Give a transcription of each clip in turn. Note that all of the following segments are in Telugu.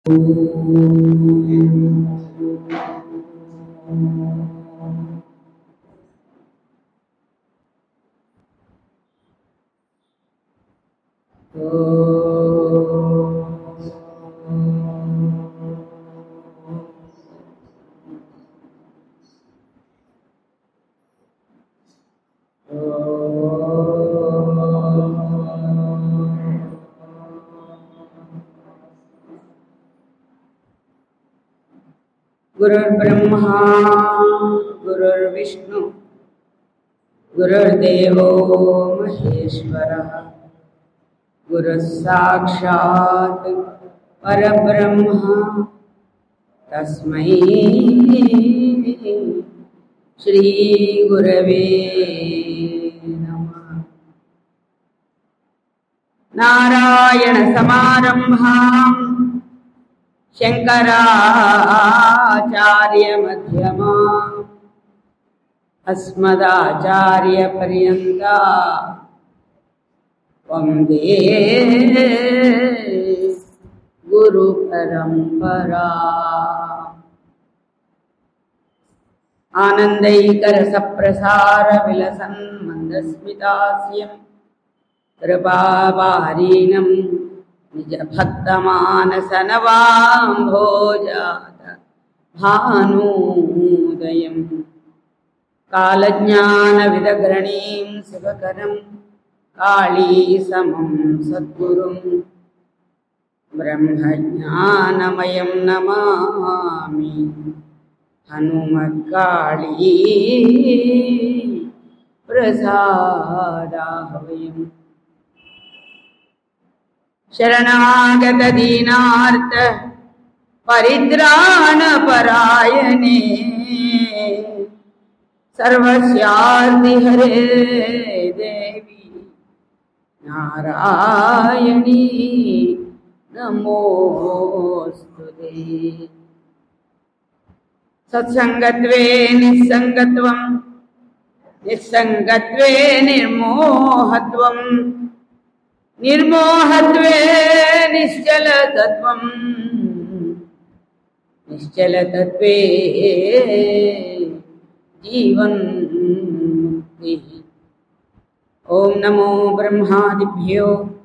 गुरुर्ब्रह्मा गुरुर्विष्णु गुरुर्देवो महेश्वरः गुरुः साक्षात् परब्रह्म तस्मै श्रीगुरवे नमः नारायणसमारम्भाम् शङ्कराचार्यमध्यमा अस्मदाचार्यपर्यन्ता वन्दे गुरुपरम्परा आनन्दैकरसप्रसारविलसन् मन्दस्मितास्यम् कृपावारीणम् निजभक्तमानसनवाम्भोजात भानूदयम् कालज्ञानविदग्रणीं शिवकरं काळीसमं सद्गुरुं ब्रह्मज्ञानमयं नमामि हनुमत्काळी प्रसादाहवयम् शरणागतदीनार्थ परित्राणपरायणे सर्वस्यार्तिहरे देवी नारायणी नमोऽस्तु ते सत्सङ्गत्वे निस्सङ्गत्वम् निस्सङ्गत्वे निर्मोहत्वम् निर्मोहत्वे निश्चलतत्त्वम् निश्चलतत्त्वे जीवन्मुक्तिः ॐ नमो ब्रह्मादिभ्यो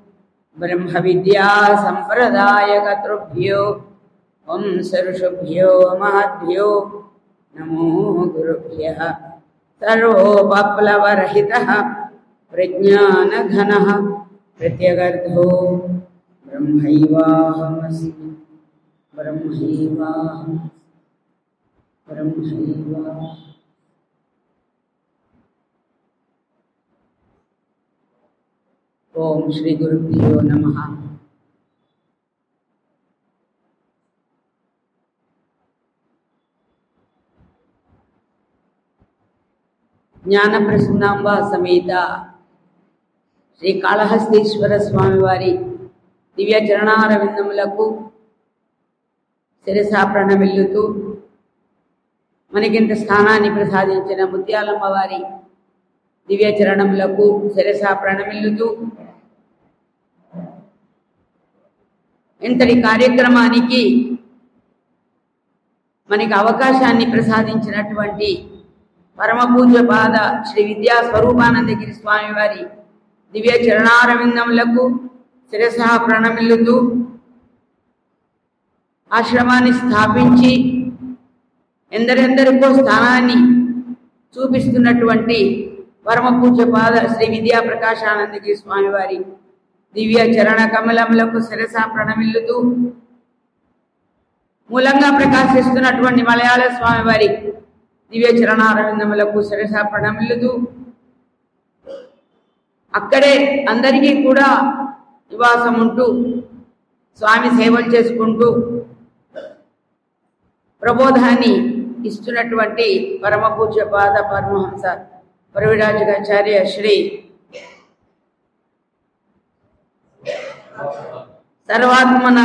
ब्रह्मविद्यासम्प्रदायकतृभ्यो वंसऋषुभ्यो महद्भ्यो नमो गुरुभ्यः सर्वोपप्लवरहितः प्रज्ञानघनः प्रत्यगर्धो ब्रह्मैवाहमस्मि ब्रह्मैवाहम् ब्रह्मैवा ఓం శ్రీ గురుభ్యో నమ జ్ఞానప్రసన్నాంబ సమేత శ్రీ కాళహస్తీశ్వర స్వామి వారి దివ్య చరణారవిందములకు శిరసా ప్రణమిల్లుతూ మనకింత స్థానాన్ని ప్రసాదించిన ముత్యాలమ్మ వారి దివ్య చరణములకు శిరసా ప్రణమిల్లుతూ ఇంతటి కార్యక్రమానికి మనకి అవకాశాన్ని ప్రసాదించినటువంటి పరమ పూజ్య పాద శ్రీ విద్యా స్వరూపానందగిరి స్వామి వారి దివ్య చరణారవిందములకు శిరస ప్రణమిల్లుతూ ఆశ్రమాన్ని స్థాపించి ఎందరెందరికో స్థానాన్ని చూపిస్తున్నటువంటి పరమ పూజ్య పాద శ్రీ విద్యా ప్రకాశానందగిరి స్వామి వారి దివ్య చరణ కమలములకు శిరస ప్రణమిల్లుతూ మూలంగా ప్రకాశిస్తున్నటువంటి మలయాళ స్వామి వారి దివ్య చరణారవిందములకు శిరస ప్రణమిల్లుతూ అక్కడే అందరికీ కూడా నివాసం ఉంటూ స్వామి సేవలు చేసుకుంటూ ప్రబోధాన్ని ఇస్తున్నటువంటి పరమ పూజ్య పాద పరమహంస పరివిరాజకాచార్య శ్రీ సర్వాత్మన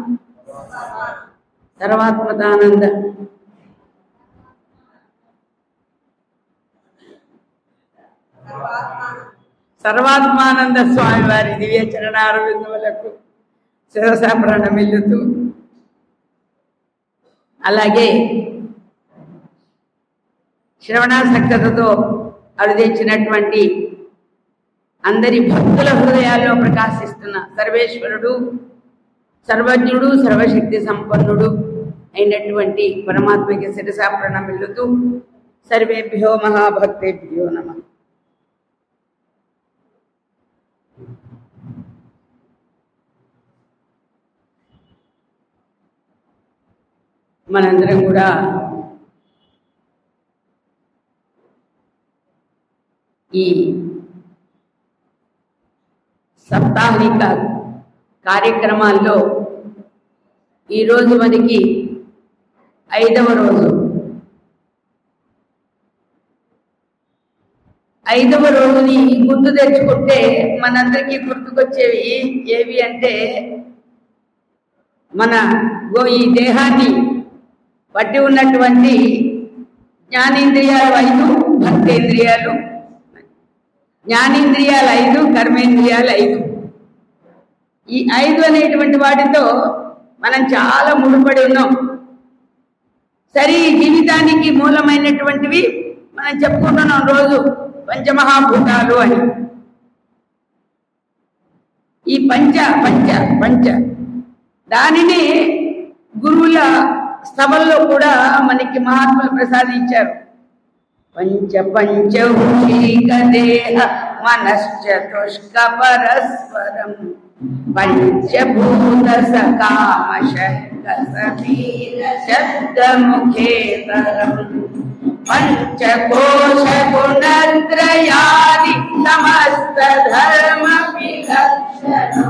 సర్వాత్మతానంద సర్వాత్మానంద స్వామి వారి దివ్య చరణారవిందములకు శిరస ప్రణమిల్లుతూ అలాగే శ్రవణాసక్తతతో అరుదించినటువంటి అందరి భక్తుల హృదయాల్లో ప్రకాశిస్తున్న సర్వేశ్వరుడు సర్వజ్ఞుడు సర్వశక్తి సంపన్నుడు అయినటువంటి పరమాత్మకి శిరసా ప్రణమిల్లుతూ సర్వేభ్యో మహాభక్తేభ్యో నమ మనందరం కూడా ఈ సప్తాహిక కార్యక్రమాల్లో ఈరోజు మనకి ఐదవ రోజు ఐదవ రోజుని గుర్తు తెచ్చుకుంటే మనందరికీ గుర్తుకొచ్చేవి ఏవి అంటే మన గో ఈ దేహాన్ని పట్టి ఉన్నటువంటి జ్ఞానేంద్రియాలు ఐదు భక్తేంద్రియాలు జ్ఞానేంద్రియాలు ఐదు కర్మేంద్రియాలు ఐదు ఈ ఐదు అనేటువంటి వాటితో మనం చాలా ముడిపడి ఉన్నాం సరే ఈ జీవితానికి మూలమైనటువంటివి మనం చెప్పుకుంటున్నాం రోజు పంచమహాభూతాలు అని ఈ పంచ పంచ పంచ దానిని గురువుల సభల్లో కూడా మనకి మహాత్ములు ప్రసాదించారు పంచ పంచ దేహ మనశ్చతుష్క పరస్పరం పంచభూత సకామ శబ్ద సమీర శబ్ద ముఖేతరం పంచకోశ గుణత్రయాది సమస్త ధర్మ విలక్షణం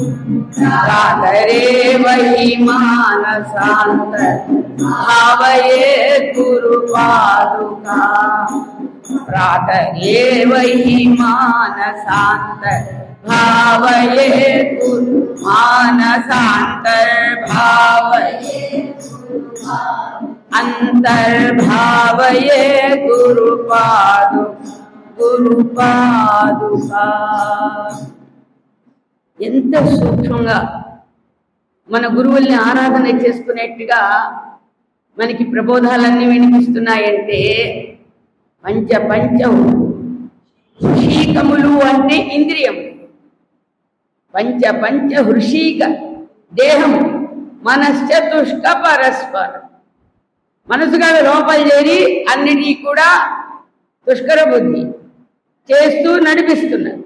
సాదరేవ హి మానసాంత భావయే గురు పాదుకా ప్రాతరేవ హి మానసాంత భావయే గురు మానసాంత భావయే అంతర్భావయే గురు పాదు గురు పాదుకా ఎంత సూక్ష్మంగా మన గురువుల్ని ఆరాధన చేసుకునేట్టుగా మనకి ప్రబోధాలన్నీ వినిపిస్తున్నాయంటే పంచ పంచ హృషీకములు అంటే ఇంద్రియం పంచ పంచ హృషీక దేహం మనశ్చతుష్క పరస్పరం మనసుగా లోపల చేరి అన్నిటి కూడా దుష్కర బుద్ధి చేస్తూ నడిపిస్తున్నారు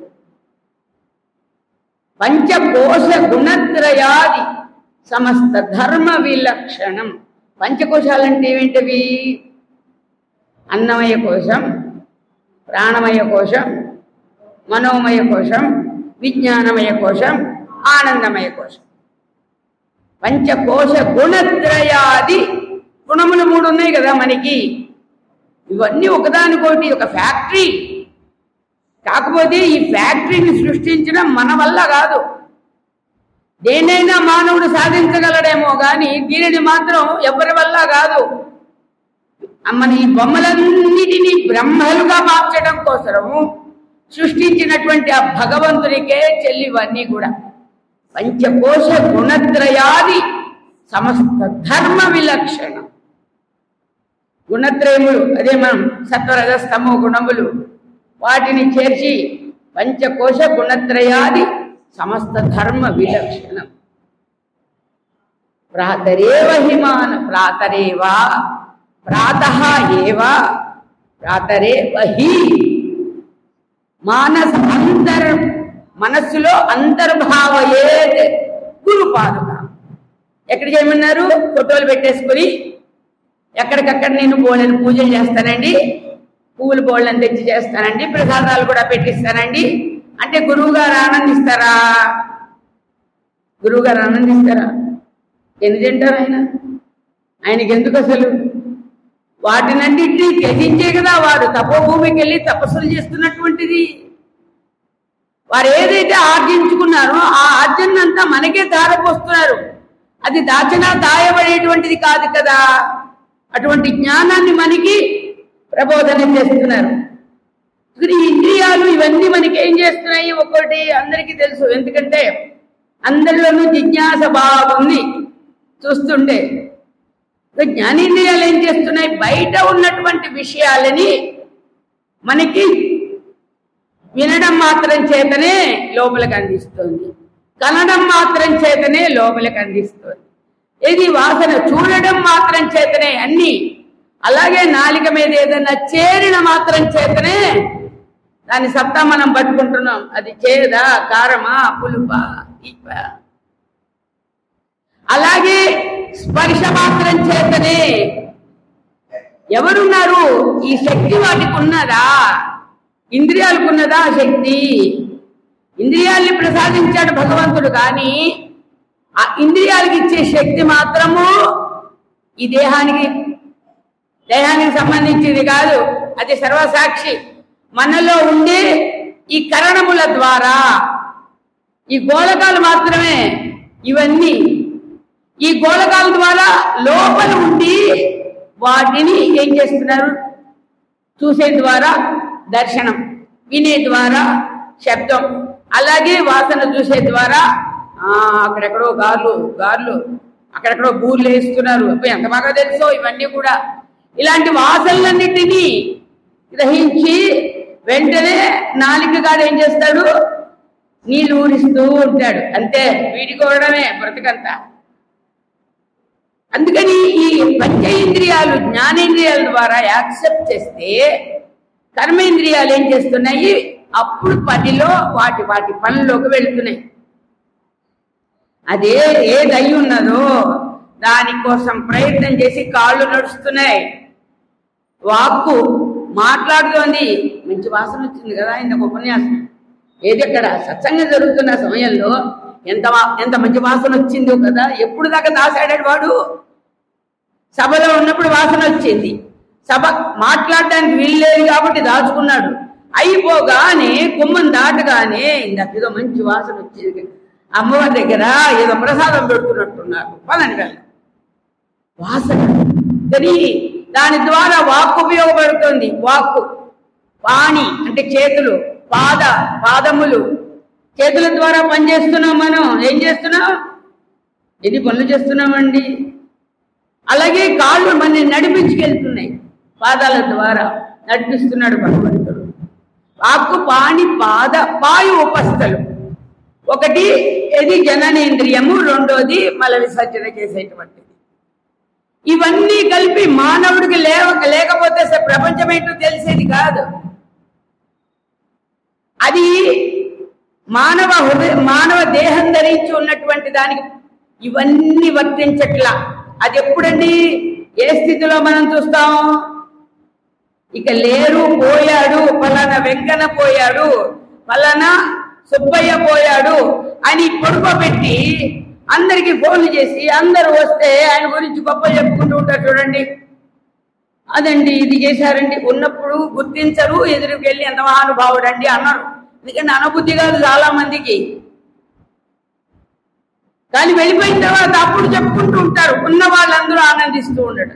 పంచకోశ గుణత్రయాది సమస్త ధర్మ విలక్షణం పంచకోశాలంటే ఏమిటవి అన్నమయ కోశం ప్రాణమయ కోశం మనోమయ కోశం విజ్ఞానమయ కోశం ఆనందమయ కోశం పంచకోశ గుణత్రయాది గుణములు మూడు ఉన్నాయి కదా మనకి ఇవన్నీ ఒకదానికోటి ఒక ఫ్యాక్టరీ కాకపోతే ఈ ఫ్యాక్టరీని సృష్టించడం మన వల్ల కాదు దేనైనా మానవుడు సాధించగలడేమో కానీ దీనిని మాత్రం ఎవరి వల్ల కాదు మన ఈ బొమ్మలన్నిటినీ బ్రహ్మలుగా మార్చడం కోసము సృష్టించినటువంటి ఆ భగవంతునికే చెల్లివన్నీ కూడా పంచకోశ గుణత్రయాది సమస్త ధర్మ విలక్షణం గుణత్రయములు అదే మనం సత్వరజస్తమో గుణములు వాటిని చేర్చి పంచకోశ గుణత్రయాది సమస్త ధర్మ విలక్షణం ప్రాతరేవ హిమాన ప్రాతరేవా ప్రాత ఏవా ప్రాతరేవ హి మానస అంతర్ మనస్సులో అంతర్భావయేత్ గురు పాదుక ఎక్కడ చేయమన్నారు ఫోటోలు పెట్టేసుకుని ఎక్కడికక్కడ నేను బోళ్ళని పూజలు చేస్తానండి పువ్వులు బోళ్ళని తెచ్చి చేస్తానండి ప్రసాదాలు కూడా పెట్టిస్తానండి అంటే గురువు గారు ఆనందిస్తారా గురువు గారు ఆనందిస్తారా ఎన్ని తింటారు ఆయన ఆయనకి ఎందుకు అసలు వాటినన్నింటినీ త్యజించే కదా వారు తపోభూమికి వెళ్ళి తపస్సులు చేస్తున్నటువంటిది వారు ఏదైతే ఆర్జించుకున్నారో ఆ ఆర్జనంతా మనకే ధారపోస్తున్నారు అది దాచినా దాయబడేటువంటిది కాదు కదా అటువంటి జ్ఞానాన్ని మనకి ప్రబోధన చేస్తున్నారు మరి ఈ ఇంద్రియాలు ఇవన్నీ మనకి ఏం చేస్తున్నాయి ఒక్కొక్కటి అందరికీ తెలుసు ఎందుకంటే అందరిలోనూ జిజ్ఞాస బాగుంది చూస్తుంటే ఇక జ్ఞానేంద్రియాలు ఏం చేస్తున్నాయి బయట ఉన్నటువంటి విషయాలని మనకి వినడం మాత్రం చేతనే లోపలికి అందిస్తుంది కనడం మాత్రం చేతనే లోపలికి అందిస్తుంది ఇది వాసన చూడడం మాత్రం చేతనే అన్ని అలాగే నాలిక మీద ఏదైనా చేరిన మాత్రం చేతనే దాని సత్తా మనం పట్టుకుంటున్నాం అది చేదా కారమా పులుపా ఇప్పా అలాగే స్పర్శ మాత్రం చేతనే ఎవరున్నారు ఈ శక్తి వాటికి ఉన్నదా ఇంద్రియాలకు ఉన్నదా ఆ శక్తి ఇంద్రియాల్ని ప్రసాదించాడు భగవంతుడు కానీ ఆ ఇంద్రియాలకు ఇచ్చే శక్తి మాత్రము ఈ దేహానికి దేహానికి సంబంధించింది కాదు అది సర్వసాక్షి మనలో ఉండే ఈ కరణముల ద్వారా ఈ గోళకాలు మాత్రమే ఇవన్నీ ఈ గోళకాల ద్వారా లోపల ఉండి వాటిని ఏం చేస్తున్నారు చూసే ద్వారా దర్శనం వినే ద్వారా శబ్దం అలాగే వాసన చూసే ద్వారా ఆ, అక్కడెక్కడో గార్లు గార్లు అక్కడెక్కడో బూర్లు వేస్తున్నారు అబ్బో ఎంత బాగా తెలుసో ఇవన్నీ కూడా ఇలాంటి వాసనలన్నిటినీ గ్రహించి వెంటనే నాలికగాడు ఏం చేస్తాడు నీళ్ళు ఊరిస్తూ ఉంటాడు అంతే వీడికోవడమే బ్రతకంతా అందుకని ఈ పంచేంద్రియాలు జ్ఞానేంద్రియాల ద్వారా యాక్సెప్ట్ చేస్తే కర్మేంద్రియాలు ఏం చేస్తున్నాయి అప్పుడు పనిలో వాటి వాటి పనిలోకి వెళ్తున్నాయి అదే ఏది అయి ఉన్నదో దానికోసం ప్రయత్నం చేసి కాళ్ళు నడుస్తున్నాయి వాక్కు మాట్లాడుతోంది మంచి వాసన వచ్చింది కదా ఇంత ఉపన్యాసం ఏది ఎక్కడ సత్సంగం జరుగుతున్న సమయంలో ఎంత వా- ఎంత మంచి వాసన వచ్చిందో కదా ఎప్పుడు దాకా దాసాడాడు వాడు సభలో ఉన్నప్పుడు వాసన వచ్చింది సభ మాట్లాడడానికి వీల్లేదు కాబట్టి దాచుకున్నాడు అయిపోగానే కుమ్మం దాటగానే ఇందాక ఏదో మంచి వాసన వచ్చింది అమ్మవారి దగ్గర ఏదో ప్రసాదం పెడుతున్నట్టున్నారు పదని వెళ్ళ వాసన కానీ దాని ద్వారా వాక్కు ఉపయోగపడుతుంది వాక్కు పాణి అంటే చేతులు పాద పాదములు చేతుల ద్వారా పనిచేస్తున్నాం మనం ఏం చేస్తున్నాం ఎన్ని పనులు చేస్తున్నామండి అలాగే కాళ్ళు మన నడిపించుకెళ్తున్నాయి పాదాల ద్వారా నడిపిస్తున్నాడు భగవంతుడు వాక్కు పాణి పాద పాయు ఉపస్థలు ఒకటి ఇది జననేంద్రియము రెండోది మల విసర్జన చేసేటువంటిది ఇవన్నీ కలిపి మానవుడికి లేవక లేకపోతే అసలు ప్రపంచం ఏంటో తెలిసేది కాదు అది మానవ హృదయ మానవ దేహం ధరించి ఉన్నటువంటి దానికి ఇవన్నీ వర్తించట్లా అది ఎప్పుడండి ఏ స్థితిలో మనం చూస్తాం ఇక లేరు పోయాడు ఫలానా వెంకన్న పోయాడు ఫలానా సుబ్బయ్య పోయాడు అని పడుకోబెట్టి అందరికి ఫోన్లు చేసి అందరూ వస్తే ఆయన గురించి గొప్ప చెప్పుకుంటూ ఉంటారు చూడండి అదండి ఇది చేశారండి ఉన్నప్పుడు గుర్తించరు ఎదురుకు వెళ్ళి ఎంత మహానుభావుడు అండి అన్నారు ఎందుకంటే అనుబుద్ధి కాదు చాలా మందికి కానీ వెళ్ళిపోయిన తర్వాత అప్పుడు చెప్పుకుంటూ ఉంటారు ఉన్న వాళ్ళందరూ ఆనందిస్తూ ఉండడం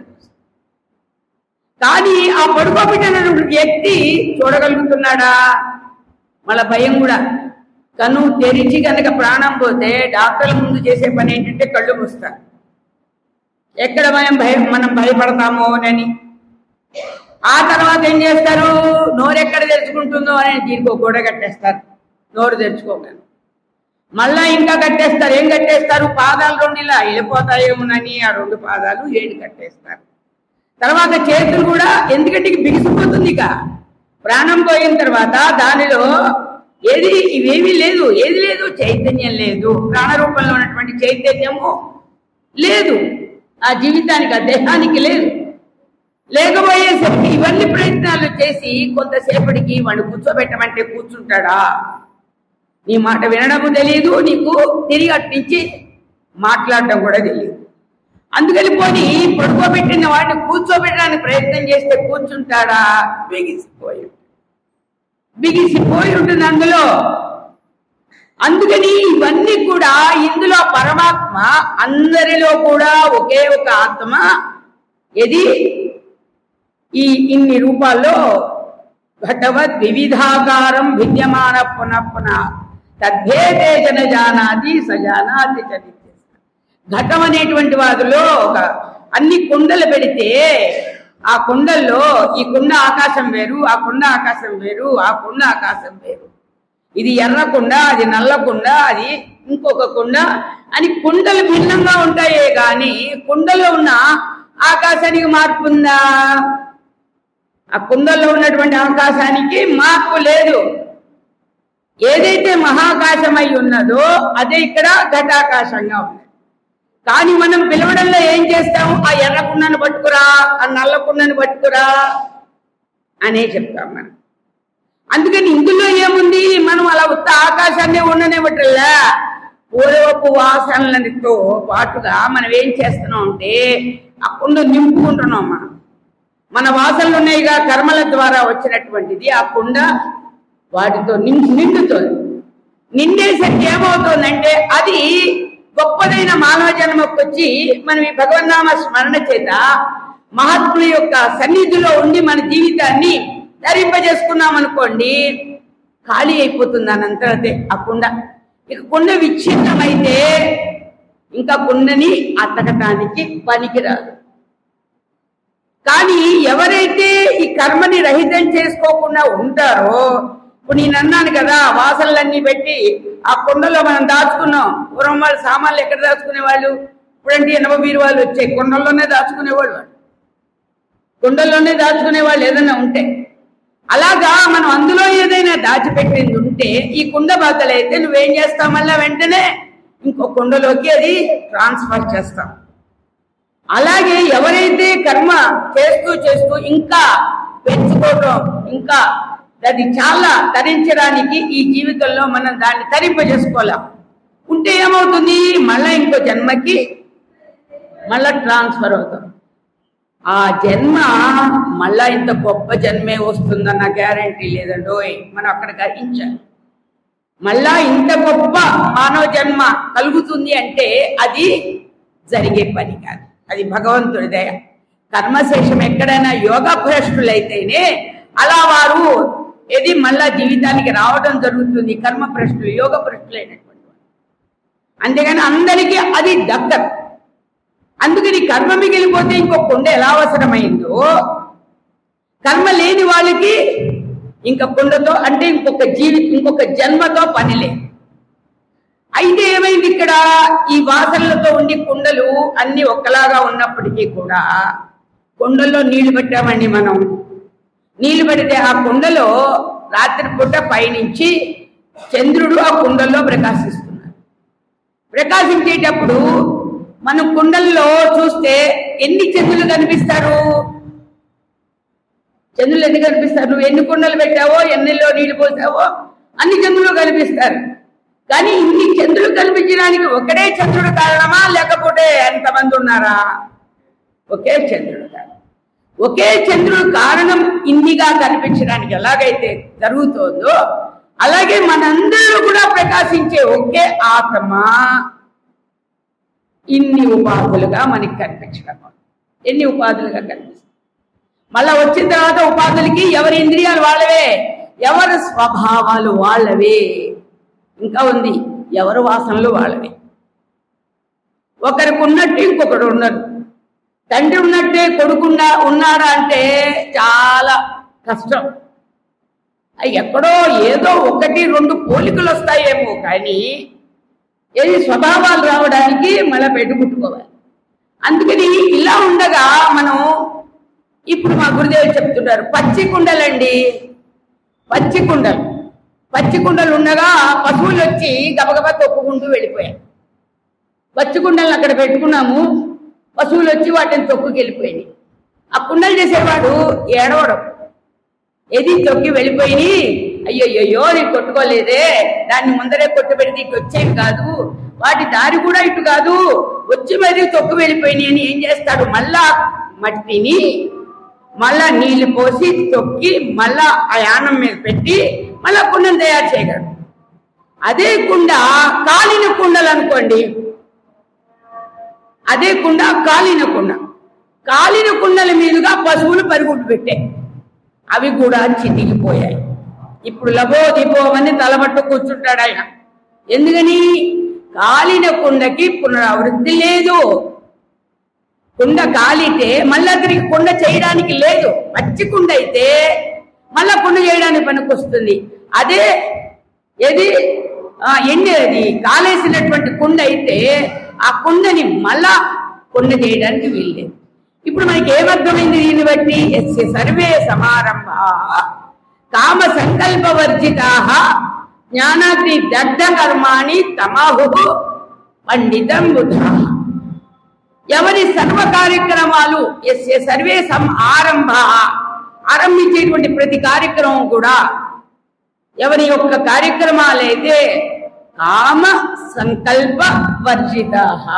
కానీ ఆ పడుకోబెట్టినటువంటి వ్యక్తి చూడగలుగుతున్నాడా మళ్ళా భయం కూడా కను తెరిచి కనుక ప్రాణం పోతే డాక్టర్ల ముందు చేసే పని ఏంటంటే కళ్ళు మూస్తారు ఎక్కడ మనం భయం మనం భయపడతామో అని ఆ తర్వాత ఏం చేస్తారు నోరు ఎక్కడ తెరుచుకుంటుందో అని దీనికి ఒక గోడ కట్టేస్తారు నోరు తెరుచుకోగలరు మళ్ళా ఇంకా కట్టేస్తారు ఏం కట్టేస్తారు పాదాలు రెండు ఇలా వెళ్ళిపోతాయేమోనని ఆ రెండు పాదాలు ఏడు కట్టేస్తారు తర్వాత చేతులు కూడా ఎందుకంటే ఇక బిగిసిపోతుంది ఇక ప్రాణం పోయిన తర్వాత దానిలో ఏది ఇవేమీ లేదు ఏది లేదు చైతన్యం లేదు ప్రాణరూపంలో ఉన్నటువంటి చైతన్యము లేదు ఆ జీవితానికి ఆ దేహానికి లేదు లేకపోయేసరికి ఇవన్నీ ప్రయత్నాలు చేసి కొంతసేపటికి వాడు కూర్చోబెట్టమంటే కూర్చుంటాడా నీ మాట వినడము తెలియదు నీకు తిరిగి అట్నుంచి మాట్లాడడం కూడా తెలియదు అందుకని పోని పడుకోబెట్టిన వాడిని కూర్చోబెట్టడానికి ప్రయత్నం చేస్తే కూర్చుంటాడా బిగిసిపోయి ఉంటుంది. బిగిసిపోయి ఉంటుంది అందులో అందుకని ఇవన్నీ కూడా ఇందులో పరమాత్మ అందరిలో కూడా ఒకే ఒక ఆత్మ ఇది ఈ ఇన్ని రూపాల్లో ఘటవద్ వివిధాకారం భిద్యమాన పునః పునః తద్భేదే జన జానాతి సజానాతి చరిత్ర ఘటం అనేటువంటి వాటిలో ఒక అన్ని కుండలు పెడితే ఆ కుండల్లో ఈ కుండ ఆకాశం వేరు ఆ కుండ ఆకాశం వేరు ఆ కుండ ఆకాశం వేరు ఇది ఎర్ర కుండ అది నల్ల కుండ అది ఇంకొక కుండ అని కుండలు భిన్నంగా ఉంటాయే గాని కుండలో ఉన్న ఆకాశానికి మార్పు ఉందా ఆ కుండల్లో ఉన్నటువంటి ఆకాశానికి మార్పు లేదు ఏదైతే మహాకాశమై ఉన్నదో అదే ఇక్కడ ఘటాకాశంగా ఉంది కానీ మనం పిలవడంలో ఏం చేస్తాం ఆ ఎర్ర కుండను పట్టుకురా ఆ నల్ల కుండను పట్టుకురా అనే చెప్తాం మనం అందుకని ఇందులో ఏముంది మనం అలా ఉత్త ఆకాశాన్ని ఉండనివ్వటల్లా పూర్వపు వాసనలతో పాటుగా మనం ఏం చేస్తున్నాం అంటే ఆ కుండ నింపుకుంటున్నాం మనం మన వాసనలు ఉన్నాయిగా కర్మల ద్వారా వచ్చినటువంటిది ఆ కుండ వాటితో నిం- నిండుతుంది నిండేసరికి ఏమవుతుందంటే అది గొప్పదైన మానవ జన్మకు వచ్చి మనం ఈ భగవన్నామ స్మరణ చేత మహాత్ముల యొక్క సన్నిధిలో ఉండి మన జీవితాన్ని ధరింపజేసుకున్నాం అనుకోండి ఖాళీ అయిపోతుంది అనంతరతే ఆ కుండ ఇక కుండ విచ్ఛిన్నమైతే ఇంకా కుండని అతకటానికి పనికిరాదు కానీ ఎవరైతే ఈ కర్మని రహితం చేసుకోకుండా ఉంటారో ఇప్పుడు నేను అన్నాను కదా వాసనలన్నీ పెట్టి ఆ కుండలో మనం దాచుకున్నాం పూర్వం వాళ్ళు సామాన్లు ఎక్కడ దాచుకునే వాళ్ళు ఇప్పుడంటే ఎనభై బీరు వాళ్ళు వచ్చాయి కుండల్లోనే దాచుకునేవాళ్ళు వాళ్ళు కుండల్లోనే దాచుకునే వాళ్ళు ఏదైనా ఉంటే అలాగా మనం అందులో ఏదైనా దాచిపెట్టింది ఉంటే ఈ కుండ బద్దలైతే నువ్వేం చేస్తావు మళ్ళా వెంటనే ఇంకో కుండలోకి అది ట్రాన్స్ఫర్ చేస్తాం అలాగే ఎవరైతే కర్మ చేస్తూ చేస్తూ ఇంకా పెంచుకోవటం ఇంకా అది చాలా తరించడానికి ఈ జీవితంలో మనం దాన్ని తరింపజేసుకోలేం ఉంటే ఏమవుతుంది మళ్ళా ఇంకో జన్మకి మళ్ళా ట్రాన్స్ఫర్ అవుతాం ఆ జన్మ మళ్ళా ఇంత గొప్ప జన్మే వస్తుందన్న గ్యారంటీ లేదండోయ్ మనం అక్కడ గ్రహించాలి మళ్ళా ఇంత గొప్ప మానవ జన్మ కలుగుతుంది అంటే అది జరిగే పని కాదు అది భగవంతుడి దయ కర్మశేషం ఎక్కడైనా యోగ భ్రష్టులైతేనే అలా వారు ఏది మళ్ళా జీవితానికి రావడం జరుగుతుంది కర్మ భ్రష్టులు యోగ భ్రష్టులైనటువంటి వారు. అంతేగాని అందరికీ అది దక్కదు అందుకని కర్మ మిగిలిపోతే ఇంకో కుండ ఎలా అవసరమైందో కర్మ లేని వాళ్ళకి ఇంకా కుండతో అంటే ఇంకొక జీవి ఇంకొక జన్మతో పని లేదు అయితే ఏమైంది ఇక్కడ ఈ వాసనలతో ఉండి కుండలు అన్ని ఒక్కలాగా ఉన్నప్పటికీ కూడా కుండల్లో నీళ్లు పెట్టామండి మనం నీళ్లు పెడితే ఆ కుండలో రాత్రిపూట పైనుంచి చంద్రుడు ఆ కుండల్లో ప్రకాశిస్తున్నాడు ప్రకాశించేటప్పుడు మనం కుండల్లో చూస్తే ఎన్ని చంద్రులు కనిపిస్తారు చంద్రులు ఎన్ని కనిపిస్తారు నువ్వు ఎన్ని కుండలు పెట్టావో ఎన్నిలో నీళ్లు పోసావో అన్ని చంద్రులు కనిపిస్తారు కానీ ఇన్ని చంద్రులు కనిపించడానికి ఒకటే చంద్రుడు కారణమా లేకపోతే ఎంతమంది ఉన్నారా ఒకే చంద్రుడు కారణం ఒకే చంద్రుడు కారణం ఇన్నిగా కనిపించడానికి ఎలాగైతే జరుగుతోందో అలాగే మనందరూ కూడా ప్రకాశించే ఒకే ఆత్మ ఇన్ని ఉపాధులుగా మనకి కనిపించడం ఎన్ని ఉపాధులుగా కనిపిస్తుంది మళ్ళా వచ్చిన తర్వాత ఉపాధులకి ఎవరి ఇంద్రియాలు వాళ్ళవే ఎవరి స్వభావాలు వాళ్ళవే ఇంకా ఉంది ఎవరి వాసనలు వాళ్ళవే ఒకరికి ఉన్నట్టు ఇంకొకడు ఉండరు తండ్రి ఉన్నట్టే కొడుకుండా ఉన్నారా అంటే చాలా కష్టం అవి ఎక్కడో ఏదో ఒకటి రెండు పోలికలు వస్తాయేమో కానీ ఏది స్వభావాలు రావడానికి మళ్ళీ పెట్టుకుంటుకోవాలి అందుకని ఇలా ఉండగా మనం ఇప్పుడు మా గురుదేవులు చెప్తున్నారు పచ్చి కుండలండి పచ్చి కుండలు పచ్చి కుండలు ఉండగా పశువులు వచ్చి గబగబా తొక్కుకుంటూ వెళ్ళిపోయాయి పచ్చి కుండలను అక్కడ పెట్టుకున్నాము పశువులు వచ్చి వాటిని తొక్కుకి వెళ్ళిపోయినాయి ఆ కుండలు చేసేవాడు ఏడవడం ఏది తొక్కి వెళ్ళిపోయి అయ్యయ్యో నేను కొట్టుకోలేదే దాన్ని ముందరే కొట్టు పెడితే ఇటు వచ్చేవి కాదు వాటి దారి కూడా ఇటు కాదు వచ్చి మరి తొక్కు వెళ్ళిపోయినాయి అని ఏం చేస్తాడు మళ్ళా మట్టిని మళ్ళా నీళ్లు పోసి తొక్కి మళ్ళా ఆ యానం మీద పెట్టి మళ్ళా కుండను తయారు చేయగలడు అదే కుండ కాలిన కుండలు అనుకోండి అదే కుండ కాలిన కుండ కాలిన కుండల మీదుగా పశువులు పరుగులు పెట్టాయి అవి కూడా చితికిపోయాయి ఇప్పుడు లబో దిపోమని తలబట్టు కూర్చుంటాడు ఆయన ఎందుకని కాలిన కుండకి పునరావృత్తి లేదు కుండ కాలితే మళ్ళా తిరిగి కుండ చేయడానికి లేదు పచ్చి కుండ అయితే మళ్ళా కుండ చేయడానికి పనికొస్తుంది అదే ఏది ఆ, ఎండేది కాలేసినటువంటి కుండ అయితే ఆ కుండని మళ్ళా కుండ చేయడానికి వీల్లేదు ఇప్పుడు మనకి ఏమర్థమైంది దీన్ని బట్టి ఎస్య సర్వే సమారంభ కామ సంకల్ప వర్జితా జ్ఞానాగ్ని దగ్ధ కర్మాణి తమాహు పండితం బుధా ఎవరి సర్వ కార్యక్రమాలు ఎస్య సర్వే సం ఆరంభ ఆరంభించేటువంటి ప్రతి కార్యక్రమం కూడా ఎవరి యొక్క కార్యక్రమాలైతే కామ సంకల్ప వర్జిత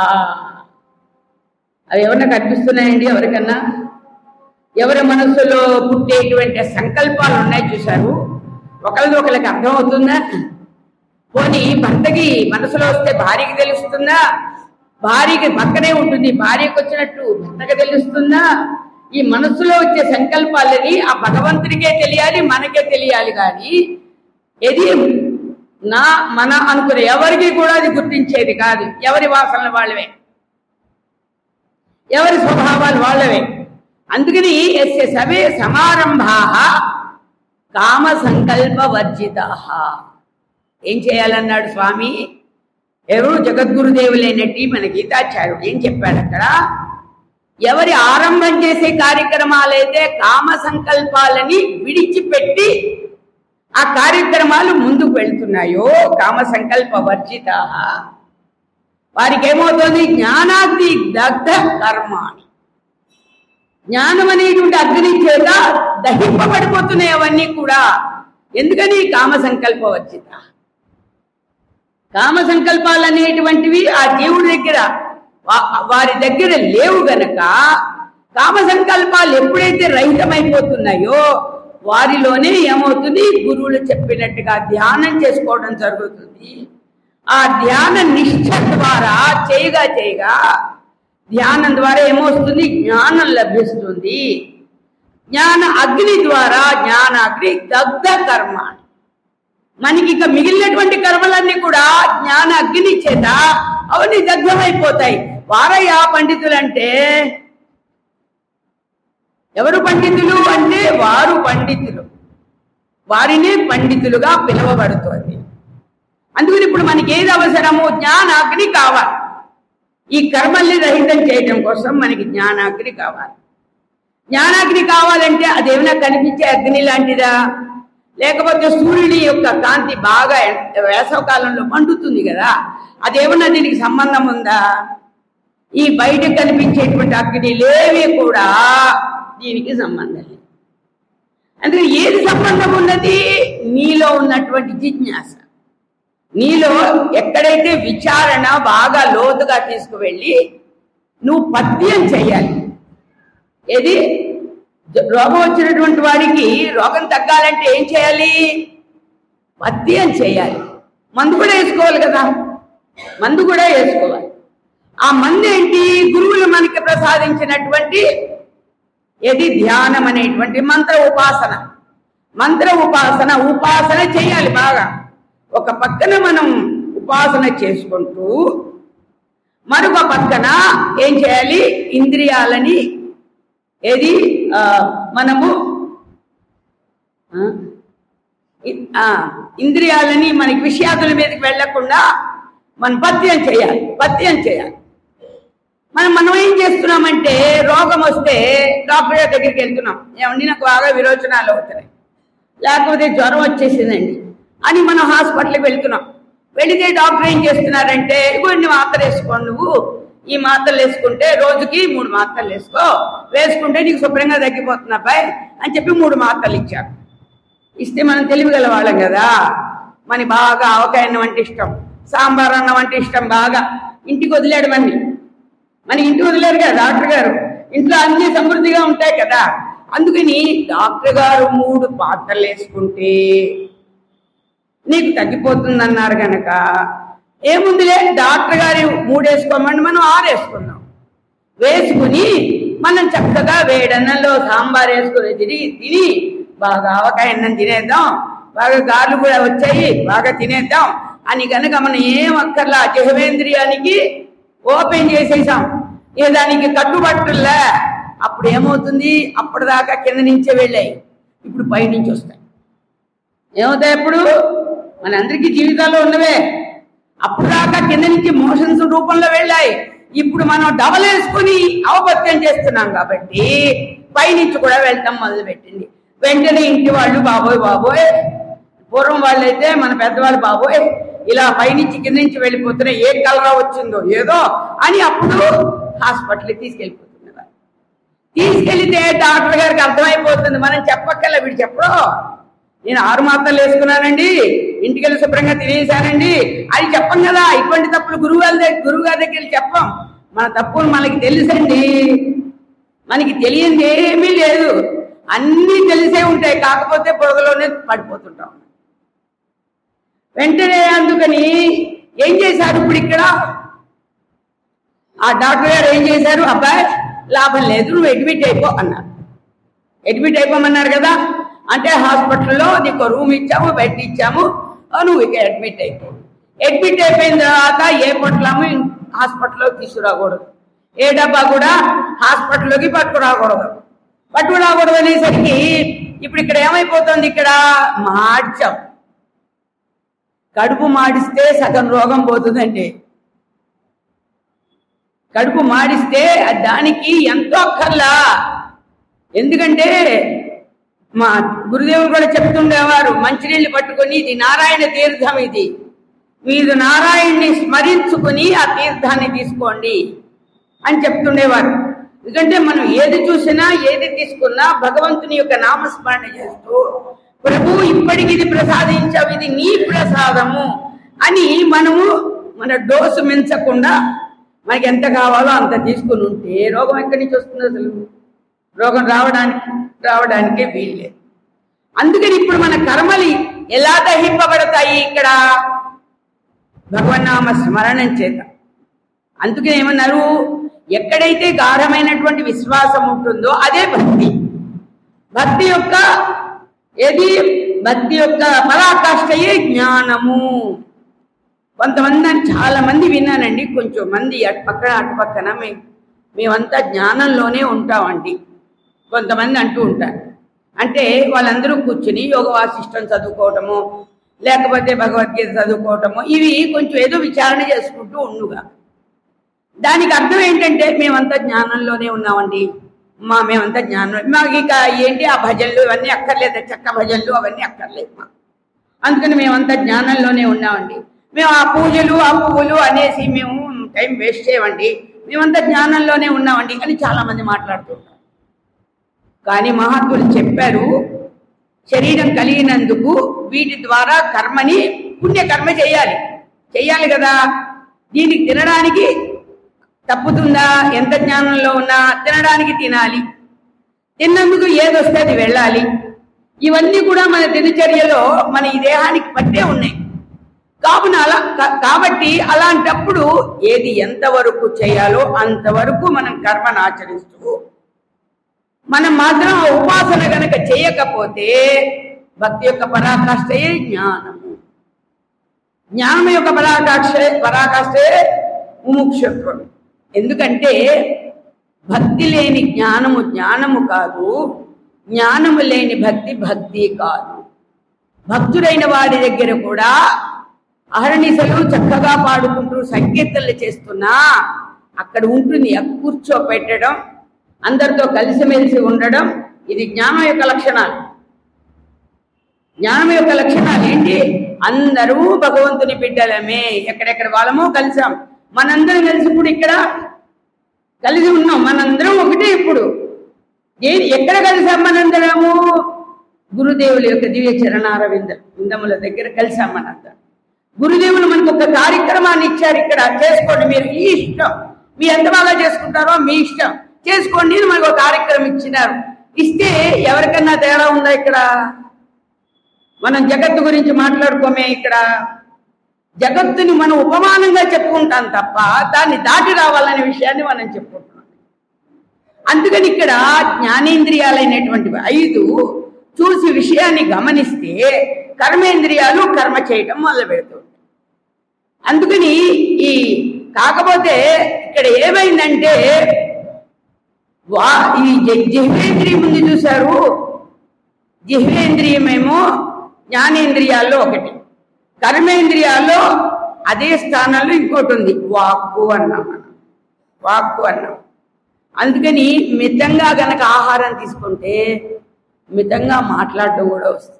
అవి ఎవరన్నా కనిపిస్తున్నాయండి ఎవరికన్నా ఎవరి మనసులో పుట్టేటువంటి సంకల్పాలు ఉన్నాయి చూశారు ఒకరిది ఒకరికి అర్థమవుతుందా పోనీ భర్తకి మనసులో వస్తే భార్యకి తెలుస్తుందా భార్యకి పక్కనే ఉంటుంది భార్యకు వచ్చినట్టు భర్తకి తెలుస్తుందా ఈ మనసులో వచ్చే సంకల్పాలని ఆ భగవంతుడికే తెలియాలి మనకే తెలియాలి కానీ ఇది నా మన అనుకునే ఎవరికి కూడా అది గుర్తించేది కాదు ఎవరి వాసనలు వాళ్ళవే ఎవరి స్వభావాలు వాళ్ళవే అందుకని ఎస్య సవే సమారంభా కామ సంకల్ప వర్జిత ఏం చేయాలన్నాడు స్వామి ఎవరు జగద్గురుదేవులైనట్టి మన గీతాచార్యుడు ఏం చెప్పాడు అక్కడ ఎవరి ఆరంభం చేసే కార్యక్రమాలైతే కామ సంకల్పాలని విడిచిపెట్టి ఆ కార్యక్రమాలు ముందుకు వెళ్తున్నాయో కామ సంకల్ప వర్జిత వారికి ఏమవుతుంది జ్ఞానాగ్ని దగ్ధ కర్మాణి జ్ఞానం అనేటువంటి అగ్ని చేత దహింపబడిపోతున్నాయి అవన్నీ కూడా ఎందుకని కామ సంకల్ప వర్జిత కామ సంకల్పాలు అనేటువంటివి ఆ దేవుడి దగ్గర వా- వారి దగ్గర లేవు గనక కామ సంకల్పాలు ఎప్పుడైతే రహితమైపోతున్నాయో వారిలోనే ఏమవుతుంది గురువులు చెప్పినట్టుగా ధ్యానం చేసుకోవడం జరుగుతుంది ఆ ధ్యాన నిష్ఠ ద్వారా చేయగా చేయగా ధ్యానం ద్వారా ఏమొస్తుంది జ్ఞానం లభిస్తుంది జ్ఞాన అగ్ని ద్వారా జ్ఞానాగ్ని దగ్ధ కర్మ మనకి ఇక మిగిలినటువంటి కర్మలన్నీ కూడా జ్ఞాన అగ్ని చేత అవన్నీ దగ్ధమైపోతాయి వారయ్య పండితులు అంటే ఎవరు పండితులు అంటే వారు పండితులు వారినే పండితులుగా పిలువబడుతోంది అందుకని ఇప్పుడు మనకి ఏది అవసరము జ్ఞానాగ్ని కావాలి ఈ కర్మల్ని రహితం చేయడం కోసం మనకి జ్ఞానాగ్ని కావాలి జ్ఞానాగ్ని కావాలంటే అదేమైనా కనిపించే అగ్ని లాంటిదా లేకపోతే సూర్యుని యొక్క కాంతి బాగా వేసవ కాలంలో మండుతుంది కదా అదేమన్నా దీనికి సంబంధం ఉందా ఈ బయట కనిపించేటువంటి అగ్నిలేవి కూడా దీనికి సంబంధం లేదు అందుకే ఏది సంబంధం ఉన్నది నీలో ఉన్నటువంటి జిజ్ఞాస నీలో ఎక్కడైతే విచారణ బాగా లోతుగా తీసుకువెళ్ళి నువ్వు పద్యం చేయాలి ఏది రోగం వచ్చినటువంటి వాడికి రోగం తగ్గాలంటే ఏం చేయాలి పద్యం చేయాలి మందు కూడా వేసుకోవాలి కదా మందు కూడా వేసుకోవాలి ఆ మందు ఏంటి గురువులు మనకి ప్రసాదించినటువంటి ఏది ధ్యానం అనేటువంటి మంత్ర ఉపాసన మంత్ర ఉపాసన ఉపాసన చేయాలి బాగా ఒక పక్కన మనం ఉపాసన చేసుకుంటూ మరొక పక్కన ఏం చేయాలి ఇంద్రియాలని ఏది ఆ, మనము ఆ, ఇ- ఆ, ఇంద్రియాలని మనకి విషయాదుల మీదకి వెళ్లకుండా మనం పత్యం చేయాలి పత్యం చేయాలి మనం మనం ఏం చేస్తున్నామంటే రోగం వస్తే డాక్టర్ గారి దగ్గరికి వెళ్తున్నాం ఏమండి నాకు బాగా విరోచనాలు అవుతున్నాయి లేకపోతే జ్వరం వచ్చేసిందండి అని మనం హాస్పిటల్కి వెళ్తున్నాం వెళితే డాక్టర్ ఏం చేస్తున్నారంటే ఇవ్వండి మాత్ర వేసుకో నువ్వు ఈ మాత్రలు వేసుకుంటే రోజుకి మూడు మాత్రలు వేసుకో వేసుకుంటే నీకు శుభ్రంగా తగ్గిపోతున్నా అబ్బాయి అని చెప్పి మూడు మాత్రలు ఇచ్చారు ఇస్తే మనం తెలివిగల వాళ్ళం కదా మన బాగా ఆవకాయ అన్నం అంటే ఇష్టం సాంబార్ అన్నం అంటే ఇష్టం బాగా ఇంటికి వదిలేడు మన్ని మన ఇంటికి వదిలేరు కదా డాక్టర్ గారు ఇంట్లో అన్ని సమృద్ధిగా ఉంటాయి కదా అందుకని డాక్టర్ గారు మూడు పాత్రలు వేసుకుంటే నీకు తగ్గిపోతుందన్నారు గనక ఏముందిలే డాక్టర్ గారు మూడు వేసుకోమని మనం ఆరు వేసుకుందాం వేసుకుని మనం చక్కగా వేడన్నంలో సాంబార్ వేసుకుని తిని తిని బాగా ఆవకాయ అన్నం తినేద్దాం బాగా గార్లు కూడా వచ్చాయి బాగా తినేద్దాం అని కనుక మనం ఏం అక్కర్లా జహవేంద్రియానికి ఓపెన్ చేసేసాం ఇక దానికి కట్టుబట్టులే అప్పుడు ఏమవుతుంది అప్పటిదాకా కింద నుంచే వెళ్ళాయి ఇప్పుడు పైనుంచి వస్తాయి ఏమవుతాయి అప్పుడు మనందరికీ జీవితాల్లో ఉన్నవే అప్పుడు దాకా కింద నుంచి మోషన్స్ రూపంలో వెళ్ళాయి ఇప్పుడు మనం డబల్ వేసుకుని అవపత్యం చేస్తున్నాం కాబట్టి పైనుంచి కూడా వెళ్తాం మొదలు పెట్టింది వెంటనే ఇంటి వాళ్ళు బాబోయ్ బాబోయ్ పూర్వం వాళ్ళైతే మన పెద్దవాళ్ళు బాబోయ్ ఇలా పైనుంచి కింద నుంచి వెళ్ళిపోతున్నా ఏ కలరా వచ్చిందో ఏదో అని అప్పుడు హాస్పిటల్కి తీసుకెళ్ళిపోతున్నారు తీసుకెళ్తే డాక్టర్ గారికి అర్థమైపోతుంది మనం చెప్పక్కర్లే వీడు చెప్పడు నేను ఆరు మాత్రలు వేసుకున్నానండి ఇంటికి వెళ్ళి శుభ్రంగా తినేసానండి అది చెప్పం కదా ఇటువంటి తప్పులు గురువు గారి దగ్గర గురువు గారి దగ్గర వెళ్ళి చెప్పం మన తప్పులు మనకి తెలుసండి మనకి తెలియంది ఏమీ లేదు అన్నీ తెలిసే ఉంటాయి కాకపోతే పొగలోనే పడిపోతుంటాం వెంటనే అందుకని ఏం చేశారు ఇప్పుడు ఇక్కడ ఆ డాక్టర్ గారు ఏం చేశారు అబ్బాయి లాభం లేదు నువ్వు అడ్మిట్ అయిపో అన్నారు అడ్మిట్ అయిపోమన్నారు కదా అంటే హాస్పిటల్లో నీకు రూమ్ ఇచ్చాము బెడ్ ఇచ్చాము ఆ, నువ్వు ఇక అడ్మిట్ అయిపో అడ్మిట్ అయిపోయిన తర్వాత ఏ పొట్లము హాస్పిటల్లో తీసుకురాకూడదు ఏ డబ్బా కూడా హాస్పిటల్లోకి పట్టుకురాకూడదు పట్టుకురాకూడదు అనేసరికి ఇప్పుడు ఇక్కడ ఏమైపోతుంది ఇక్కడ మార్చాం కడుపు మాడిస్తే సగం రోగం పోతుందండి కడుపు మాడిస్తే అది దానికి ఎంతో అక్కర్లా ఎందుకంటే మా గురుదేవులు కూడా చెప్తుండేవారు మంచినీళ్ళు పట్టుకొని ఇది నారాయణ తీర్థం ఇది మీరు నారాయణ్ణి స్మరించుకుని ఆ తీర్థాన్ని తీసుకోండి అని చెప్తుండేవారు ఎందుకంటే మనం ఏది చూసినా ఏది తీసుకున్నా భగవంతుని యొక్క నామస్మరణ చేస్తూ ప్రభు ఇప్పటికి ఇది ప్రసాదించావు ఇది నీ ప్రసాదము అని మనము మన డోసు మించకుండా మనకి ఎంత కావాలో అంత తీసుకుని ఉంటే రోగం ఎక్కడి నుంచి వస్తుంది అసలు రోగం రావడానికి రావడానికే వీల్లేదు అందుకని ఇప్పుడు మన కర్మలు ఎలా దహింపబడతాయి ఇక్కడ భగవన్నామ స్మరణం చేత అందుకే ఏమన్నారు ఎక్కడైతే గాఢమైనటువంటి విశ్వాసం ఉంటుందో అదే భక్తి భక్తి యొక్క ఏది భక్తి యొక్క పరాకాష్ఠయే జ్ఞానము కొంతమంది అని చాలా మంది విన్నానండి కొంచెం మంది అటు పక్కన అటు పక్కన మేము మేమంతా జ్ఞానంలోనే ఉంటామండి కొంతమంది అంటూ ఉంటారు అంటే వాళ్ళందరూ కూర్చుని యోగ వాసిష్టం చదువుకోవటము లేకపోతే భగవద్గీత చదువుకోవటము ఇవి కొంచెం ఏదో విచారణ చేసుకుంటూ ఉండుగా దానికి అర్థం ఏంటంటే మేమంతా జ్ఞానంలోనే ఉన్నామండి మా మేమంతా జ్ఞానం మాకు ఇక ఏంటి ఆ భజనలు ఇవన్నీ అక్కర్లేదు చక్క భజనలు అవన్నీ అక్కర్లేదు మాకు అందుకని మేమంతా జ్ఞానంలోనే ఉన్నామండి మేము ఆ పూజలు ఆ పువ్వులు అనేసి మేము టైం వేస్ట్ చేయమండి మేమంతా జ్ఞానంలోనే ఉన్నామండి అని చాలా మంది మాట్లాడుతుంటారు కానీ మహాత్ములు చెప్పారు శరీరం కలిగినందుకు వీటి ద్వారా కర్మని పుణ్యకర్మ చేయాలి చేయాలి కదా దీనికి తినడానికి తప్పుతుందా ఎంత జ్ఞానంలో ఉన్నా తినడానికి తినాలి తిన్నందుకు ఏదొస్తే అది వెళ్ళాలి ఇవన్నీ కూడా మన దినచర్యలో మన ఈ దేహానికి పట్టే ఉన్నాయి కావున అలా కా- కాబట్టి అలాంటప్పుడు ఏది ఎంతవరకు చేయాలో అంతవరకు మనం కర్మను ఆచరిస్తూ మనం మాత్రం ఆ ఉపాసన గనక చేయకపోతే భక్తి యొక్క పరాకాష్ఠయే జ్ఞానము జ్ఞానం యొక్క పరాకాష్ఠ పరాకాష్ఠే ముముక్షత్వం ఎందుకంటే భక్తి లేని జ్ఞానము జ్ఞానము కాదు జ్ఞానము లేని భక్తి భక్తి కాదు భక్తుడైన వాడి దగ్గర కూడా అహర్నిశలు చక్కగా పాడుకుంటూ సంకీర్తనలు చేస్తున్నా అక్కడ ఉంటుంది ఆ కూర్చోపెట్టడం అందరితో కలిసిమెలిసి ఉండడం ఇది జ్ఞానం యొక్క లక్షణాలు జ్ఞానం యొక్క లక్షణాలు ఏంటి అందరూ భగవంతుని బిడ్డలమే ఎక్కడెక్కడ వాళ్ళమో కలిసాం మనందరం కలిసి ఇప్పుడు ఇక్కడ కలిసి ఉన్నాం మనందరం ఒకటే ఇప్పుడు ఏ ఎక్కడ కలిసాం మనందరము గురుదేవుల యొక్క దివ్య చరణారవింద విందముల దగ్గర కలిసాం మనందరం గురుదేవులు మనకు ఒక కార్యక్రమాన్ని ఇచ్చారు ఇక్కడ చేసుకోండి మీరు ఈ ఇష్టం మీ ఎంత బాగా చేసుకుంటారో మీ ఇష్టం చేసుకోండి అని మనకు ఒక కార్యక్రమం ఇచ్చినారు ఇస్తే ఎవరికన్నా తేడా ఉందా ఇక్కడ మనం జగత్తు గురించి మాట్లాడుకోమే ఇక్కడ జగత్తుని మనం ఉపమానంగా చెప్పుకుంటాం తప్ప దాన్ని దాటి రావాలనే విషయాన్ని మనం చెప్పుకుంటున్నాం అందుకని ఇక్కడ జ్ఞానేంద్రియాలైనటువంటివి ఐదు చూసి విషయాన్ని గమనిస్తే కర్మేంద్రియాలు కర్మ చేయటం మొదలు పెడుతుంది అందుకని ఈ కాకపోతే ఇక్కడ ఏమైందంటే వా ఈ జ- జిహ్వేంద్రియం ఉంది చూశారు జిహ్వేంద్రియమేమో జ్ఞానేంద్రియాల్లో ఒకటి కర్మేంద్రియాల్లో అదే స్థానంలో ఇంకోటి ఉంది వాక్కు అన్నాం మనం వాక్కు అన్నాం అందుకని మితంగా గనక ఆహారం తీసుకుంటే మితంగా మాట్లాడటం కూడా వస్తుంది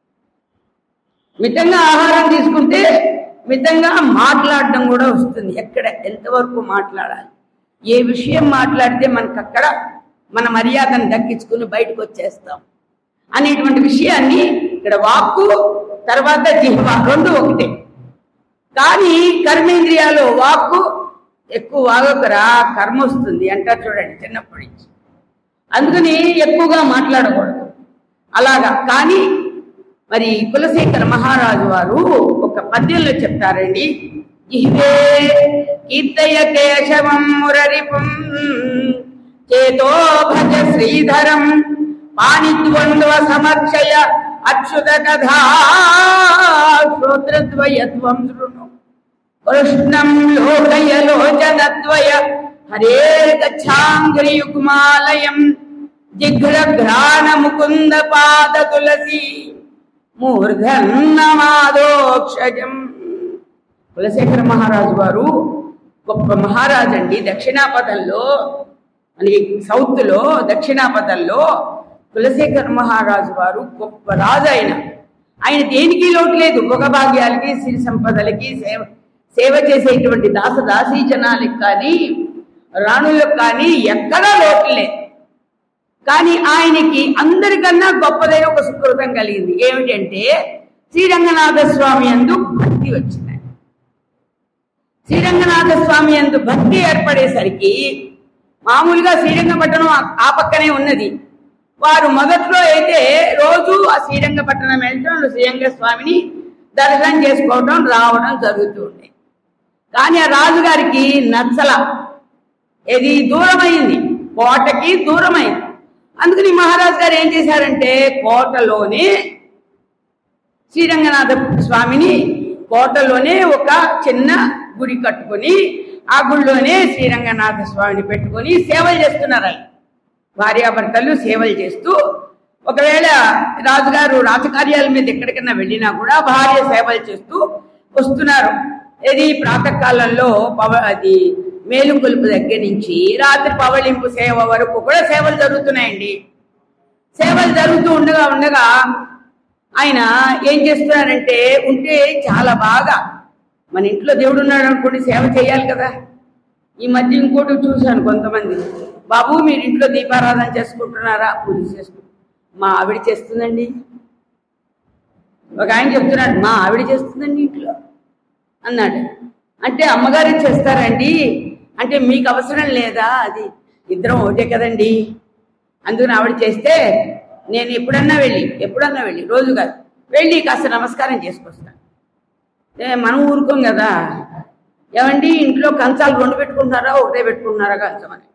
మితంగా ఆహారం తీసుకుంటే మితంగా మాట్లాడడం కూడా వస్తుంది ఎక్కడ ఎంతవరకు మాట్లాడాలి ఏ విషయం మాట్లాడితే మనకు అక్కడ మన మర్యాదను దక్కించుకుని బయటకు వచ్చేస్తాం అనేటువంటి విషయాన్ని ఇక్కడ వాక్కు తర్వాత జిహ్వ రెండు ఒకటే కానీ కర్మేంద్రియాలు వాక్కు ఎక్కువ వాగకరా కర్మ వస్తుంది అంటారు చూడండి చిన్నప్పటి నుంచి అందుకని ఎక్కువగా మాట్లాడకూడదు అలాగా కానీ మరి కులశేఖర మహారాజు వారు ఒక పద్యంలో చెప్తారండి ఇవే కీర్తయ కేశవం మురరిపుం చేతో భజ శ్రీధరం పాణిద్వంద్వ సమర్చయ అచ్యుత కథా శ్రోత్రద్వయత్వం శృణు కృష్ణం లోకయ లోచనద్వయ హరే గచ్చాంగ్రియుగ్మాలయం జిఘ్రఘ్రాణ ముకుంద పాద తులసి మూర్ధన్నమాదోక్షజం కులశేఖర మహారాజు వారు గొప్ప మహారాజు అండి దక్షిణాపథంలో మన సౌత్లో దక్షిణాపథంలో కులశేఖర మహారాజు వారు గొప్ప రాజు ఆయన ఆయన దేనికి లోటు లేదు భోగభాగ్యాలకి సిరి సంపదలకి సేవ సేవ చేసేటువంటి దాస దాసీ జనాలకి కానీ రాణులకు కానీ ఎక్కడా లోటు లేదు కానీ ఆయనకి అందరికన్నా గొప్పదైన ఒక సుకృతం కలిగింది ఏమిటంటే శ్రీరంగనాథ స్వామి అందు భక్తి వచ్చింది శ్రీరంగనాథ స్వామి అందు భక్తి ఏర్పడేసరికి మామూలుగా శ్రీరంగపట్టణం ఆ- ఆ పక్కనే ఉన్నది వారు మొదట్లో అయితే రోజు ఆ శ్రీరంగపట్టణం వెళ్ళటం శ్రీరంగ స్వామిని దర్శనం చేసుకోవడం రావడం జరుగుతూ ఉండేది కానీ ఆ రాజుగారికి నచ్చల ఇది దూరమైంది కోటకి దూరమైంది అందుకని మహారాజు గారు ఏం చేశారంటే కోటలోనే శ్రీరంగనాథ స్వామిని కోటలోనే ఒక చిన్న గుడి కట్టుకొని ఆ గుడిలోనే శ్రీరంగనాథ స్వామిని పెట్టుకొని సేవలు చేస్తున్నారు ఆయన భార్యాభర్తలు సేవలు చేస్తూ ఒకవేళ రాజుగారు రాజకార్యాల మీద ఎక్కడికైనా వెళ్ళినా కూడా భార్య సేవలు చేస్తూ వస్తున్నారు ఇది ప్రాతకాలంలో పవ అది మేలుకొలుపు దగ్గర నుంచి రాత్రి పవళింపు సేవ వరకు కూడా సేవలు జరుగుతున్నాయండి సేవలు జరుగుతూ ఉండగా ఉండగా ఆయన ఏం చేస్తున్నారంటే ఉంటే చాలా బాగా మన ఇంట్లో దేవుడు ఉన్నాడు అనుకోండి సేవ చేయాలి కదా ఈ మధ్య ఇంకోటి చూశాను కొంతమంది బాబు మీరు ఇంట్లో దీపారాధన చేసుకుంటున్నారా పూజ చేసుకుంటు మా ఆవిడ చేస్తుందండి ఒక ఆయన చెప్తున్నాడు మా ఆవిడ చేస్తుందండి ఇంట్లో అన్నాడు అంటే అమ్మగారు చేస్తారండి అంటే మీకు అవసరం లేదా అది ఇద్దరం ఒకటే కదండి అందుకని ఆవిడ చేస్తే నేను ఎప్పుడన్నా వెళ్ళి ఎప్పుడన్నా వెళ్ళి రోజు కాదు వెళ్ళి కాస్త నమస్కారం చేసుకొస్తాను ఏ, మనం ఊరుకోం కదా ఏమండి ఇంట్లో కంచాలు రెండు పెట్టుకుంటున్నారా ఒకటే పెట్టుకుంటున్నారా కంచం అని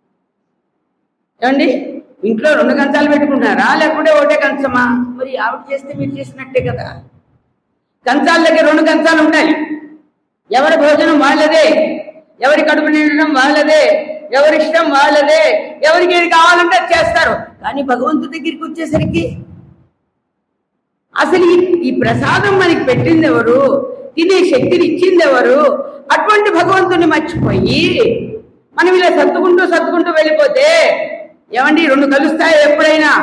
ఏమండి ఇంట్లో రెండు కంచాలు పెట్టుకుంటున్నారా లేకుంటే ఒకటే కంచమా మరి ఆవిడ చేస్తే మీరు చేసినట్టే కదా కంచాల దగ్గర రెండు కంచాలు ఉంటాయి ఎవరి భోజనం వాళ్ళదే ఎవరి కడుపు నిండడం వాళ్ళదే ఎవరి ఇష్టం వాళ్ళదే ఎవరికి ఏది కావాలంటే అది చేస్తారు కానీ భగవంతుడి దగ్గరికి వచ్చేసరికి అసలు ఈ ఈ ప్రసాదం మనకి పెట్టింది ఎవరు తినే శక్తిని ఇచ్చింది ఎవరు అటువంటి భగవంతుని మర్చిపోయి మనం ఇలా సర్దుకుంటూ సర్దుకుంటూ వెళ్ళిపోతే ఏమండి రెండు కలుస్తాయి ఎప్పుడైనా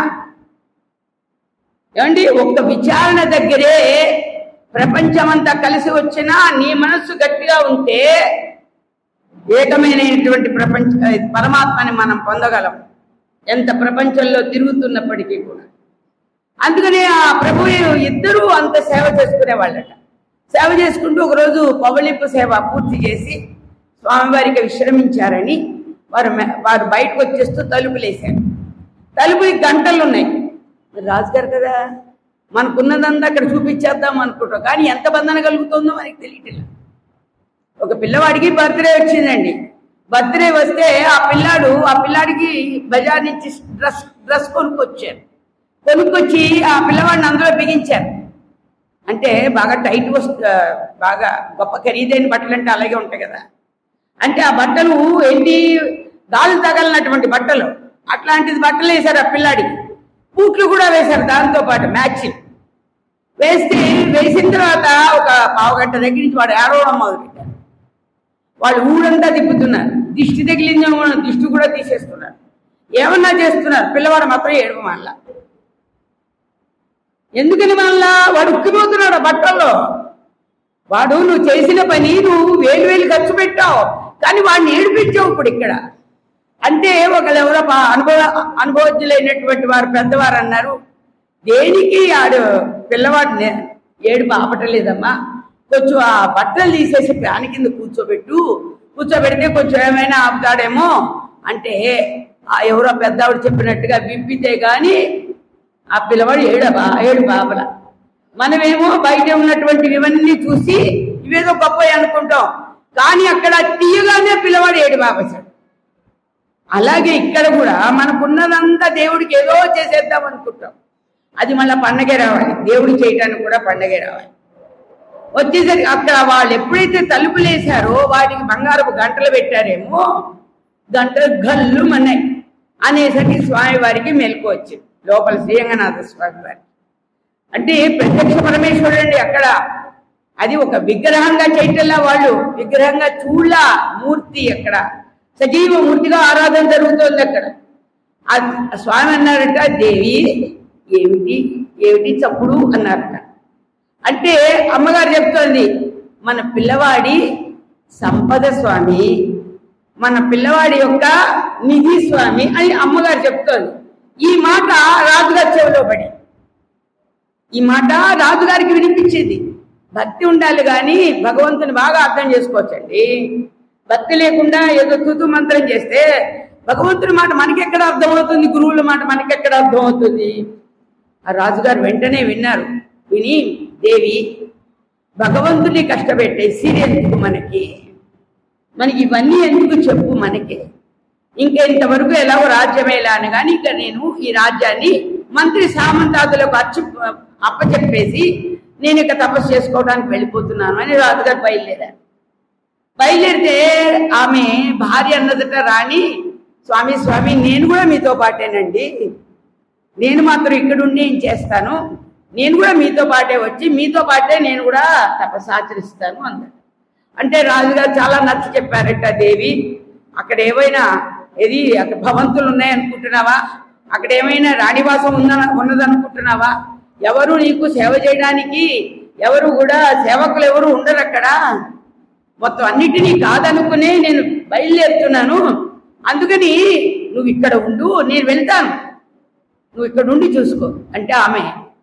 ఏమండి ఒక్క విచారణ దగ్గరే ప్రపంచమంతా కలిసి వచ్చినా నీ మనస్సు గట్టిగా ఉంటే ఏకమైనటువంటి ప్రపంచ పరమాత్మని మనం పొందగలం ఎంత ప్రపంచంలో తిరుగుతున్నప్పటికీ కూడా అందుకనే ఆ ప్రభు ఇద్దరూ అంత సేవ చేసుకునేవాళ్ళట సేవ చేసుకుంటూ ఒకరోజు పవళింపు సేవ పూర్తి చేసి స్వామివారికి విశ్రమించారని వారు మె- వారు బయటకు వచ్చేస్తూ తలుపులు వేశారు తలుపులకి గంటలు ఉన్నాయి మరి రాజుగారు కదా మనకున్నదంతా అక్కడ చూపించేద్దాం అనుకుంటాం కానీ ఎంత బంధన కలుగుతుందో మనకి తెలియట్లేదు ఒక పిల్లవాడికి బర్త్డే వచ్చిందండి బర్త్డే వస్తే ఆ పిల్లాడు ఆ పిల్లాడికి బజార్ నుంచి డ్రెస్ డ్రెస్ కొనుక్కొచ్చారు కొనుక్కొచ్చి ఆ పిల్లవాడిని అందులో బిగించారు అంటే బాగా టైట్ వస్తు బాగా గొప్ప ఖరీదైన బట్టలు అంటే అలాగే ఉంటాయి కదా అంటే ఆ బట్టలు ఏంటి గాలి తగలినటువంటి బట్టలు అట్లాంటిది బట్టలు వేశారు ఆ పిల్లాడికి బూట్లు కూడా వేశారు దాంతో పాటు మ్యాచింగ్ వేస్తే వేసిన తర్వాత ఒక పావు గంట దగ్గర నుంచి వాడు ఏడవడం మొదలుపెట్టారు వాళ్ళు ఊరంతా తిప్పుతున్నారు దిష్టి తగిలింది దిష్టి కూడా తీసేస్తున్నారు ఏమన్నా చేస్తున్నారు పిల్లవాడు మాత్రం ఏడవ మళ్ళా ఎందుకని మళ్ళా వాడు ఉక్కిపోతున్నాడు ఆ బట్టల్లో వాడు నువ్వు చేసిన పని నువ్వు వేలు వేలు ఖర్చు పెట్టావు కానీ వాడిని ఏడిపించావు ఇప్పుడు ఇక్కడ అంటే ఒకళ్ళు ఎవరో పా- అనుభవ అనుభవజ్ఞులైనటువంటి వారు పెద్దవారు అన్నారు దేనికి ఆడు పిల్లవాడిని ఏడు ఆపటలేదమ్మా కొంచెం ఆ బట్టలు తీసేసి ఫ్యాన్ కింద కూర్చోబెట్టు కూర్చోబెడితే కొంచెం ఏమైనా ఆపుతాడేమో అంటే ఆ ఎవరో పెద్దవాడు చెప్పినట్టుగా విప్పితే గాని ఆ పిల్లవాడు ఏడబా ఏడు బాబల మనమేమో బయట ఉన్నటువంటి ఇవన్నీ చూసి ఇవేదో గొప్ప అనుకుంటాం కానీ అక్కడ తీయగానే పిల్లవాడు ఏడు బాబసాడు అలాగే ఇక్కడ కూడా మనకున్నదంతా దేవుడికి ఏదో చేసేద్దాం అనుకుంటాం అది మళ్ళీ పండగే రావాలి దేవుడు చేయటానికి కూడా పండగే రావాలి వచ్చేసరికి అక్కడ వాళ్ళు ఎప్పుడైతే తలుపులు వేశారో వాటికి బంగారపు గంటలు పెట్టారేమో గంటలు గల్లు మన్నాయి అనేసరికి స్వామి వారికి మెలకు వచ్చింది లోపల శ్రీరంగనాథ స్వామి వారికి అంటే ప్రత్యక్ష పరమేశ్వరుడు అండి అక్కడ అది ఒక విగ్రహంగా చేయటంలా వాళ్ళు విగ్రహంగా చూడలా మూర్తి అక్కడ సజీవ మూర్తిగా ఆరాధన జరుగుతోంది అక్కడ ఆ స్వామి అన్నారట దేవి ఏమిటి ఏమిటి చప్పుడు అన్నారట అంటే అమ్మగారు చెప్తోంది మన పిల్లవాడి సంపద స్వామి మన పిల్లవాడి యొక్క నిధి స్వామి అని అమ్మగారు చెప్తోంది ఈ మాట రాజుగారి చెవిలో పడి ఈ మాట రాజుగారికి వినిపించేది భక్తి ఉండాలి కానీ భగవంతుని బాగా అర్థం చేసుకోవచ్చండి భక్తి లేకుండా ఏదో తుతు మంత్రం చేస్తే భగవంతుని మాట మనకెక్కడ అర్థమవుతుంది గురువుల మాట మనకెక్కడ అర్థమవుతుంది ఆ రాజుగారు వెంటనే విన్నారు విని దేవి భగవంతుని కష్టపెట్టే ఎందుకు మనకి మనకి ఇవన్నీ ఎందుకు చెప్పు మనకి ఇంకా ఇంతవరకు ఎలాగో రాజ్యమేలా అని కానీ ఇంకా నేను ఈ రాజ్యాన్ని మంత్రి సామంతాదులకు అచ్చు అప్పచెప్పేసి నేను ఇక తపస్సు చేసుకోవడానికి వెళ్ళిపోతున్నాను అని రాజుగారు బయలుదేరారు బయలుదేరితే ఆమె భార్య అన్నదట రాణి స్వామి స్వామి నేను కూడా మీతో పాటేనండి నేను మాత్రం ఇక్కడుండి ఏం చేస్తాను నేను కూడా మీతో పాటే వచ్చి మీతో పాటే నేను కూడా తపస్సు ఆచరిస్తాను అన్నాడు అంటే రాజుగారు చాలా నచ్చ చెప్పారట దేవి అక్కడ ఏవైనా ఏది అక్కడ భవంతులు ఉన్నాయనుకుంటున్నావా అక్కడ ఏమైనా రాణివాసం ఉంద ఉన్నదనుకుంటున్నావా ఎవరు నీకు సేవ చేయడానికి ఎవరు కూడా సేవకులు ఎవరు ఉండరు అక్కడ మొత్తం అన్నిటినీ కాదనుకునే నేను బయలుదేరుతున్నాను అందుకని నువ్వు ఇక్కడ ఉండు నేను వెళ్తాను నువ్వు ఇక్కడ ఉండి చూసుకో అంటే ఆమె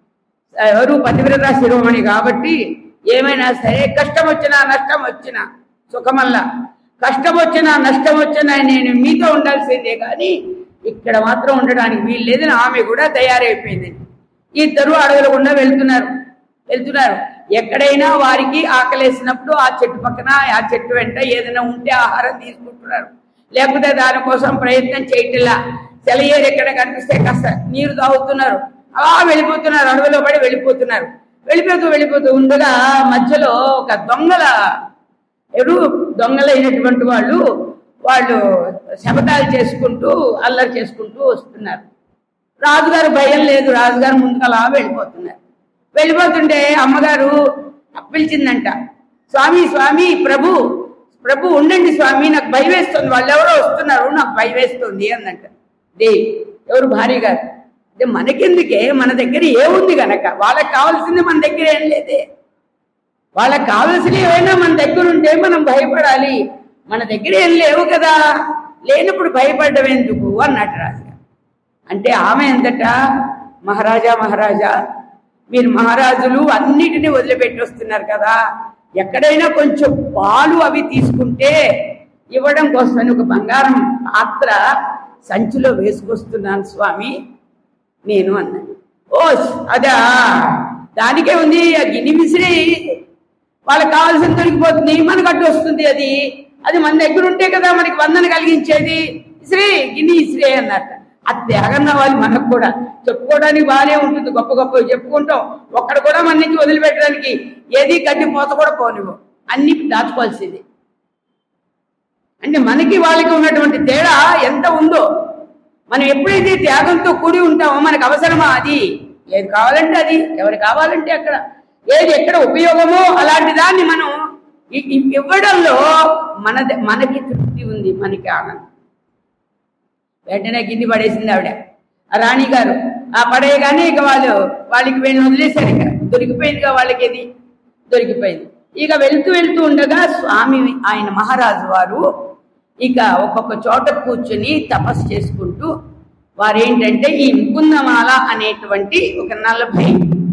ఎవరు పతివ్రత శిరోమణి కాబట్టి ఏమైనా సరే కష్టం వచ్చినా నష్టం వచ్చినా సుఖమల్లా కష్టం వచ్చినా నష్టం వచ్చినా నేను మీతో ఉండాల్సిందే కానీ ఇక్కడ మాత్రం ఉండడానికి వీలు లేదని ఆమె కూడా తయారైపోయింది ఇద్దరు అడవుల గుండా వెళ్తున్నారు వెళ్తున్నారు ఎక్కడైనా వారికి ఆకలేసినప్పుడు ఆ చెట్టు పక్కన ఆ చెట్టు వెంట ఏదైనా ఉంటే ఆహారం తీసుకుంటున్నారు లేకపోతే దానికోసం ప్రయత్నం చేయట్లా సెలయేరు ఎక్కడ కనిపిస్తే కాస్త నీరు తాగుతున్నారు అలా వెళ్ళిపోతున్నారు అడవిలో పడి వెళ్ళిపోతున్నారు వెళ్ళిపోతూ వెళ్ళిపోతూ ఉండగా మధ్యలో ఒక దొంగల ఎవరు దొంగలైనటువంటి వాళ్ళు వాళ్ళు శపథాలు చేసుకుంటూ అల్లరి చేసుకుంటూ వస్తున్నారు రాజుగారు భయం లేదు రాజుగారు ముందుకు అలా వెళ్ళిపోతున్నారు వెళ్ళిపోతుంటే అమ్మగారు పిలిచిందంట స్వామి స్వామి ప్రభు ప్రభు ఉండండి స్వామి నాకు భయం వేస్తుంది వాళ్ళు ఎవరో వస్తున్నారు నాకు భయం వేస్తుంది అందంట దే ఎవరు భార్య గారు అంటే మనకెందుకే మన దగ్గర ఏముంది గనక వాళ్ళకి కావాల్సింది మన దగ్గర ఏం లేదే వాళ్ళకి కావలసినవి ఏమైనా మన దగ్గర ఉంటే మనం భయపడాలి మన దగ్గర ఏం లేవు కదా లేనప్పుడు భయపడ్డం ఎందుకు అన్నట్టు రాజుగారు అంటే ఆమె ఎంతట మహారాజా మహారాజా మీరు మహారాజులు అన్నిటినీ వదిలిపెట్టి వస్తున్నారు కదా ఎక్కడైనా కొంచెం పాలు అవి తీసుకుంటే ఇవ్వడం కోసమని ఒక బంగారం పాత్ర సంచిలో వేసుకొస్తున్నాను స్వామి నేను అన్నాను ఓ అదా దానికే ఉంది ఆ గిన్నె మిసిరి వాళ్ళకి కావాల్సిన దొరికిపోతుంది మనకు అడ్డు వస్తుంది అది అది మన దగ్గర ఉంటే కదా మనకి వందన కలిగించేది ఇసిరే గిన్నె ఇసిరే అన్నట్ట అది త్యాగన్న వాళ్ళు మనకు కూడా చెప్పుకోవడానికి బాగానే ఉంటుంది గొప్ప గొప్ప చెప్పుకుంటాం ఒక్కడ కూడా మన నుంచి వదిలిపెట్టడానికి ఏది గడ్డి పోత కూడా పోనివ్వు అన్ని దాచుకోవాల్సింది అంటే మనకి వాళ్ళకి ఉన్నటువంటి తేడా ఎంత ఉందో మనం ఎప్పుడైతే త్యాగంతో కూడి ఉంటామో మనకు అవసరమా అది ఏది కావాలంటే అది ఎవరు కావాలంటే అక్కడ ఏది ఎక్కడ ఉపయోగమో అలాంటి దాన్ని మనం ఇ- ఇ- ఇవ్వడంలో మన మనకి తృప్తి ఉంది మనకి ఆనందం వెంటనే గిన్నె పడేసింది ఆవిడ ఆ రాణి గారు ఆ పడేయగానే ఇక వాళ్ళు వాళ్ళకి వీళ్ళని వదిలేశారు ఇక దొరికిపోయిందిగా వాళ్ళకి ఇది దొరికిపోయింది ఇక వెళ్తూ వెళ్తూ ఉండగా స్వామి ఆయన మహారాజు వారు ఇక ఒక్కొక్క చోట కూర్చుని తపస్సు చేసుకుంటూ వారేంటంటే ఈ ముకుందమాల అనేటువంటి ఒక నలభై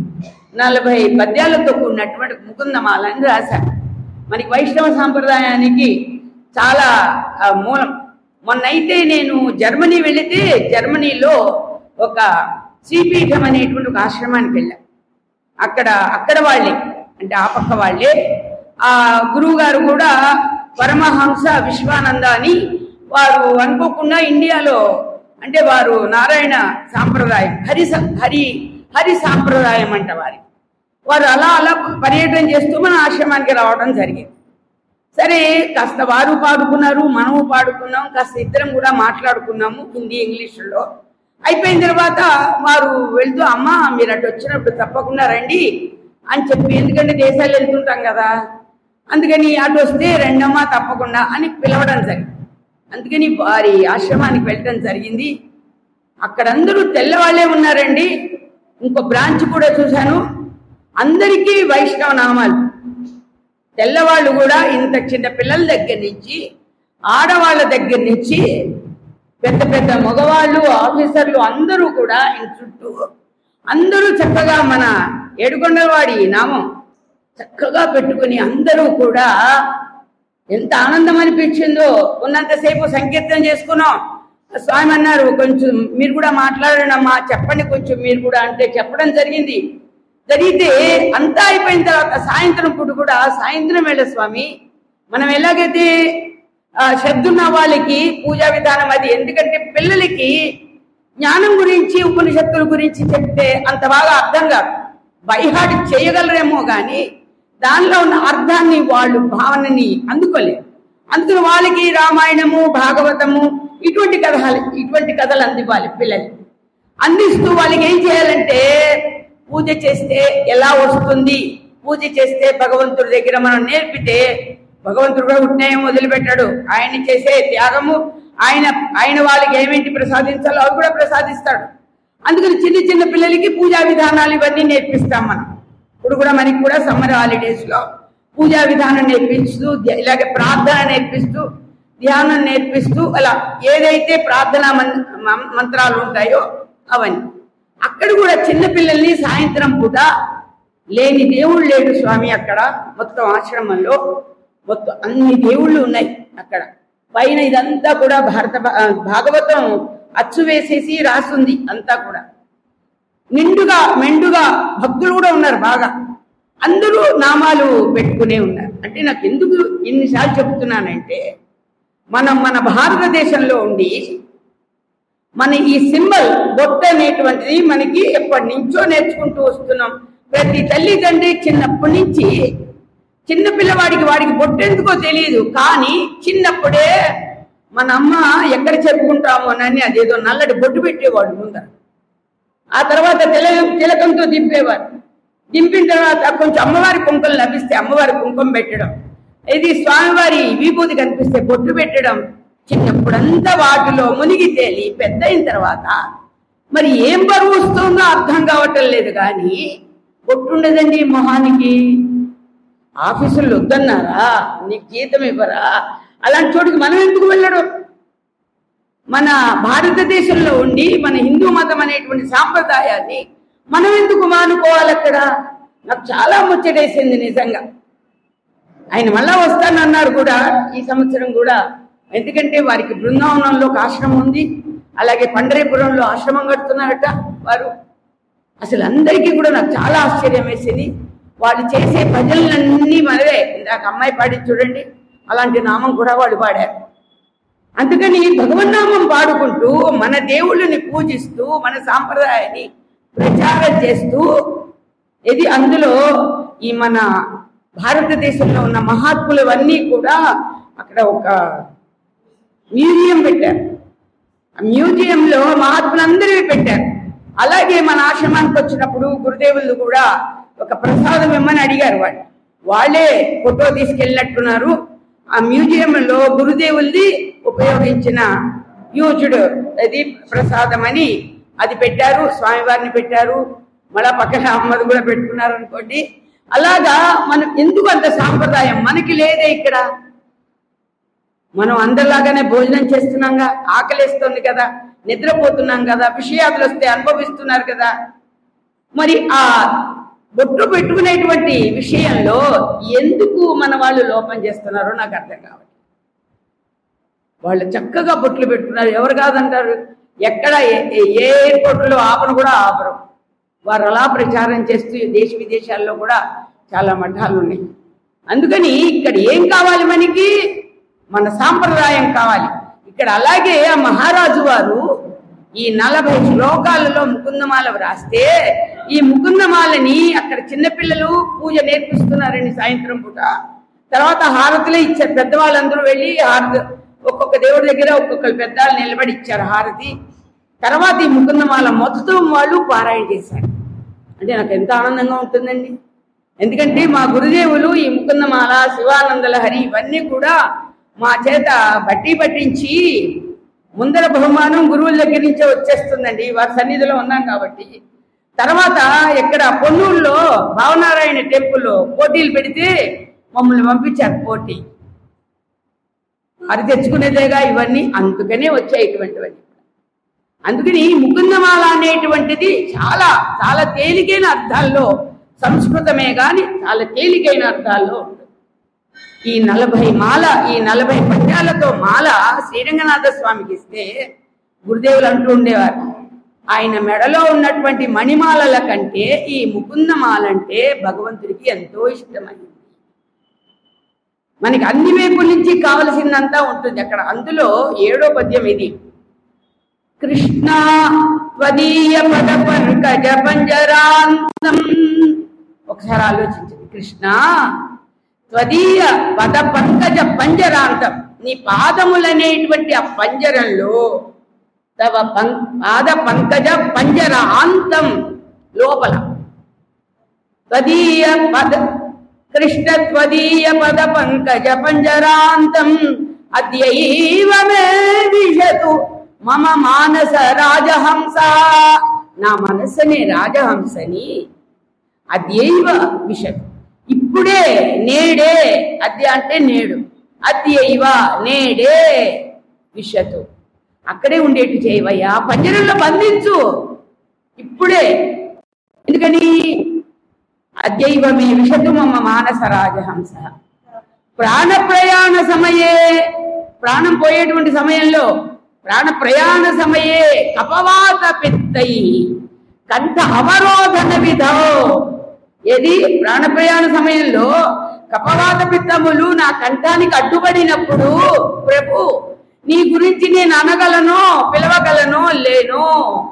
నలభై పద్యాలతో కూడినటువంటి ముకుందమాల అని రాశారు మనకి వైష్ణవ సాంప్రదాయానికి చాలా ఆ, మూలం మొన్నైతే నేను జర్మనీ వెళితే జర్మనీలో ఒక శ్రీపీఠం అనేటువంటి ఒక ఆశ్రమానికి వెళ్ళా అక్కడ అక్కడ వాళ్ళే అంటే ఆ పక్క వాళ్ళే ఆ గురువు గారు కూడా పరమహంస విశ్వానంద అని వారు అనుకోకుండా ఇండియాలో అంటే వారు నారాయణ సాంప్రదాయం హరి స- హరి హరి సాంప్రదాయం అంట వారి వారు అలా అలా పర్యటన చేస్తూ మన ఆశ్రమానికి రావడం జరిగింది సరే కాస్త వారు పాడుకున్నారు మనము పాడుకున్నాం కాస్త ఇద్దరం కూడా మాట్లాడుకున్నాము హిందీ ఇంగ్లీషులో అయిపోయిన తర్వాత వారు వెళ్తూ అమ్మ మీరు అటు వచ్చినప్పుడు తప్పకుండా రండి అని చెప్పి ఎందుకంటే దేశాలు వెళ్తుంటాం కదా అందుకని అటు వస్తే రెండమ్మా తప్పకుండా అని పిలవడం జరిగింది అందుకని వారి ఆశ్రమానికి వెళ్ళడం జరిగింది అక్కడ అందరూ తెల్లవాళ్ళే ఉన్నారండి ఇంకో బ్రాంచ్ కూడా చూశాను అందరికీ వైష్ణవ నామాలు తెల్లవాళ్ళు కూడా ఇంత చిన్న పిల్లల దగ్గర నుంచి ఆడవాళ్ళ దగ్గర నుంచి పెద్ద పెద్ద మగవాళ్ళు ఆఫీసర్లు అందరూ కూడా ఇంత చుట్టూ అందరూ చక్కగా మన ఏడుకొండలవాడి నామం చక్కగా పెట్టుకుని అందరూ కూడా ఎంత ఆనందం అనిపించిందో ఉన్నంతసేపు సంకీర్తన చేసుకున్నాం స్వామి అన్నారు కొంచెం మీరు కూడా మాట్లాడండి అమ్మా చెప్పండి కొంచెం మీరు కూడా అంటే చెప్పడం జరిగింది జరిగితే అంతా అయిపోయిన తర్వాత సాయంత్రం పూట కూడా సాయంత్రం వేళ స్వామి మనం ఎలాగైతే ఆ, శ్రద్ధ ఉన్న వాళ్ళకి పూజా విధానం అది ఎందుకంటే పిల్లలకి జ్ఞానం గురించి ఉపనిషత్తుల గురించి చెప్తే అంత బాగా అర్థం కాదు బైహాడి చేయగలరేమో కానీ దానిలో ఉన్న అర్థాన్ని వాళ్ళు భావనని అందుకోలేరు అందుకని వాళ్ళకి రామాయణము భాగవతము ఇటువంటి కథలు ఇటువంటి కథలు అందివ్వాలి పిల్లలకి అందిస్తూ వాళ్ళకి ఏం చేయాలంటే పూజ చేస్తే ఎలా వస్తుంది పూజ చేస్తే భగవంతుడి దగ్గర మనం నేర్పితే భగవంతుడు కూడా ఉట్నేయం వదిలిపెట్టాడు ఆయన చేసే త్యాగము ఆయన ఆయన వాళ్ళకి ఏమేంటి ప్రసాదించాలో అవి కూడా ప్రసాదిస్తాడు అందుకని చిన్న చిన్న పిల్లలకి పూజా విధానాలు ఇవన్నీ నేర్పిస్తాం మనం ఇప్పుడు కూడా మనకి కూడా సమ్మర్ హాలిడేస్ లో పూజా విధానం నేర్పిస్తూ ధ్య- ఇలాగే ప్రార్థన నేర్పిస్తూ ధ్యానం నేర్పిస్తూ అలా ఏదైతే ప్రార్థనా మం- మం- మంత్రాలు ఉంటాయో అవన్నీ అక్కడ కూడా చిన్న పిల్లల్ని సాయంత్రం పూట లేని దేవుడు లేడు స్వామి అక్కడ మొత్తం ఆశ్రమంలో మొత్తం అన్ని దేవుళ్ళు ఉన్నాయి అక్కడ పైన ఇదంతా కూడా భారత భా- భాగవతం అచ్చు వేసేసి రాసుంది అంతా కూడా నిండుగా మెండుగా భక్తులు కూడా ఉన్నారు బాగా అందరూ నామాలు పెట్టుకునే ఉన్నారు అంటే నాకు ఎందుకు ఇన్నిసార్లు చెప్తున్నానంటే మనం మన భారతదేశంలో ఉండి మన ఈ సింబల్ బొట్టు అనేటువంటిది మనకి ఎప్పటి నుంచో నేర్చుకుంటూ వస్తున్నాం ప్రతి తల్లిదండ్రి చిన్నప్పటి నుంచి చిన్న పిల్లవాడికి వాడికి బొట్టు ఎందుకో తెలియదు కానీ చిన్నప్పుడే మన అమ్మ ఎక్కడ చెప్పుకుంటాము అని అదేదో నల్లటి బొట్టు పెట్టేవాడు ముందర ఆ తర్వాత తిల తిలకంతో దింపేవారు దింపిన తర్వాత కొంచెం అమ్మవారి కుంకుమలు లభిస్తే అమ్మవారి కుంకుమ పెట్టడం ఇది స్వామివారి విభూతి కనిపిస్తే బొట్టు పెట్టడం చిన్నప్పుడంతా వాటిలో మునిగి తేలి పెద్ద అయిన తర్వాత మరి ఏం బరువు వస్తుందో అర్థం కావటం లేదు కానీ బొట్టు ఉండదండి మొహానికి ఆఫీసులు వద్దన్నారా నీకు జీతం ఇవ్వరా అలాంటి చోటుకి మనం ఎందుకు వెళ్ళడం మన భారతదేశంలో ఉండి మన హిందూ మతం అనేటువంటి సాంప్రదాయాన్ని మనం ఎందుకు మానుకోవాలి అక్కడ నాకు చాలా ముచ్చటేసింది నిజంగా ఆయన మళ్ళా వస్తానన్నారు కూడా ఈ సంవత్సరం కూడా ఎందుకంటే వారికి బృందావనంలో ఒక ఆశ్రమం ఉంది అలాగే పండరీపురంలో ఆశ్రమం కడుతున్నారట వారు అసలు అందరికీ కూడా నాకు చాలా ఆశ్చర్యం వేసింది వాళ్ళు చేసే భజనలన్నీ మనవే ఇందాక అమ్మాయి పాడి చూడండి అలాంటి నామం కూడా వాళ్ళు పాడారు అందుకని భగవన్నామం పాడుకుంటూ మన దేవుళ్ళని పూజిస్తూ మన సాంప్రదాయాన్ని ప్రచారం చేస్తూ ఇది అందులో ఈ మన భారతదేశంలో ఉన్న మహాత్ములవన్నీ కూడా అక్కడ ఒక మ్యూజియం పెట్టారు ఆ మ్యూజియంలో మహాత్ములందరివి పెట్టారు అలాగే మన ఆశ్రమానికి వచ్చినప్పుడు గురుదేవులు కూడా ఒక ప్రసాదం ఇమ్మని అడిగారు వాళ్ళు వాళ్ళే ఫోటో తీసుకెళ్ళినట్టున్నారు ఆ మ్యూజియంలో గురుదేవుల్ది ఉపయోగించిన యూజ్డ్ అది ప్రసాదం అని అది పెట్టారు స్వామివారిని పెట్టారు మళ్ళా పక్కన అమ్మది కూడా పెట్టుకున్నారు అనుకోండి అలాగా మనం ఎందుకు అంత సాంప్రదాయం మనకి లేదే ఇక్కడ మనం అందరిలాగానే భోజనం చేస్తున్నాంగా ఆకలిస్తుంది కదా నిద్రపోతున్నాం కదా విషయాలు వస్తే అనుభవిస్తున్నారు కదా మరి ఆ బొట్టు పెట్టుకునేటువంటి విషయంలో ఎందుకు మన వాళ్ళు లోపం చేస్తున్నారో నాకు అర్థం కావాలి వాళ్ళు చక్కగా బొట్లు పెట్టుకున్నారు ఎవరు కాదంటారు ఎక్కడ ఏ- ఏ ఎయిర్పోర్ట్లో ఆపను కూడా ఆపరు వారు అలా ప్రచారం చేస్తూ దేశ విదేశాల్లో కూడా చాలా మఠాలు ఉన్నాయి అందుకని ఇక్కడ ఏం కావాలి మనకి మన సాంప్రదాయం కావాలి ఇక్కడ అలాగే ఆ మహారాజు వారు ఈ నలభై శ్లోకాలలో ముకుందమాల వ్రాస్తే ఈ ముకుందమాలని అక్కడ చిన్నపిల్లలు పూజ నేర్పిస్తున్నారండి సాయంత్రం పూట తర్వాత హారతులే ఇచ్చారు పెద్దవాళ్ళందరూ వెళ్ళి హారతి ఒక్కొక్క దేవుడి దగ్గర ఒక్కొక్కరు పెద్దవాళ్ళు నిలబడి ఇచ్చారు హారతి తర్వాత ఈ ముకుందమాల మొత్తం వాళ్ళు పారాయణ చేశారు అంటే నాకు ఎంత ఆనందంగా ఉంటుందండి ఎందుకంటే మా గురుదేవులు ఈ ముకుందమాల శివానందల హరి ఇవన్నీ కూడా మా చేత బట్టి పట్టించి ముందర బహుమానం గురువుల దగ్గర నుంచే వచ్చేస్తుందండి వారి సన్నిధిలో ఉన్నాం కాబట్టి తర్వాత ఇక్కడ పొన్నూరులో భావనారాయణ టెంపుల్లో పోటీలు పెడితే మమ్మల్ని పంపించారు పోటీ అది తెచ్చుకునేదేగా ఇవన్నీ అందుకనే వచ్చాయి ఇటువంటివన్నీ అందుకని ముకుందమాల అనేటువంటిది చాలా చాలా తేలికైన అర్థాల్లో సంస్కృతమే గాని చాలా తేలికైన అర్థాల్లో ఉంటుంది ఈ నలభై మాల ఈ నలభై పద్యాలతో మాల శ్రీరంగనాథ స్వామికి ఇస్తే గురుదేవులు అంటూ ఉండేవారు ఆయన మెడలో ఉన్నటువంటి మణిమాలల కంటే ఈ ముకుందమాల అంటే భగవంతుడికి ఎంతో ఇష్టమైంది మనకి అన్ని వైపుల నుంచి కావలసిందంతా ఉంటుంది అక్కడ అందులో ఏడో పద్యం ఇది కృష్ణ త్వదీయ పద పంకజ పంజరాంతం ఒకసారి ఆలోచించండి కృష్ణ త్వదీయ పద పంకజ పంజరాంతం నీ పాదములనేటువంటి ఆ పంజరంలో తవ పం పాద పంకజ పంజరాంతం లోపల త్వదీయ పద కృష్ణ త్వదీయ పద పంకజ పంజరాంతం అద్యైవ మే విశతు మమ మానస రాజహంస నా మనస్సనే రాజహంసని అద్యైవ విశతు ఇప్పుడే నేడే అద్య అంటే నేడు అద్యైవ నేడే విశతు అక్కడే ఉండేట్టు చేయవయ్యా పంజరంలో బంధించు ఇప్పుడే ఎందుకని అద్యైవ మే విశతు మమ మానస రాజహంస ప్రాణ ప్రయాణ సమయే ప్రాణం పోయేటువంటి సమయంలో ప్రాణ ప్రయాణ సమయే అపవాత పిత్తై కంఠ అవరోధన విధో ఏది ప్రాణ ప్రయాణ సమయంలో కపవాత పిత్తములు నా కంఠానికి అడ్డుపడినప్పుడు ప్రభు నీ గురించి నేను అనగలను పిలవగలను లేను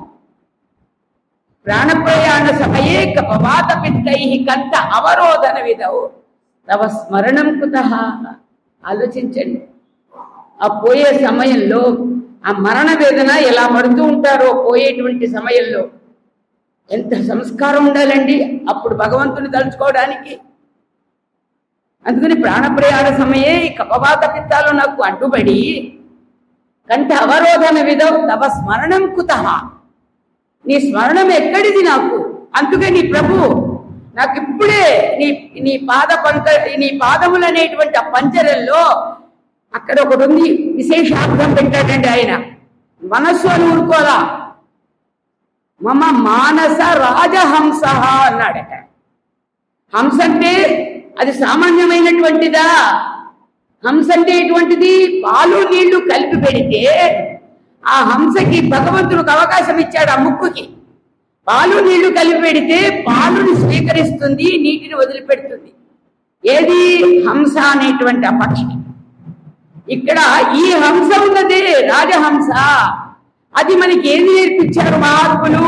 ప్రాణప్రయాణ సమయే కపవాత పిత్తై కంఠ అవరోధన విధవు తవ స్మరణం కుత ఆలోచించండి ఆ పోయే సమయంలో ఆ మరణ వేదన ఎలా పడుతూ ఉంటారో పోయేటువంటి సమయంలో ఎంత సంస్కారం ఉండాలండి అప్పుడు భగవంతుని తలుచుకోవడానికి అందుకని ప్రాణప్రయాణ సమయే ఈ కపవాత పిత్తాలు నాకు అడ్డుపడి కంఠ అవరోధన విధం తవ స్మరణం కుత నీ స్మరణం ఎక్కడిది నాకు అందుకని ప్రభు నాకు ఇప్పుడే నీ నీ పాద పంక నీ పాదములు అనేటువంటి ఆ పంచరంలో అక్కడ ఒకటి ఉంది విశేషార్థం పెట్టాడండి ఆయన మనస్సు అని ఊరుకోలా మమ మానస రాజహంస అన్నాడట హంస అంటే అది సామాన్యమైనటువంటిదా హంస అంటే ఎటువంటిది పాలు నీళ్లు కలిపి పెడితే ఆ హంసకి భగవంతుడికి అవకాశం ఇచ్చాడు ఆ ముక్కుకి పాలు నీళ్లు కలిపి పెడితే పాలుని స్వీకరిస్తుంది నీటిని వదిలిపెడుతుంది ఏది హంస అనేటువంటి ఆ పక్షి ఇక్కడ ఈ హంస ఉన్నదే రాజహంస అది మనకి ఏది నేర్పించారు మహాత్ములు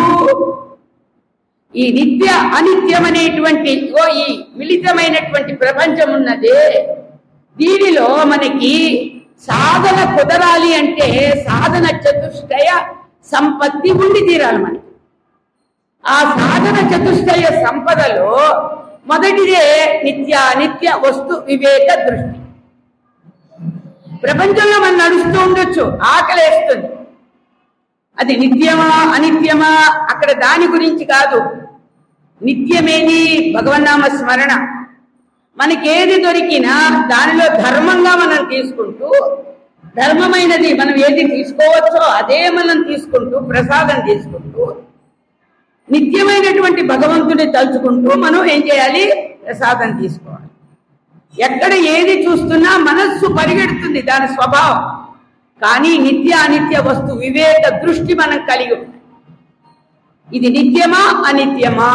ఈ నిత్య అనిత్యం అనేటువంటి ఓ ఈ మిళితమైనటువంటి ప్రపంచం ఉన్నదే దీనిలో మనకి సాధన కుదరాలి అంటే సాధన చతుష్టయ సంపత్తి ఉండి తీరాలి మనకి ఆ సాధన చతుష్టయ సంపదలో మొదటిదే నిత్య నిత్య వస్తు వివేక దృష్టి ప్రపంచంలో మనం నడుస్తూ ఉండొచ్చు ఆకలేస్తుంది అది నిత్యమా అనిత్యమా అక్కడ దాని గురించి కాదు నిత్యమేది భగవన్నామ స్మరణ మనకి ఏది దొరికినా దానిలో ధర్మంగా మనం తీసుకుంటూ ధర్మమైనది మనం ఏది తీసుకోవచ్చో అదే మనం తీసుకుంటూ ప్రసాదం తీసుకుంటూ నిత్యమైనటువంటి భగవంతుని తలుచుకుంటూ మనం ఏం చేయాలి ప్రసాదం తీసుకోవాలి ఎక్కడ ఏది చూస్తున్నా మనస్సు పరిగెడుతుంది దాని స్వభావం కానీ నిత్య అనిత్య వస్తు వివేక దృష్టి మనం కలిగి ఉంటాం ఇది నిత్యమా అనిత్యమా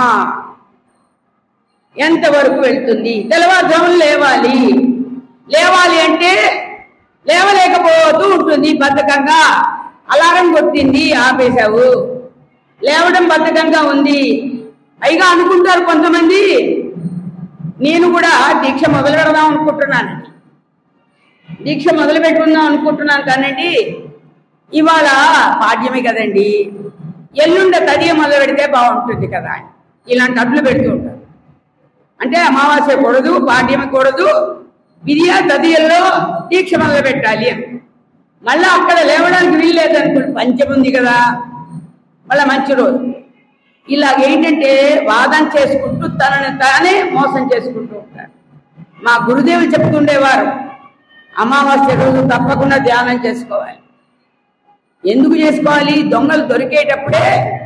ఎంతవరకు వెళ్తుంది తెల్లవారుజామున లేవాలి లేవాలి అంటే లేవలేకపోతూ ఉంటుంది బద్ధకంగా అలారం కొట్టింది ఆపేశావు లేవడం బద్ధకంగా ఉంది పైగా అనుకుంటారు కొంతమంది నేను కూడా దీక్ష మొదలు పెడదాం అనుకుంటున్నాను దీక్ష మొదలు పెట్టుకుందాం అనుకుంటున్నాను కానండి ఇవాళ పాడ్యమే కదండి ఎల్లుండ తదియ మొదలు పెడితే బాగుంటుంది కదా అని ఇలాంటి అడ్లు పెడుతూ ఉంటారు అంటే అమావాస్య కూడదు పాడ్యమి కూడదు విద్య తదియల్లో దీక్ష మొదలు పెట్టాలి అని మళ్ళా అక్కడ లేవడానికి వీల్లేదనుకోండి పంచం ఉంది కదా మళ్ళా మంచి రోజు ఇలాగ ఏంటంటే వాదన చేసుకుంటూ తనని తానే మోసం చేసుకుంటూ ఉంటారు మా గురుదేవులు చెప్తుండేవారు అమావాస్య రోజు తప్పకుండా ధ్యానం చేసుకోవాలి ఎందుకు చేసుకోవాలి దొంగలు దొరికేటప్పుడే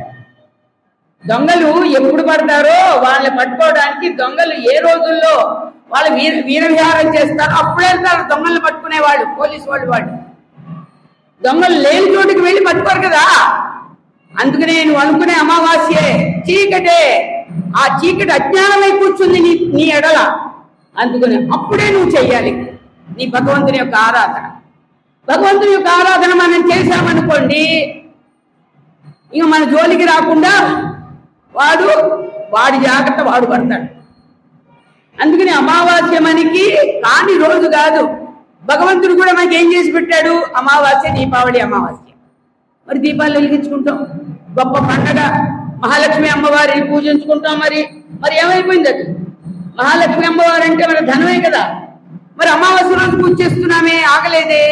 దొంగలు ఎప్పుడు పడతారో వాళ్ళని పట్టుకోవడానికి దొంగలు ఏ రోజుల్లో వాళ్ళు వీర వీర విహారం చేస్తారో అప్పుడు వెళ్తారు దొంగలు పట్టుకునేవాళ్ళు పోలీసు వాళ్ళు వాళ్ళు దొంగలు లేని చోటికి వెళ్ళి పట్టుకోరు కదా అందుకనే నువ్వు అనుకునే అమావాస్యే చీకటే ఆ చీకటి అజ్ఞానమై కూర్చుంది నీ నీ ఎడల అందుకని అప్పుడే నువ్వు చెయ్యాలి నీ భగవంతుని యొక్క ఆరాధన భగవంతుని యొక్క ఆరాధన మనం చేశామనుకోండి ఇక మన జోలికి రాకుండా వాడు వాడి జాగ్రత్త వాడు పడతాడు అందుకని అమావాస్య మనకి కాని రోజు కాదు భగవంతుడు కూడా మనకి ఏం చేసి పెట్టాడు అమావాస్య దీపావళి అమావాస్య మరి దీపాలు వెలిగించుకుంటాం గొప్ప పండగ మహాలక్ష్మి అమ్మవారిని పూజించుకుంటాం మరి మరి ఏమైపోయింది అది మహాలక్ష్మి అమ్మవారు అంటే మన ధనమే కదా మరి అమావాస్య రోజు పూజ చేస్తున్నామే ఆగలేదే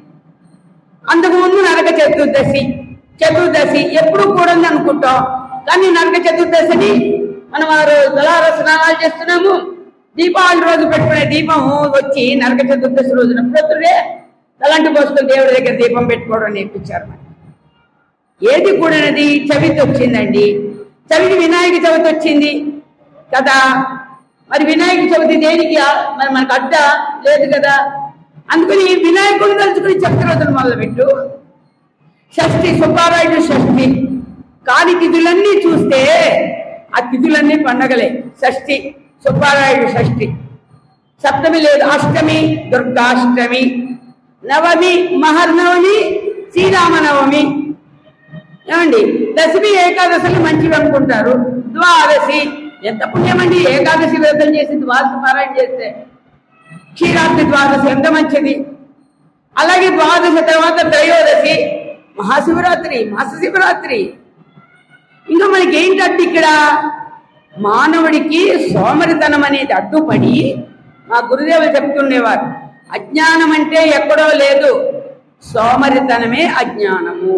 అంతకు ముందు నరక చతుర్దశి చతుర్దశి ఎప్పుడు కూడంది అనుకుంటాం కానీ నరక చతుర్దశిని మనం ఆ రోజు దళార స్నానాలు చేస్తున్నాము దీపావళి రోజు పెట్టుకునే దీపం వచ్చి నరక చతుర్దశి రోజున ప్రొద్దుడే తలంటి పోసుకొని దేవుడి దగ్గర దీపం పెట్టుకోవడం నేర్పించారు మనకి ఏది కూడినది చవితి వచ్చిందండి చవితి వినాయక చవితి వచ్చింది కదా మరి వినాయక చవితి దేనికి ఆ- మరి మనకు అడ్డ లేదు కదా అందుకని వినాయకుడిని తలుచుకుని చెప్త రోజులు మొదలుపెట్టు షష్ఠి సుబ్బారాయుడు షష్ఠి కాని తిథులన్నీ చూస్తే ఆ తిథులన్నీ పండగలే షష్ఠి సుబ్బారాయుడు షష్ఠి సప్తమి లేదు అష్టమి దుర్గాష్టమి నవమి మహర్నవమి శ్రీరామనవమి ఏమండి దశమి ఏకాదశులు మంచివి అనుకుంటారు ద్వాదశి ఎంత పుణ్యమండి ఏకాదశి వ్రతం చేసి ద్వాదశి పారాయణ చేస్తే క్షీరాబ్ది ద్వాదశి ఎంత మంచిది అలాగే ద్వాదశి తర్వాత త్రయోదశి మహాశివరాత్రి మాస శివరాత్రి ఇంకా మనకి ఏంటి అడ్డు ఇక్కడ మానవుడికి సోమరితనం అనేది అడ్డుపడి మా గురుదేవులు చెప్తుండేవారు అజ్ఞానం అంటే ఎక్కడో లేదు సోమరితనమే అజ్ఞానము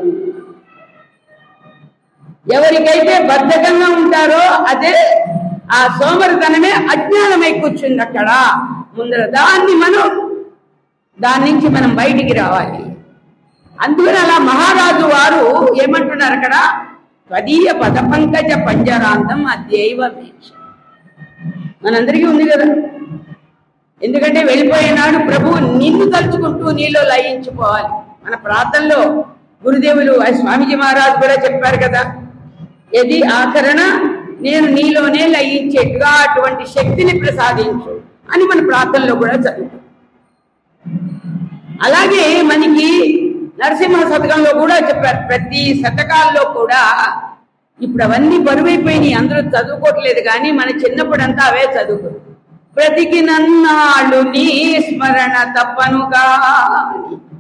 ఎవరికైతే బద్ధకంగా ఉంటారో అదే ఆ సోమరితనమే అజ్ఞానమై కూర్చుంది అక్కడ ముందర దాన్ని మనం దాని నుంచి మనం బయటికి రావాలి అందుకని అలా మహారాజు వారు ఏమంటున్నారు అక్కడ స్వదీయ పద పంకజ పంజరాంతం అద్యైవ వీక్ష మనందరికీ ఉంది కదా ఎందుకంటే వెళ్ళిపోయినాడు ప్రభు నిన్ను తలుచుకుంటూ నీలో లయించిపోవాలి మన ప్రార్థనలో గురుదేవులు ఆ స్వామిజీ మహారాజు కూడా చెప్పారు కదా ఇది ఆకరణ నేను నీలోనే లయించేట్టుగా అటువంటి శక్తిని ప్రసాదించు అని మన ప్రార్థనలో కూడా చదువుతాం అలాగే మనకి నరసింహ శతకంలో కూడా చెప్పారు ప్రతి శతకాల్లో కూడా ఇప్పుడు అవన్నీ బరువైపోయినాయి అందరూ చదువుకోవట్లేదు కానీ మన చిన్నప్పుడంతా అవే చదువుకో ప్రతికి నన్నాళ్ళు నీ స్మరణ తప్పను కాని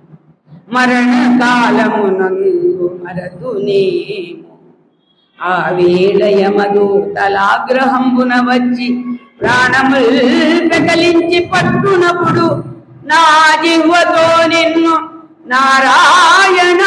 మరణ కాలమునందు మరతునేమో ఆ వేళయమదు తలాగ్రహంబున వచ్చి ప్రాణముల్ పెకలించి పట్టునప్పుడు నా జిహ్వతో నిన్ను నారాయణ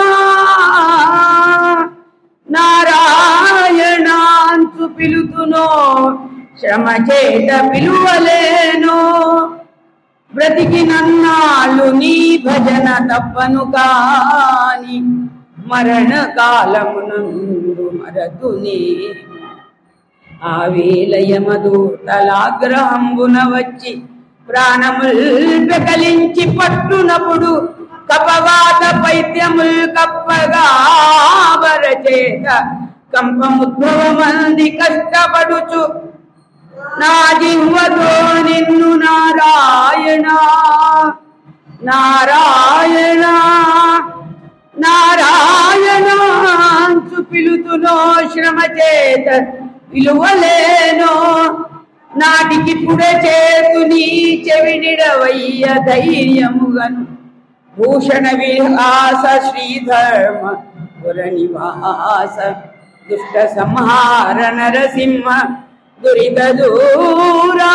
నారాయణాంతు పిలుతునో శ్రమ చేత పిలువలేనో బ్రతికినన్నాళ్ళు నీ భజన తప్పను కాని మరణ కాలమునందు మరతునే ఆ వేలయమదు తలాగ్రహంబున వచ్చి ప్రాణముల్ పెకలించి పట్టునప్పుడు కపవాత పైత్యముల్ కప్పగా వరచేత కంపముద్భవమంది కష్టపడుచు నా జిహ్వతో నిన్ను నారాయణ నారాయణ నారాయణ అంచు పిలుతునో శ్రమ చేత విలువలేనో నాటికి పుడే చేతు నీ చెవినిడవయ్య ధైర్యముగను భూషణ విహాస శ్రీధర్మ పుర నివాస దుష్ట సంహార నరసింహ దురిత దూరా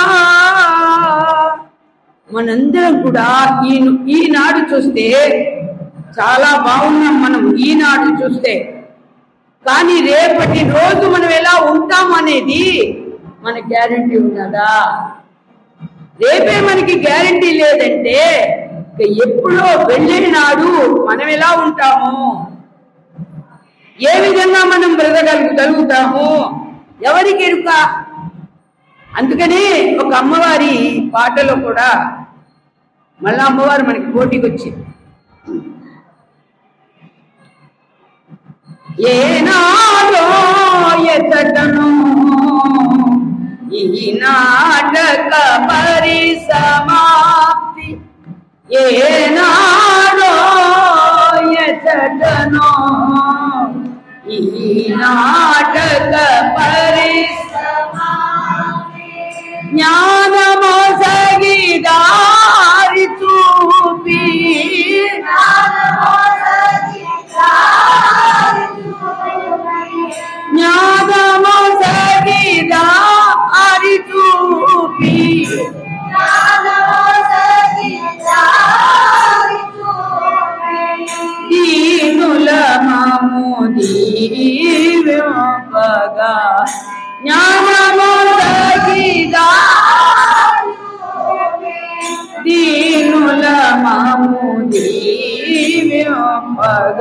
మనందరం కూడా ఈ ఈనాడు చూస్తే చాలా బాగున్నాం మనం ఈనాడు చూస్తే కానీ రేపటి రోజు మనం ఎలా ఉంటాం అనేది మన గ్యారంటీ ఉన్నదా రేపే మనకి గ్యారంటీ లేదంటే ఇక ఎప్పుడో వెళ్ళే నాడు మనం ఎలా ఉంటాము ఏ విధంగా మనం బ్రతకగలుగుతాము ఎవరికి ఎరుక అందుకనే ఒక అమ్మవారి పాటలో కూడా మళ్ళా అమ్మవారు మనకి పోటీకి వచ్చింది ఏనాడో ఎతటను ఈ నాటక పరిసమాప్తి ఏనాడో ఎతటను ఈ నాటక పరిసమాప్తి జ్ఞానమోసగి దారి చూపి జ్ఞానమోసగి దారి చూపి దీనుల మము దీవ్యోపగా జ్ఞానమోసగి దారి దీనుల మము దీవ్యోపగ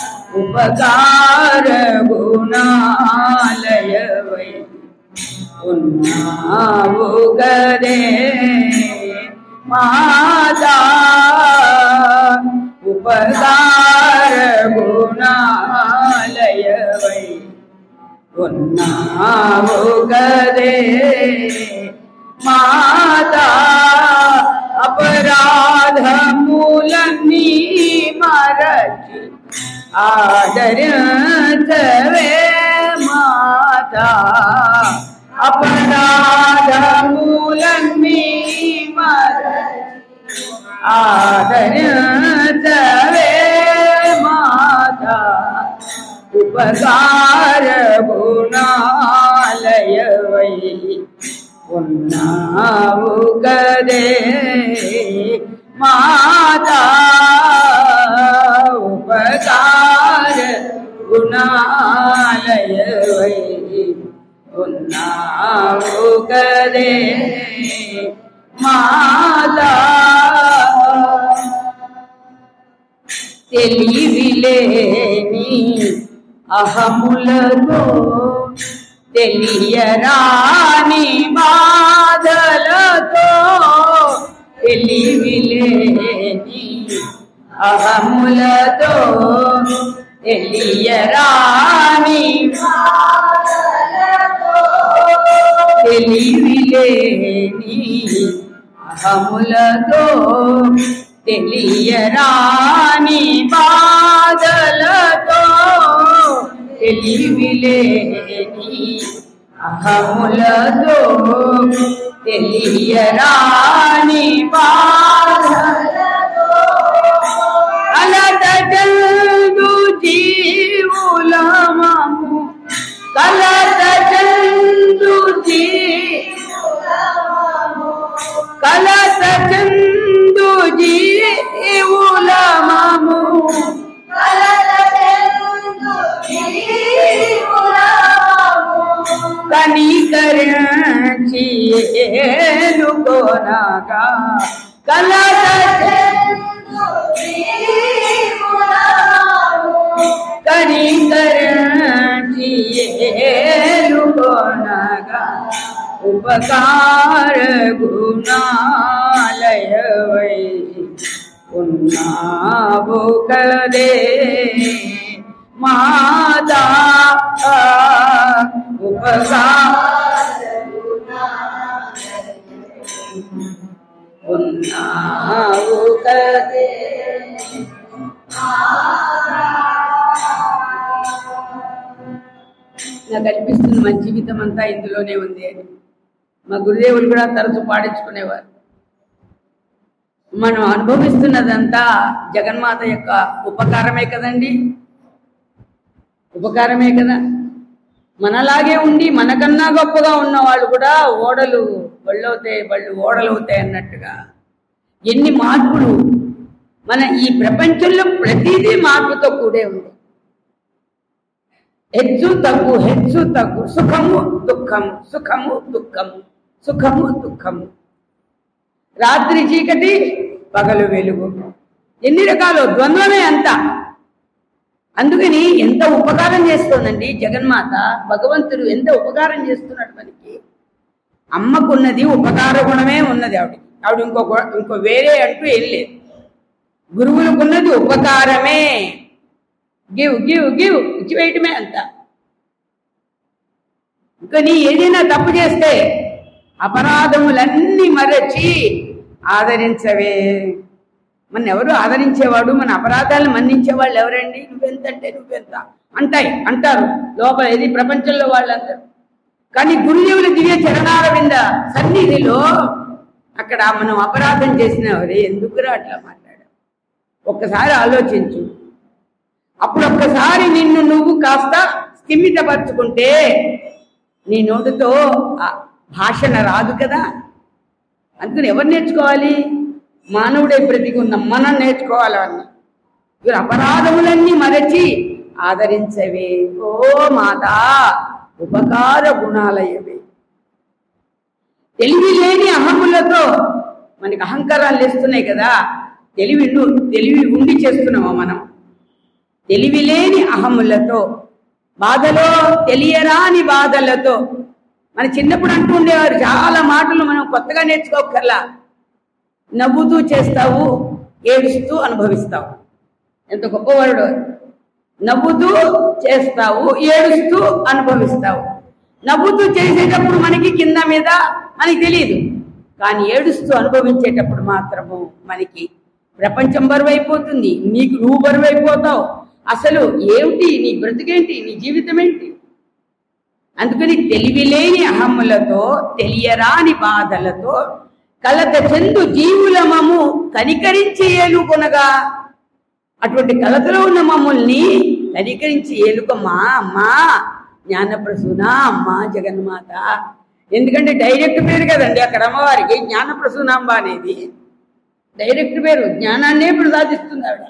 ఉపకార గుణాలయవై ఉన్నావు గదే మాతా ఉపకార గుణాలయవై ఉన్నావు గదే మాతా అపరాధములన్నీ మరచి ఆదరించవే మాతా అపరాధములన్నీ మరచి ఆదరించవే మాతా ఉపకార గుణాలయవై ఉన్నావు గదే మాతా ఉపకార గుణాలయవై ఉన్నావు గదే మాతా తెలివిలేని అహములతో తెలియరాని బాధలతో తెలివిలేని అహములతో తెలియరాని తెలివిలేని అహములతో తెలియరాని బాధలతో తెలివిలేని అహములతో తెలియరాని బాధలతో చందు జీవులమము కనికరించి ఏలుకొనగా కలత కనికరించి ఏలుకొనగా ఉపకార గుణాలయవై ఉన్నావు కదే మాతా ఉపకార ఉన్నావు కదే నాకు అనిపిస్తుంది మన జీవితం అంతా ఇందులోనే ఉంది అని మా గురుదేవులు కూడా తరచు పాడించుకునేవారు మనం అనుభవిస్తున్నదంతా జగన్మాత యొక్క ఉపకారమే కదండి ఉపకారమే కదా మనలాగే ఉండి మనకన్నా గొప్పగా ఉన్న వాళ్ళు కూడా ఓడలు బళ్ళవుతాయి బళ్ళు ఓడలు అవుతాయి అన్నట్టుగా ఎన్ని మార్పులు మన ఈ ప్రపంచంలో ప్రతిదీ మార్పుతో కూడే ఉంది హెచ్చు తగ్గు హెచ్చు తగ్గు సుఖము దుఃఖము సుఖము దుఃఖము సుఖము దుఃఖము రాత్రి చీకటి పగలు వెలుగు ఎన్ని రకాలు ద్వంద్వమే అంతా అందుకని ఎంత ఉపకారం చేస్తోందండి జగన్మాత భగవంతుడు ఎంత ఉపకారం చేస్తున్నాడు మనకి అమ్మకున్నది ఉపకార గుణమే ఉన్నది ఆవిడ ఆవిడ ఇంకో గు- ఇంకో వేరే అంటూ ఏం లేదు గురువులకున్నది ఉపకారమే గివ్ గివ్ గివ్ ఇచ్చివేయటమే అంత ఇంకా నీ ఏదైనా తప్పు చేస్తే అపరాధములన్నీ మరచి ఆదరించవే మన ఎవరు ఆదరించేవాడు మన అపరాధాలను మన్నించే వాళ్ళు ఎవరండి నువ్వెంత అంటే నువ్వెంత అంటాయి అంటారు లోపల ఇది ప్రపంచంలో వాళ్ళందరూ కానీ గురుదేవుల దివ్య చరణాల వింద సన్నిధిలో అక్కడ మనం అపరాధం చేసిన ఎవరే ఎందుకురా అట్లా మాట్లాడావు ఒక్కసారి ఆలోచించు అప్పుడు ఒక్కసారి నిన్ను నువ్వు కాస్త స్థిమితపరుచుకుంటే నీ నోటితో ఆ భాషణ రాదు కదా అందుకని ఎవరు నేర్చుకోవాలి మానవుడే బ్రతికున్న మనం నేర్చుకోవాలి అన్న వీరు అపరాధములన్నీ మరచి ఆదరించవే ఓ మాతా ఉపకార గుణాలయవే తెలివి లేని అహములతో మనకి అహంకారాలు లేస్తున్నాయి కదా తెలివి ఉండు- తెలివి ఉండి చేస్తున్నామా మనం తెలివి లేని అహములతో బాధలో తెలియరాని బాధలతో మన చిన్నప్పుడు అంటూ ఉండేవారు చాలా మాటలు మనం కొత్తగా నేర్చుకోకర్లా నవ్వుతూ చేస్తావు ఏడుస్తూ అనుభవిస్తావు ఎంత గొప్పవాడు నవ్వుతూ చేస్తావు ఏడుస్తూ అనుభవిస్తావు నవ్వుతూ చేసేటప్పుడు మనకి కింద మీద మనకి తెలియదు కానీ ఏడుస్తూ అనుభవించేటప్పుడు మాత్రము మనకి ప్రపంచం బరువైపోతుంది నీకు నువ్వు బరువైపోతావు అసలు ఏమిటి నీ బ్రతికేంటి నీ జీవితం ఏంటి అందుకని తెలివిలేని అహమ్ములతో తెలియరాని బాధలతో కలత చెందు జీవులమము కనికరించి ఏలుకొనగా అటువంటి కలతలో ఉన్న మమ్మల్ని కనికరించి ఏలుకమ్మా అమ్మా జ్ఞానప్రసూన అమ్మా జగన్మాత ఎందుకంటే డైరెక్ట్ పేరు కదండి అక్కడ అమ్మవారికి జ్ఞానప్రసూనాంబ అనేది డైరెక్ట్ పేరు జ్ఞానాన్నే ప్రసాదిస్తుంది ఆవిడ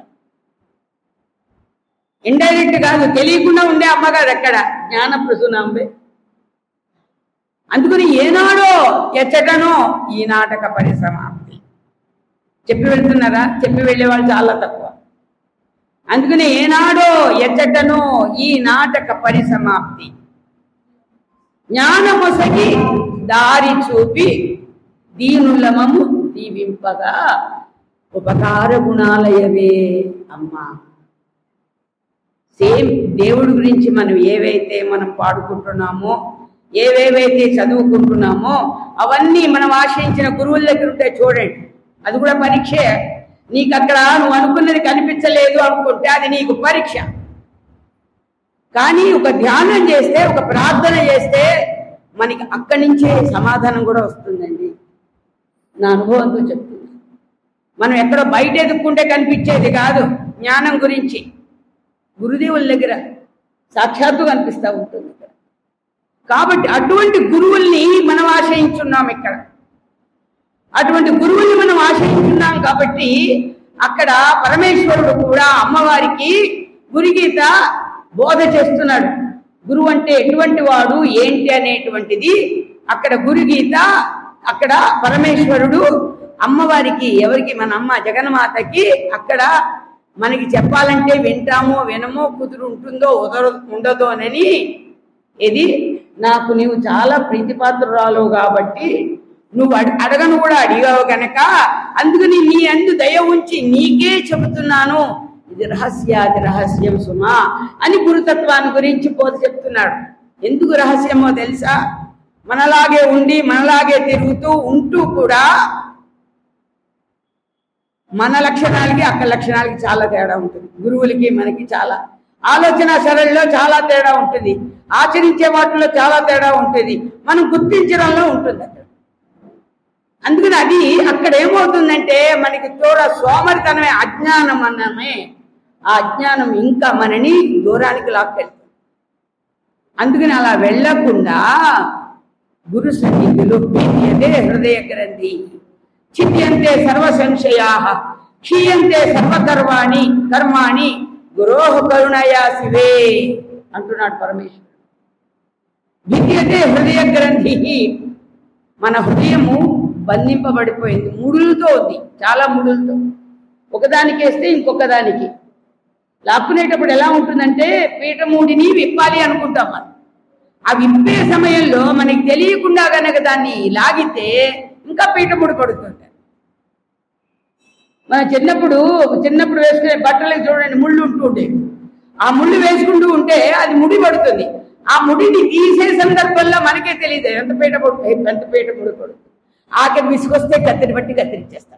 ఇండైరెక్ట్ కాదు తెలియకుండా ఉండే అమ్మగారు ఎక్కడ జ్ఞానప్రసూనాంబే అందుకని ఏనాడో ఎచ్చటనో ఈ నాటక పరిసమాప్తి చెప్పి వెళ్తున్నారా చెప్పి వెళ్ళే వాళ్ళు చాలా తక్కువ అందుకని ఏనాడో ఎచ్చటనో ఈ నాటక పరిసమాప్తి జ్ఞానమొసగి దారి చూపి దీనులమము దీవింపగా ఉపకార గుణాలయవే అమ్మా సేమ్ దేవుడి గురించి మనం ఏవైతే మనం పాడుకుంటున్నామో ఏవేవైతే చదువుకుంటున్నామో అవన్నీ మనం ఆశ్రయించిన గురువుల దగ్గర ఉంటే చూడండి అది కూడా పరీక్షే నీకు అక్కడ నువ్వు అనుకున్నది కనిపించలేదు అనుకుంటే అది నీకు పరీక్ష కానీ ఒక ధ్యానం చేస్తే ఒక ప్రార్థన చేస్తే మనకి అక్కడి నుంచే సమాధానం కూడా వస్తుందండి నా అనుభవంతో చెప్తున్నా మనం ఎక్కడో బయట ఎదుక్కుంటే కనిపించేది కాదు జ్ఞానం గురించి గురుదేవుల దగ్గర సాక్షాత్తు కనిపిస్తూ ఉంటుంది ఇక్కడ కాబట్టి అటువంటి గురువుల్ని మనం ఆశ్రయించున్నాం ఇక్కడ అటువంటి గురువుని మనం ఆశ్రయించున్నాం కాబట్టి అక్కడ పరమేశ్వరుడు కూడా అమ్మవారికి గురుగీత బోధ చేస్తున్నాడు గురువు అంటే ఎటువంటి వాడు ఏంటి అనేటువంటిది అక్కడ గురుగీత అక్కడ పరమేశ్వరుడు అమ్మవారికి ఎవరికి మన అమ్మ జగన్మాతకి అక్కడ మనకి చెప్పాలంటే వింటామో వినమో కుదురు ఉంటుందో ఉదర ఉండదో అని ఇది నాకు నీవు చాలా ప్రీతిపాత్రురాలు కాబట్టి నువ్వు అడ- అడగను కూడా అడిగావు గనక అందుకని నీ అందు దయ ఉంచి నీకే చెబుతున్నాను ఇది రహస్యాది రహస్యం సుమా అని గురుతత్వాన్ని గురించి పోత చెప్తున్నాడు ఎందుకు రహస్యమో తెలుసా మనలాగే ఉండి మనలాగే తిరుగుతూ ఉంటూ కూడా మన లక్షణాలకి అక్క లక్షణాలకి చాలా తేడా ఉంటుంది గురువులకి మనకి చాలా ఆలోచన సరళిలో చాలా తేడా ఉంటుంది ఆచరించే వాటిలో చాలా తేడా ఉంటుంది మనం గుర్తించడంలో ఉంటుంది అక్కడ అందుకని అది అక్కడ ఏమవుతుందంటే మనకి తోడ సోమరితనమే అజ్ఞానం అన్నమే ఆ అజ్ఞానం ఇంకా మనని దూరానికి లాక్కెళ్తుంది అందుకని అలా వెళ్ళకుండా గురు సన్నిధిలో ప్రీతియతే హృదయ గ్రంథి చిత్యంతే సర్వ సంశయా క్షీయంతే సర్వకర్వాణి కర్మాణి గురోహ కరుణయా శివే అంటున్నాడు పరమేశ్వరుడు భిద్యతే హృదయ గ్రంథి మన హృదయము బంధింపబడిపోయింది ముడులతో ఉంది చాలా ముడులతో ఒకదానికి వేస్తే ఇంకొక దానికి లాక్కునేటప్పుడు ఎలా ఉంటుందంటే పీఠమూడిని విప్పాలి అనుకుంటాం మనం ఆ విప్పే సమయంలో మనకి తెలియకుండా గనక దాన్ని లాగితే ఇంకా పీఠముడి పడుతుంది మన చిన్నప్పుడు చిన్నప్పుడు వేసుకునే బట్టలకు చూడండి ముళ్ళు ఉంటూ ఉండేవి ఆ ముళ్ళు వేసుకుంటూ ఉంటే అది ముడి పడుతుంది ఆ ముడిని తీసే సందర్భంలో మనకే తెలియదు ఎంత పీట పడు ఎంత పీట ముడి పడుతుంది ఆఖరి విసుకొస్తే కత్తిరి బట్టి కత్తిరించేస్తాం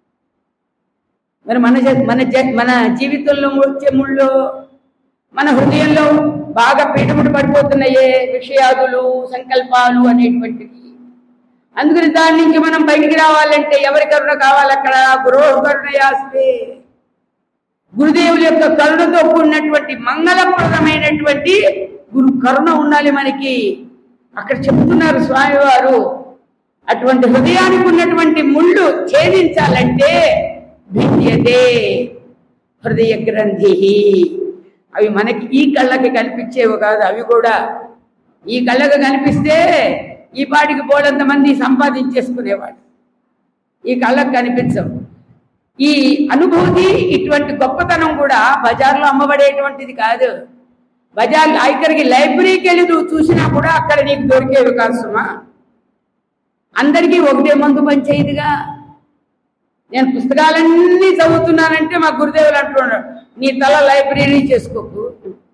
మరి మన జ- మన జ- మన జీవితంలో వచ్చే ముళ్ళు మన హృదయంలో బాగా పీఠముడి పడిపోతున్నాయే విషయాదులు సంకల్పాలు అనేటువంటివి అందుకని దాని నుంచి మనం బయటికి రావాలంటే ఎవరి కరుణ కావాలి అక్కడ గురువు కరుణ యాస్తే గురుదేవుల యొక్క కరుణతో కూడినటువంటి మంగళప్రదమైనటువంటి గురు కరుణ ఉండాలి మనకి అక్కడ చెప్తున్నారు స్వామివారు అటువంటి హృదయానికి ఉన్నటువంటి ముళ్ళు ఛేదించాలంటే భిద్యతే హృదయ గ్రంథి అవి మనకి ఈ కళ్ళకి కనిపించేవి కాదు అవి కూడా ఈ కళ్ళకి కనిపిస్తే ఈ పాటికి బోడంత మంది సంపాదించేసుకునేవాడు ఈ కళ్ళకు కనిపించవు ఈ అనుభూతి ఇటువంటి గొప్పతనం కూడా బజార్లో అమ్మబడేటువంటిది కాదు బజార్ ఇక్కడికి లైబ్రరీకి వెళ్ళి నువ్వు చూసినా కూడా అక్కడ నీకు దొరికేవి కాదు సుమా అందరికీ ఒకటే మందు పనిచేయదుగా నేను పుస్తకాలన్నీ చదువుతున్నానంటే మా గురుదేవులు అంటున్నాడు నీ తల లైబ్రరీ చేసుకోకు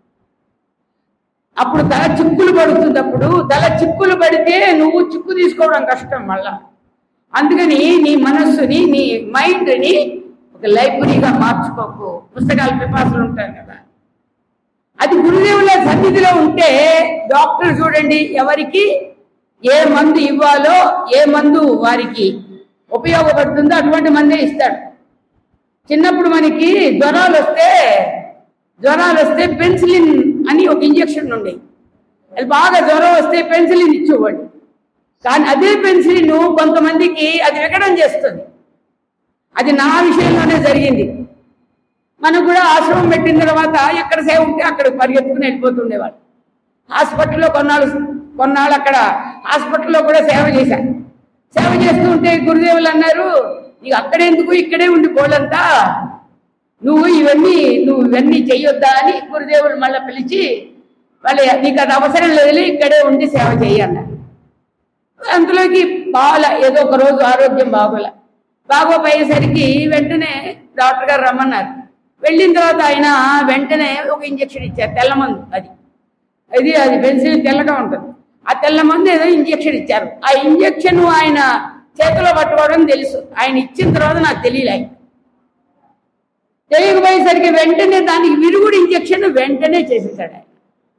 అప్పుడు తల చిక్కులు పడుతుంది అప్పుడు తల చిక్కులు పడితే నువ్వు చిక్కు తీసుకోవడం కష్టం మళ్ళా అందుకని నీ మనస్సుని నీ మైండ్ని ఒక లైబ్రరీగా మార్చుకోకు పుస్తకాలు పిపాసులు ఉంటాయి కదా అది గురుదేవుల సన్నిధిలో ఉంటే డాక్టర్ చూడండి ఎవరికి ఏ మందు ఇవ్వాలో ఏ మందు వారికి ఉపయోగపడుతుందో అటువంటి మందే ఇస్తాడు చిన్నప్పుడు మనకి జ్వరాలు వస్తే జ్వరాలు వస్తే పెన్సిలిన్ అని ఒక ఇంజెక్షన్ ఉండేది అది బాగా జ్వరం వస్తే పెన్సిలిన్ ఇచ్చేవాడు కానీ అదే పెన్సిలిన్ కొంతమందికి అది వికడం చేస్తుంది అది నా విషయంలోనే జరిగింది మనం కూడా ఆశ్రమం పెట్టిన తర్వాత ఎక్కడ సేవ ఉంటే అక్కడ పరిగెత్తుకుని వెళ్ళిపోతుండేవాడు హాస్పిటల్లో కొన్నాళ్ళు కొన్నాళ్ళు అక్కడ హాస్పిటల్లో కూడా సేవ చేశాను సేవ చేస్తూ ఉంటే గురుదేవులు అన్నారు నీకు అక్కడెందుకు ఇక్కడే ఉండి పోలంతా నువ్వు ఇవన్నీ నువ్వు ఇవన్నీ చెయ్యొద్దా అని గురుదేవులు మళ్ళీ పిలిచి వాళ్ళు నీకు అది అవసరం లేదు ఇక్కడే ఉండి సేవ చెయ్యి అన్నారు అందులోకి బాగోలే ఏదో ఒక రోజు ఆరోగ్యం బాగోలే బాగోపోయేసరికి వెంటనే డాక్టర్ గారు రమ్మన్నారు వెళ్ళిన తర్వాత ఆయన వెంటనే ఒక ఇంజెక్షన్ ఇచ్చారు తెల్ల మందు అది అది అది పెన్సిల్ తెల్లగా ఉంటుంది ఆ తెల్ల మందు ఏదో ఇంజెక్షన్ ఇచ్చారు ఆ ఇంజెక్షన్ ఆయన చేతిలో పట్టుకోవడం తెలుసు ఆయన ఇచ్చిన తర్వాత నాకు తెలియలే తెలియకపోయేసరికి వెంటనే దానికి విరుగుడు ఇంజెక్షన్ వెంటనే చేసేసాడు ఆయన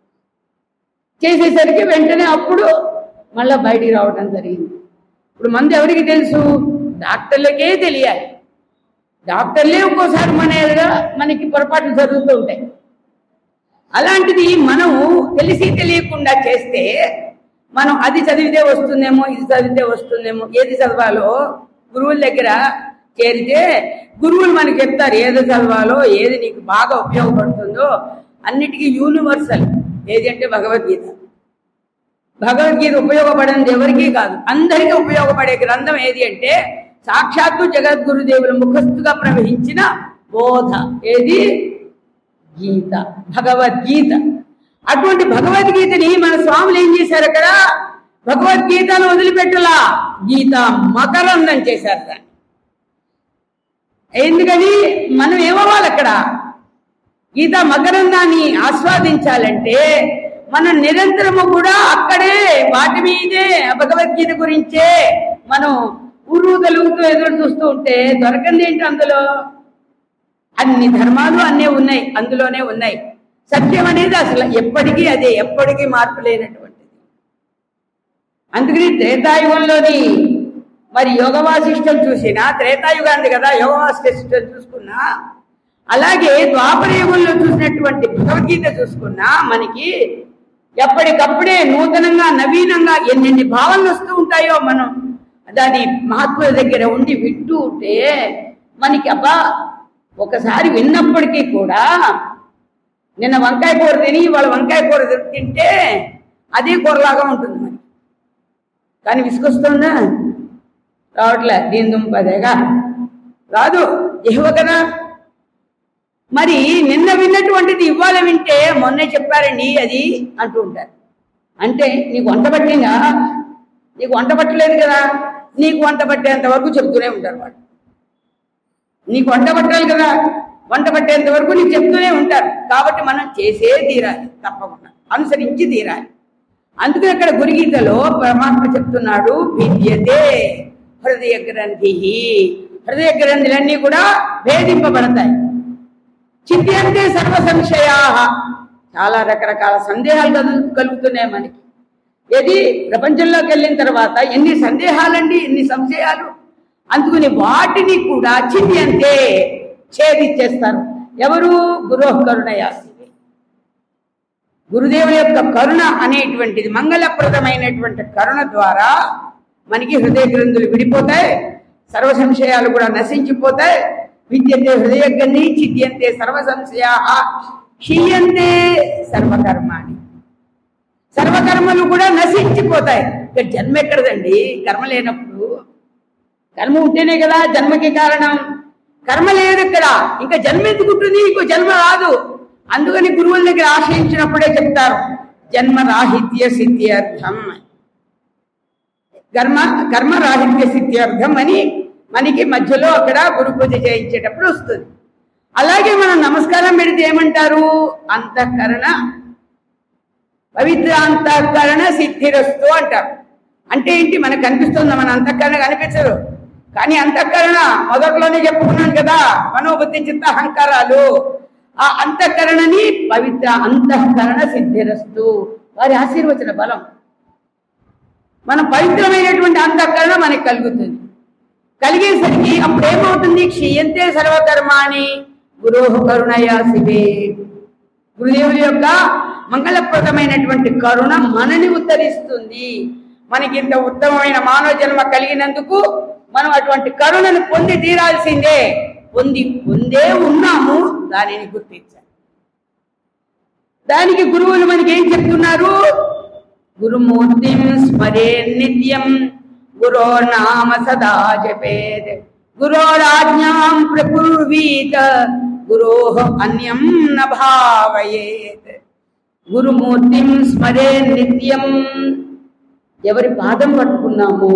చేసేసరికి వెంటనే అప్పుడు మళ్ళా బయటికి రావడం జరిగింది ఇప్పుడు మంది ఎవరికి తెలుసు డాక్టర్లకే తెలియాలి డాక్టర్లే ఒక్కోసారి మన ఎదురుగా మనకి పొరపాట్లు జరుగుతూ ఉంటాయి అలాంటిది మనము తెలిసి తెలియకుండా చేస్తే మనం అది చదివితే వస్తుందేమో ఇది చదివితే వస్తుందేమో ఏది చదవాలో గురువుల దగ్గర చేరితే గురువులు మనకి చెప్తారు ఏది చదవాలో ఏది నీకు బాగా ఉపయోగపడుతుందో అన్నిటికీ యూనివర్సల్ ఏది అంటే భగవద్గీత భగవద్గీత ఉపయోగపడనిది ఎవరికీ కాదు అందరికీ ఉపయోగపడే గ్రంథం ఏది అంటే సాక్షాత్తు జగద్గురుదేవుల ముఖస్థుగా ప్రవహించిన బోధ ఏది గీత భగవద్గీత అటువంటి భగవద్గీతని మన స్వాములు ఏం చేశారు అక్కడ భగవద్గీతను వదిలిపెట్టలా గీత మకరందం చేశారు దాన్ని ఎందుకని మనం ఏమవ్వాలి అక్కడ గీత మకరందాన్ని ఆస్వాదించాలంటే మనం నిరంతరము కూడా అక్కడే వాటి మీదే భగవద్గీత గురించే మనం ఊరు తెలుగుతూ ఎదురు చూస్తూ ఉంటే దొరకంది ఏంటి అందులో అన్ని ధర్మాలు అన్నీ ఉన్నాయి అందులోనే ఉన్నాయి సత్యం అనేది అసలు ఎప్పటికీ అదే ఎప్పటికీ మార్పు లేనటువంటిది అందుకని త్రేతాయుగంలోని మరి యోగ వాసిష్టం చూసినా త్రేతాయుగాంది కదా యోగ వాసిష్టం చూసుకున్నా అలాగే ద్వాపర యుగంలో చూసినటువంటి భగవద్గీత చూసుకున్నా మనకి ఎప్పటికప్పుడే నూతనంగా నవీనంగా ఎన్నెన్ని భావనలు వస్తూ ఉంటాయో మనం దాని మహాత్ముల దగ్గర ఉండి వింటూ ఉంటే మనకి అబ్బా ఒకసారి విన్నప్పటికీ కూడా నిన్న వంకాయ కూర తిని వాళ్ళ వంకాయ కూర తింటే అదే కూరలాగా ఉంటుంది మరి కానీ విసుకొస్తుందా రావట్లే దీని దుంపదేగా రాదు ఇవ్వ కదా మరి నిన్న విన్నటువంటిది ఇవాళ వింటే మొన్నే చెప్పారండి అది అంటూ ఉంటారు అంటే నీకు వంట పట్టిందా నీకు వంట పట్టలేదు కదా నీకు వంట పట్టేంత వరకు చెప్తూనే ఉంటారు వాళ్ళు నీకు వంట పట్టాలి కదా వంట పట్టేంత వరకు నీకు చెప్తూనే ఉంటారు కాబట్టి మనం చేసే తీరాలి తప్పకుండా అనుసరించి తీరాలి అందుకని అక్కడ గురుగీతలో పరమాత్మ చెప్తున్నాడు భిద్యతే హృదయ గ్రంథి హృదయ గ్రంథులన్నీ కూడా భేదింపబడతాయి చిత్యంతే సర్వ సంశయా చాలా రకరకాల సందేహాలు కలు- కలుగుతున్నాయి మనకి ఏది ప్రపంచంలోకి వెళ్ళిన తర్వాత ఎన్ని సందేహాలండి ఎన్ని సంశయాలు అందుకని వాటిని కూడా చిత్యంతే ఛేదిచ్చేస్తారు ఎవరు గురోహ కరుణయాసి గురుదేవుల యొక్క కరుణ అనేటువంటిది మంగళప్రదమైనటువంటి కరుణ ద్వారా మనకి హృదయ గ్రంథులు విడిపోతాయి సర్వ సంశయాలు కూడా నశించిపోతాయి విద్యంతే హృదయ గ్రంథి చిద్యంతే సర్వ సంశయా క్షీయంతే సర్వకర్మాణి సర్వకర్మలు కూడా నశించిపోతాయి ఇక జన్మ ఎక్కడదండి కర్మ లేనప్పుడు కర్మ ఉంటేనే కదా జన్మకి కారణం కర్మ లేదు ఇక్కడ ఇంకా జన్మ ఎందుకు ఉంటుంది ఇంకో జన్మ రాదు అందుకని గురువుల దగ్గర ఆశ్రయించినప్పుడే చెప్తారు జన్మ రాహిత్య సిద్ధ్యర్థం కర్మ కర్మ రాహిత్య సిద్ధ్యర్థం అని మనకి మధ్యలో అక్కడ గురు పూజ చేయించేటప్పుడు వస్తుంది అలాగే మనం నమస్కారం పెడితే ఏమంటారు అంతఃకరణ పవిత్ర అంతఃకరణ సిద్ధిరస్తు అంటారు అంటే ఏంటి మనకు కనిపిస్తుందా మన అంతఃకరణ కనిపించదు కానీ అంతఃకరణ మొదట్లోనే చెప్పుకున్నాను కదా మనోబుద్ధి చిత్త అహంకారాలు ఆ అంతఃకరణని పవిత్ర అంతఃకరణ సిద్ధిరస్తు వారి ఆశీర్వచన బలం మన పవిత్రమైనటువంటి అంతఃకరణ మనకి కలుగుతుంది కలిగేసరికి అప్పుడు ఏమవుతుంది క్షీయంతే సర్వకర్మాణి గురోహ కరుణయా శివే గురుదేవుల యొక్క మంగళప్రదమైనటువంటి కరుణ మనని ఉద్ధరిస్తుంది మనకి ఇంత ఉత్తమమైన మానవ జన్మ కలిగినందుకు మనం అటువంటి కరుణను పొంది తీరాల్సిందే పొంది పొందే ఉన్నాము దానిని గుర్తించాలి దానికి గురువులు మనకి ఏం చెప్తున్నారు గురుమూర్తిం స్మరే నిత్యం గురో నామ సదా జపేద్ గురోరాజ్ఞాం ప్రకుర్వీత గురో అన్యం న భావయేత్ గురుమూర్తిం స్మరే నిత్యం ఎవరి పాదం పట్టుకున్నాము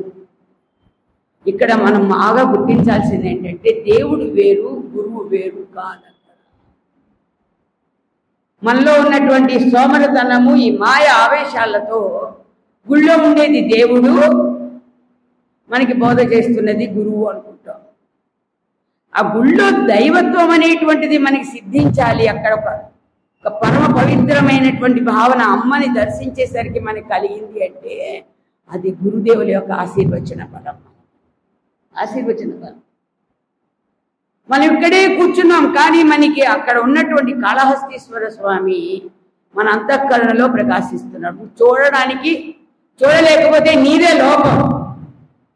ఇక్కడ మనం బాగా గుర్తించాల్సింది ఏంటంటే దేవుడు వేరు గురువు వేరు కాదు మనలో ఉన్నటువంటి సోమరతనము ఈ మాయ ఆవేశాలతో గుళ్ళో ఉండేది దేవుడు మనకి బోధ చేస్తున్నది గురువు అనుకుంటాం ఆ గుళ్ళో దైవత్వం అనేటువంటిది మనకి సిద్ధించాలి అక్కడ ఒక ఒక పరమ పవిత్రమైనటువంటి భావన అమ్మని దర్శించేసరికి మనకి కలిగింది అంటే అది గురుదేవుల యొక్క ఆశీర్వచన బలం ఆశీర్వచన బలం మనం ఇక్కడే కూర్చున్నాం కానీ మనకి అక్కడ ఉన్నటువంటి కాళహస్తీశ్వర స్వామి మన అంతఃకరణలో ప్రకాశిస్తున్నాడు చూడడానికి చూడలేకపోతే నీదే లోపం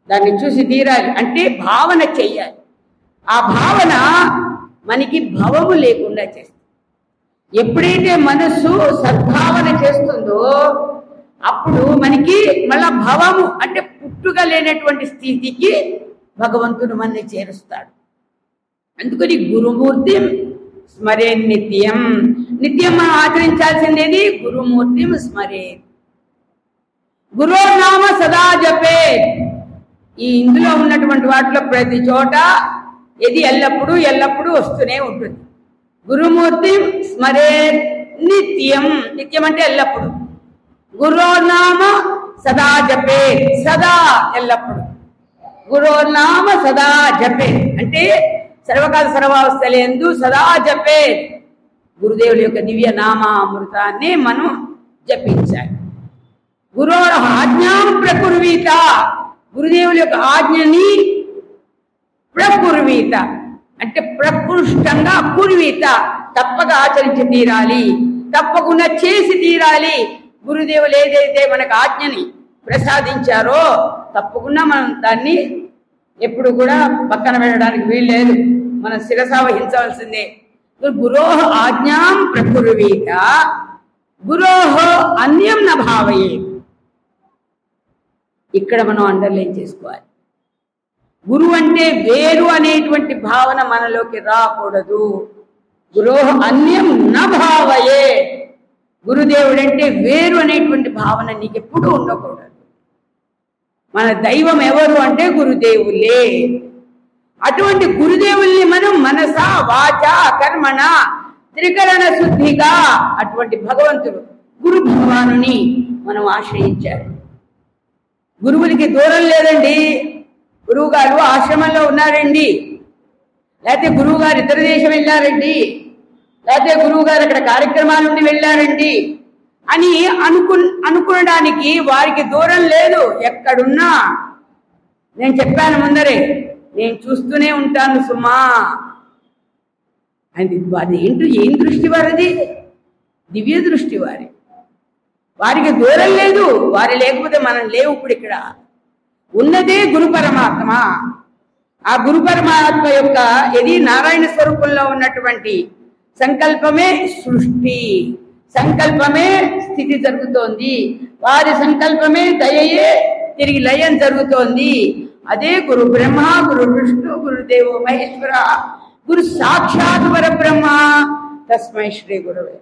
దాన్ని చూసి తీరాలి అంటే భావన చెయ్యాలి ఆ భావన మనకి భవము లేకుండా చేస్తుంది ఎప్పుడైతే మనస్సు సద్భావన చేస్తుందో అప్పుడు మనకి మళ్ళా భవము అంటే పుట్టుక లేనటువంటి స్థితికి భగవంతుడు మనని చేరుస్తాడు అందుకని గురుమూర్తి స్మరే నిత్యం నిత్యం మనం ఆచరించాల్సిందేది గురుమూర్తి స్మరే గురో నామ సదా జపే ఈ ఇందులో ఉన్నటువంటి వాటిలో ప్రతి చోట ఇది ఎల్లప్పుడూ ఎల్లప్పుడూ వస్తూనే ఉంటుంది గురుమూర్తి స్మరే నిత్యం నిత్యం అంటే ఎల్లప్పుడు గురోనామ సదా జపే సదా ఎల్లప్పుడు గురోనామ సదా జపే అంటే సర్వకాల సర్వావస్థలందు సదా జపే గురుదేవుల యొక్క దివ్య నామామృతాన్ని మనం జపించాలి గురో ఆజ్ఞాం ప్రకుర్వీత గురుదేవుల యొక్క ఆజ్ఞని ప్రకుర్వీత అంటే ప్రకృష్టంగా కుర్వీత తప్పక ఆచరించి తీరాలి తప్పకుండా చేసి తీరాలి గురుదేవులు ఏదైతే మనకు ఆజ్ఞని ప్రసాదించారో తప్పకుండా మనం దాన్ని ఎప్పుడు కూడా పక్కన వెళ్ళడానికి వీల్లేదు మనం శిరస వహించవలసిందే గురోహ ఆజ్ఞాం ప్రకుర్వీత గురోహ అన్యం న భావయే ఇక్కడ మనం అండర్లైన్ చేసుకోవాలి గురువు అంటే వేరు అనేటువంటి భావన మనలోకి రాకూడదు గురోహ అన్యం న భావయే గురుదేవుడు అంటే వేరు అనేటువంటి భావన నీకు ఎప్పుడూ ఉండకూడదు మన దైవం ఎవరు అంటే గురుదేవులే అటువంటి గురుదేవుల్ని మనం మనస వాచ కర్మణ త్రికరణ శుద్ధిగా అటువంటి భగవంతుడు గురు భగవానుని మనం ఆశ్రయించారు గురువులకి దూరం లేదండి గురువు గారు ఆశ్రమంలో ఉన్నారండి లేకపోతే గురువు గారు ఇతర దేశం వెళ్ళారండి లేకపోతే గురువు గారు అక్కడ కార్యక్రమాల నుండి వెళ్ళారండి అని అనుకు అనుకోవడానికి వారికి దూరం లేదు ఎక్కడున్నా నేను చెప్పాను ముందరే నేను చూస్తూనే ఉంటాను సుమా అది అది ఏంటి ఏం దృష్టి వారిది దివ్య దృష్టి వారి వారికి దూరం లేదు వారి లేకపోతే మనం లేవు ఇప్పుడు ఇక్కడ ఉన్నదే గురు పరమాత్మ ఆ గురు పరమాత్మ యొక్క ఇది నారాయణ స్వరూపంలో ఉన్నటువంటి సంకల్పమే సృష్టి సంకల్పమే స్థితి జరుగుతోంది వారి సంకల్పమే దయయే తిరిగి లయం జరుగుతోంది అదే గురు బ్రహ్మ గురు విష్ణు గురుదేవో మహేశ్వర గురు సాక్షాత్ పరబ్రహ్మ తస్మై శ్రీ గురువే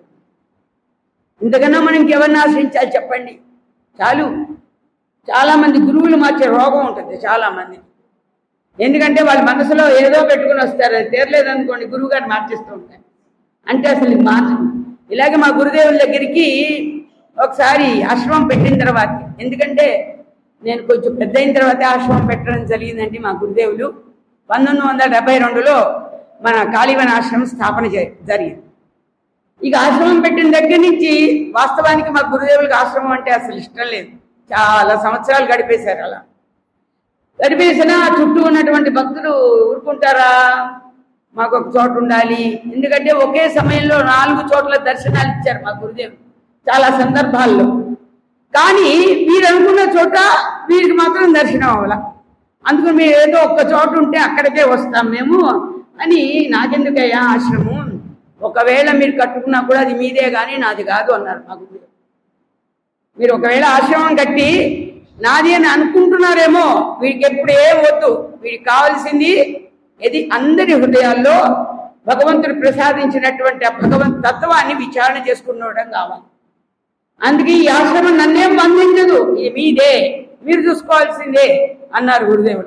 ఇంతకన్నా మనం ఇంకెవరిని ఆశ్రయించాలి చెప్పండి చాలు చాలా మంది గురువులు మార్చే రోగం ఉంటుంది చాలా మంది ఎందుకంటే వాళ్ళ మనసులో ఏదో పెట్టుకుని వస్తారు అది తీరలేదనుకోండి గురువు గారిని మార్చేస్తూ ఉంటారు అంటే అసలు ఇది మార్చదు ఇలాగే మా గురుదేవుల దగ్గరికి ఒకసారి ఆశ్రమం పెట్టిన తర్వాత ఎందుకంటే నేను కొంచెం పెద్ద అయిన తర్వాత ఆశ్రమం పెట్టడం జరిగిందంటే మా గురుదేవులు పంతొమ్మిది వందల డెబ్బై రెండులో మన కాళీవన ఆశ్రమం స్థాపన జరి- జరిగింది ఇక ఆశ్రమం పెట్టిన దగ్గర నుంచి వాస్తవానికి మా గురుదేవులకు ఆశ్రమం అంటే అసలు ఇష్టం లేదు చాలా సంవత్సరాలు గడిపేశారు అలా గడిపేసిన చుట్టూ ఉన్నటువంటి భక్తులు ఊరుకుంటారా మాకు ఒక చోట ఉండాలి ఎందుకంటే ఒకే సమయంలో నాలుగు చోట్ల దర్శనాలు ఇచ్చారు మా గురుదేవులు చాలా సందర్భాల్లో కానీ వీరు అనుకున్న చోట వీరికి మాత్రం దర్శనం అవ్వాల అందుకని మీరు ఏదో ఒక్క చోట ఉంటే అక్కడికే వస్తాం మేము అని నాకెందుకయ్యా ఆశ్రమం ఒకవేళ మీరు కట్టుకున్నా కూడా అది మీదే కానీ నాది కాదు అన్నారు మా గురుదేవులు మీరు ఒకవేళ ఆశ్రమం కట్టి నాది అని అనుకుంటున్నారేమో వీడికి ఎప్పుడు ఏం వద్దు వీడికి కావాల్సింది ఇది అందరి హృదయాల్లో భగవంతుడు ప్రసాదించినటువంటి ఆ భగవంత్ తత్వాన్ని విచారణ చేసుకున్నవడం కావాలి అందుకే ఈ ఆశ్రమం నన్నేం బంధించదు ఇది మీదే మీరు చూసుకోవాల్సిందే అన్నారు గురుదేవుడు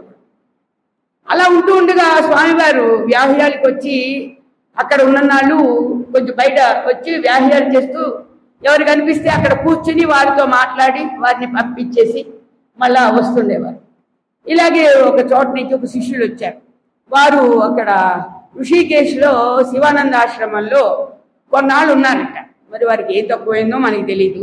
అలా ఉంటూ ఉండగా స్వామివారు వ్యాహ్యాలకు వచ్చి అక్కడ ఉన్న నాళ్ళు కొంచెం బయట వచ్చి వ్యాహ్యాలు చేస్తూ ఎవరు కనిపిస్తే అక్కడ కూర్చుని వారితో మాట్లాడి వారిని పంపించేసి మళ్ళా వస్తుండేవారు ఇలాగే ఒక చోట నుంచి ఒక శిష్యులు వచ్చారు వారు అక్కడ ఋషికేశ్లో శివానంద ఆశ్రమంలో కొన్నాళ్ళు ఉన్నారట మరి వారికి ఏం తక్కువైందో మనకి తెలీదు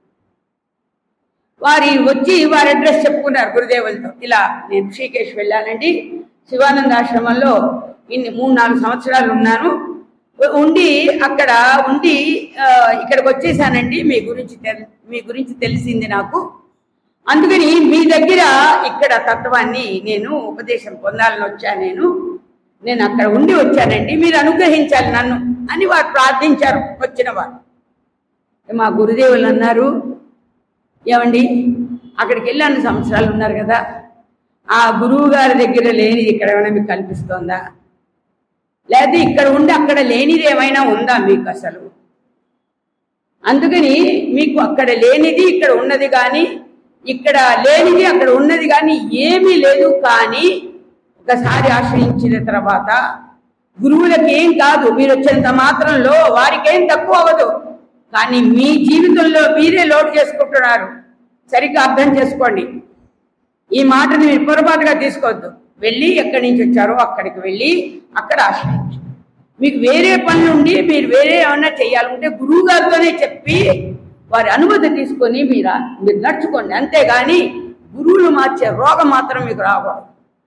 వారి వచ్చి వారి అడ్రస్ చెప్పుకున్నారు గురుదేవులతో ఇలా నేను ఋషికేశ్ వెళ్ళానండి శివానంద ఆశ్రమంలో ఇన్ని మూడు నాలుగు సంవత్సరాలు ఉన్నాను ఉండి అక్కడ ఉండి ఆ, ఇక్కడికి వచ్చేసానండి మీ గురించి తెల్ మీ గురించి తెలిసింది నాకు అందుకని మీ దగ్గర ఇక్కడ తత్వాన్ని నేను ఉపదేశం పొందాలని వచ్చాను నేను నేను అక్కడ ఉండి వచ్చానండి మీరు అనుగ్రహించాలి నన్ను అని వారు ప్రార్థించారు వచ్చిన వారు మా గురుదేవులు అన్నారు ఏమండి అక్కడికి వెళ్ళి అన్ని సంవత్సరాలు ఉన్నారు కదా ఆ గురువు గారి దగ్గర లేనిది ఇక్కడ ఏమైనా మీకు కల్పిస్తోందా లేదా ఇక్కడ ఉండి అక్కడ లేనిది ఏమైనా ఉందా మీకు అసలు అందుకని మీకు అక్కడ లేనిది ఇక్కడ ఉన్నది కానీ ఇక్కడ లేనిది అక్కడ ఉన్నది కానీ ఏమీ లేదు కానీ ఒకసారి ఆశ్రయించిన తర్వాత గురువులకి ఏం కాదు మీరు వచ్చినంత మాత్రంలో వారికి ఏం తక్కువ అవ్వదు కానీ మీ జీవితంలో మీరే లోటు చేసుకుంటున్నారు సరిగ్గా అర్థం చేసుకోండి ఈ మాటని మీరు పొరపాటుగా తీసుకోవద్దు వెళ్ళి ఎక్కడి నుంచి వచ్చారో అక్కడికి వెళ్ళి అక్కడ ఆశ్రయించు మీకు వేరే పనులు ఉండి మీరు వేరే ఏమన్నా చేయాలంటే గురువు గారితోనే చెప్పి వారి అనుమతి తీసుకొని మీరు మీరు నడుచుకోండి అంతేగాని గురువులు మార్చే రోగం మాత్రం మీకు రాకూడదు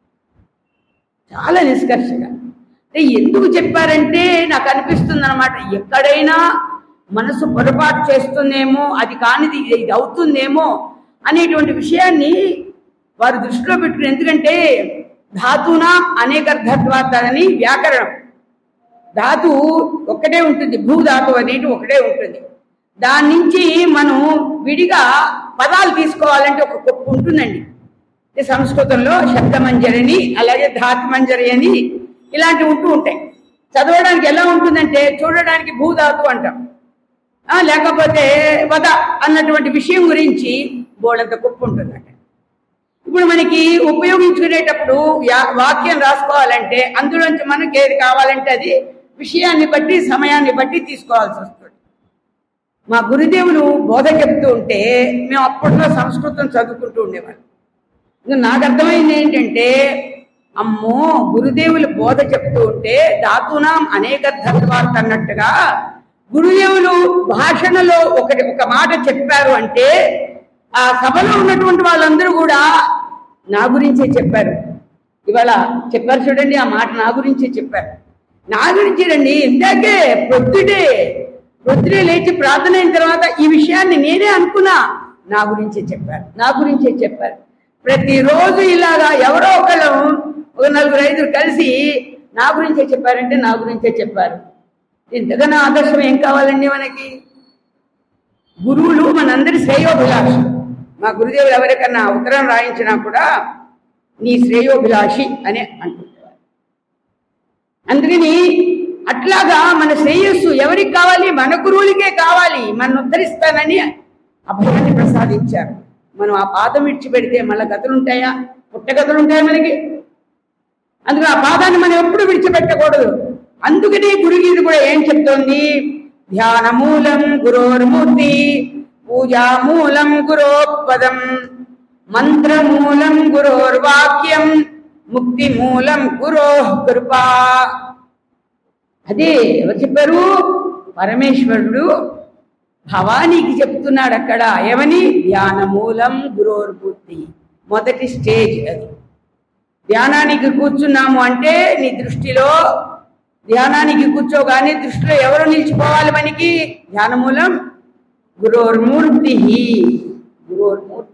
చాలా నిష్కర్షగా అంటే ఎందుకు చెప్పారంటే నాకు అనిపిస్తుంది అనమాట ఎక్కడైనా మనసు పొరపాటు చేస్తుందేమో అది కానిది ఇది ఇది అవుతుందేమో అనేటువంటి విషయాన్ని వారు దృష్టిలో పెట్టుకుని ఎందుకంటే ధాతునా అనేకర్ధత్వాన్ని వ్యాకరణం ధాతువు ఒక్కటే ఉంటుంది భూధాతు అనేది ఒకటే ఉంటుంది దాని నుంచి మనం విడిగా పదాలు తీసుకోవాలంటే ఒక గొప్ప ఉంటుందండి అంటే సంస్కృతంలో శబ్దమంజరి అని అలాగే ధాతుమంజరి అని ఇలాంటివి ఉంటూ ఉంటాయి చదవడానికి ఎలా ఉంటుందంటే చూడడానికి భూధాతు అంటాం ఆ, లేకపోతే వద అన్నటువంటి విషయం గురించి బోడంత గొప్ప ఉంటుందంట ఇప్పుడు మనకి ఉపయోగించుకునేటప్పుడు యా- వాక్యం రాసుకోవాలంటే అందులోంచి మనకి ఏది కావాలంటే అది విషయాన్ని బట్టి సమయాన్ని బట్టి తీసుకోవాల్సి వస్తుంది మా గురుదేవులు బోధ చెప్తూ ఉంటే మేము అప్పట్లో సంస్కృతం చదువుకుంటూ ఉండేవాళ్ళం ఇంకా నాకు అర్థమైంది ఏంటంటే అమ్మో గురుదేవులు బోధ చెప్తూ ఉంటే ధాతునాం అనేక ధర్వార్త అన్నట్టుగా గురుదేవులు భాషణలో ఒకటి ఒక మాట చెప్పారు అంటే ఆ సభలో ఉన్నటువంటి వాళ్ళందరూ కూడా నా గురించే చెప్పారు ఇవాళ చెప్పారు చూడండి ఆ మాట నా గురించే చెప్పారు నా గురించి రండి ఇందాకే పొద్దుటే పొద్దునే లేచి ప్రార్థన అయిన తర్వాత ఈ విషయాన్ని నేనే అనుకున్నా నా గురించే చెప్పారు నా గురించే చెప్పారు ప్రతిరోజు ఇలాగా ఎవరో ఒకళ్ళు ఒక నలుగురు ఐదుగురు కలిసి నా గురించే చెప్పారంటే నా గురించే చెప్పారు ఇంతకన్నా ఆదర్శం ఏం కావాలండి మనకి గురువులు మనందరి శ్రేయోభిలాషి మా గురుదేవులు ఎవరికన్నా ఉత్తరం రాయించినా కూడా నీ శ్రేయోభిలాషి అనే అంటుంటారు అందుకని అట్లాగా మన శ్రేయస్సు ఎవరికి కావాలి మన గురువులకే కావాలి మన ఉద్ధరిస్తానని అభయాన్ని ప్రసాదించారు మనం ఆ పాదం విడిచిపెడితే మళ్ళీ గతులుంటాయా పుట్టగతులు ఉంటాయా మనకి అందుకని ఆ పాదాన్ని మనం ఎప్పుడు విడిచిపెట్టకూడదు అందుకని గురుగీత కూడా ఏం చెప్తోంది ధ్యాన మూలం గురోర్మూర్తి పూజా మూలం గురోపదం మంత్రమూలం గురోర్వాక్యం ముక్తి మూలం గురో కృపా అదే ఎవరు చెప్పారు పరమేశ్వరుడు భవానీకి చెప్తున్నాడు అక్కడ ఏమని ధ్యాన మూలం గురోర్మూర్తి మొదటి స్టేజ్ అది ధ్యానానికి కూర్చున్నాము అంటే నీ దృష్టిలో ధ్యానానికి కూర్చోగానే దృష్టిలో ఎవరు నిలిచిపోవాలి మనకి ధ్యానమూలం గురోర్మూర్తి గురోర్మూర్తి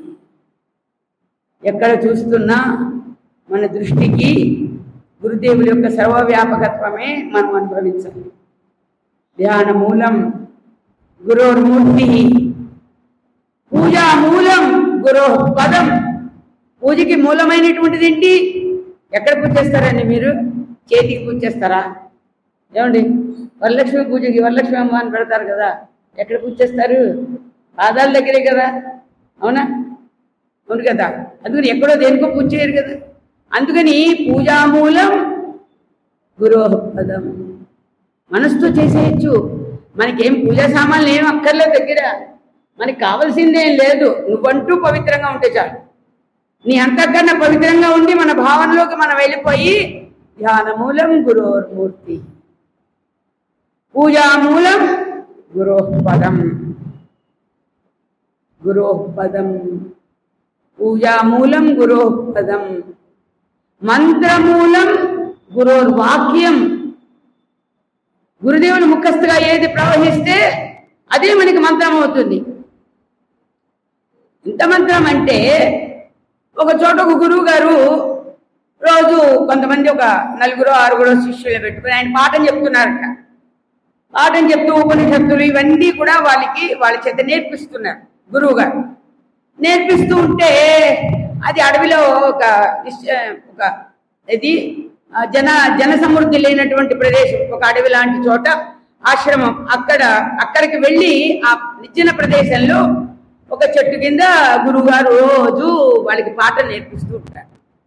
ఎక్కడ చూస్తున్నా మన దృష్టికి గురుదేవుల యొక్క సర్వవ్యాపకత్వమే మనం అనుభవించాలి ధ్యానమూలం గురోర్మూర్తి పూజా మూలం గురో పదం పూజకి మూలమైనటువంటిది ఏంటి ఎక్కడ పూజ చేస్తారండి మీరు చేతికి పూజ చేస్తారా ఏమండి వరలక్ష్మి పూజకి వరలక్ష్మి అమ్మ అని పెడతారు కదా ఎక్కడ పూజ చేస్తారు పాదాల దగ్గరే కదా అవునా అవును కదా అందుకని ఎక్కడో దేనికో పూజ చేయరు కదా అందుకని పూజామూలం గురోపదం మనసుతో చేసేయచ్చు మనకేం పూజా సామాన్లు ఏం అక్కర్లేదు దగ్గర మనకి కావాల్సిందేం లేదు నువ్వంటూ పవిత్రంగా ఉంటే చాలు నీ అంతకన్నా పవిత్రంగా ఉండి మన భావనలోకి మనం వెళ్ళిపోయి ధ్యానమూలం గురోర్మూర్తి పూజామూలం గురోపదం గురోపదం పూజామూలం గురోపదం మంత్రమూలం గురోర్వాక్యం గురుదేవుని ముఖస్థుగా ఏది ప్రవహిస్తే అదే మనకి మంత్రం అవుతుంది ఇంత మంత్రం అంటే ఒక చోట ఒక గురువు గారు రోజు కొంతమంది ఒక నలుగురు ఆరుగురు శిష్యులు పెట్టుకుని ఆయన పాఠం చెప్తున్నారట పాఠం చెప్తూ ఉపనిషత్తులు ఇవన్నీ కూడా వాళ్ళకి వాళ్ళ చేత నేర్పిస్తున్నారు గురువు గారు నేర్పిస్తూ ఉంటే అది అడవిలో ఒక నిశ్చ- ఒక ఇది ఆ, జన జన సమృద్ధి లేనటువంటి ప్రదేశం ఒక అడవి లాంటి చోట ఆశ్రమం అక్కడ అక్కడికి వెళ్ళి ఆ నిర్జన ప్రదేశంలో ఒక చెట్టు కింద గురువుగారు రోజు వాళ్ళకి పాటలు నేర్పిస్తూ ఉంటారు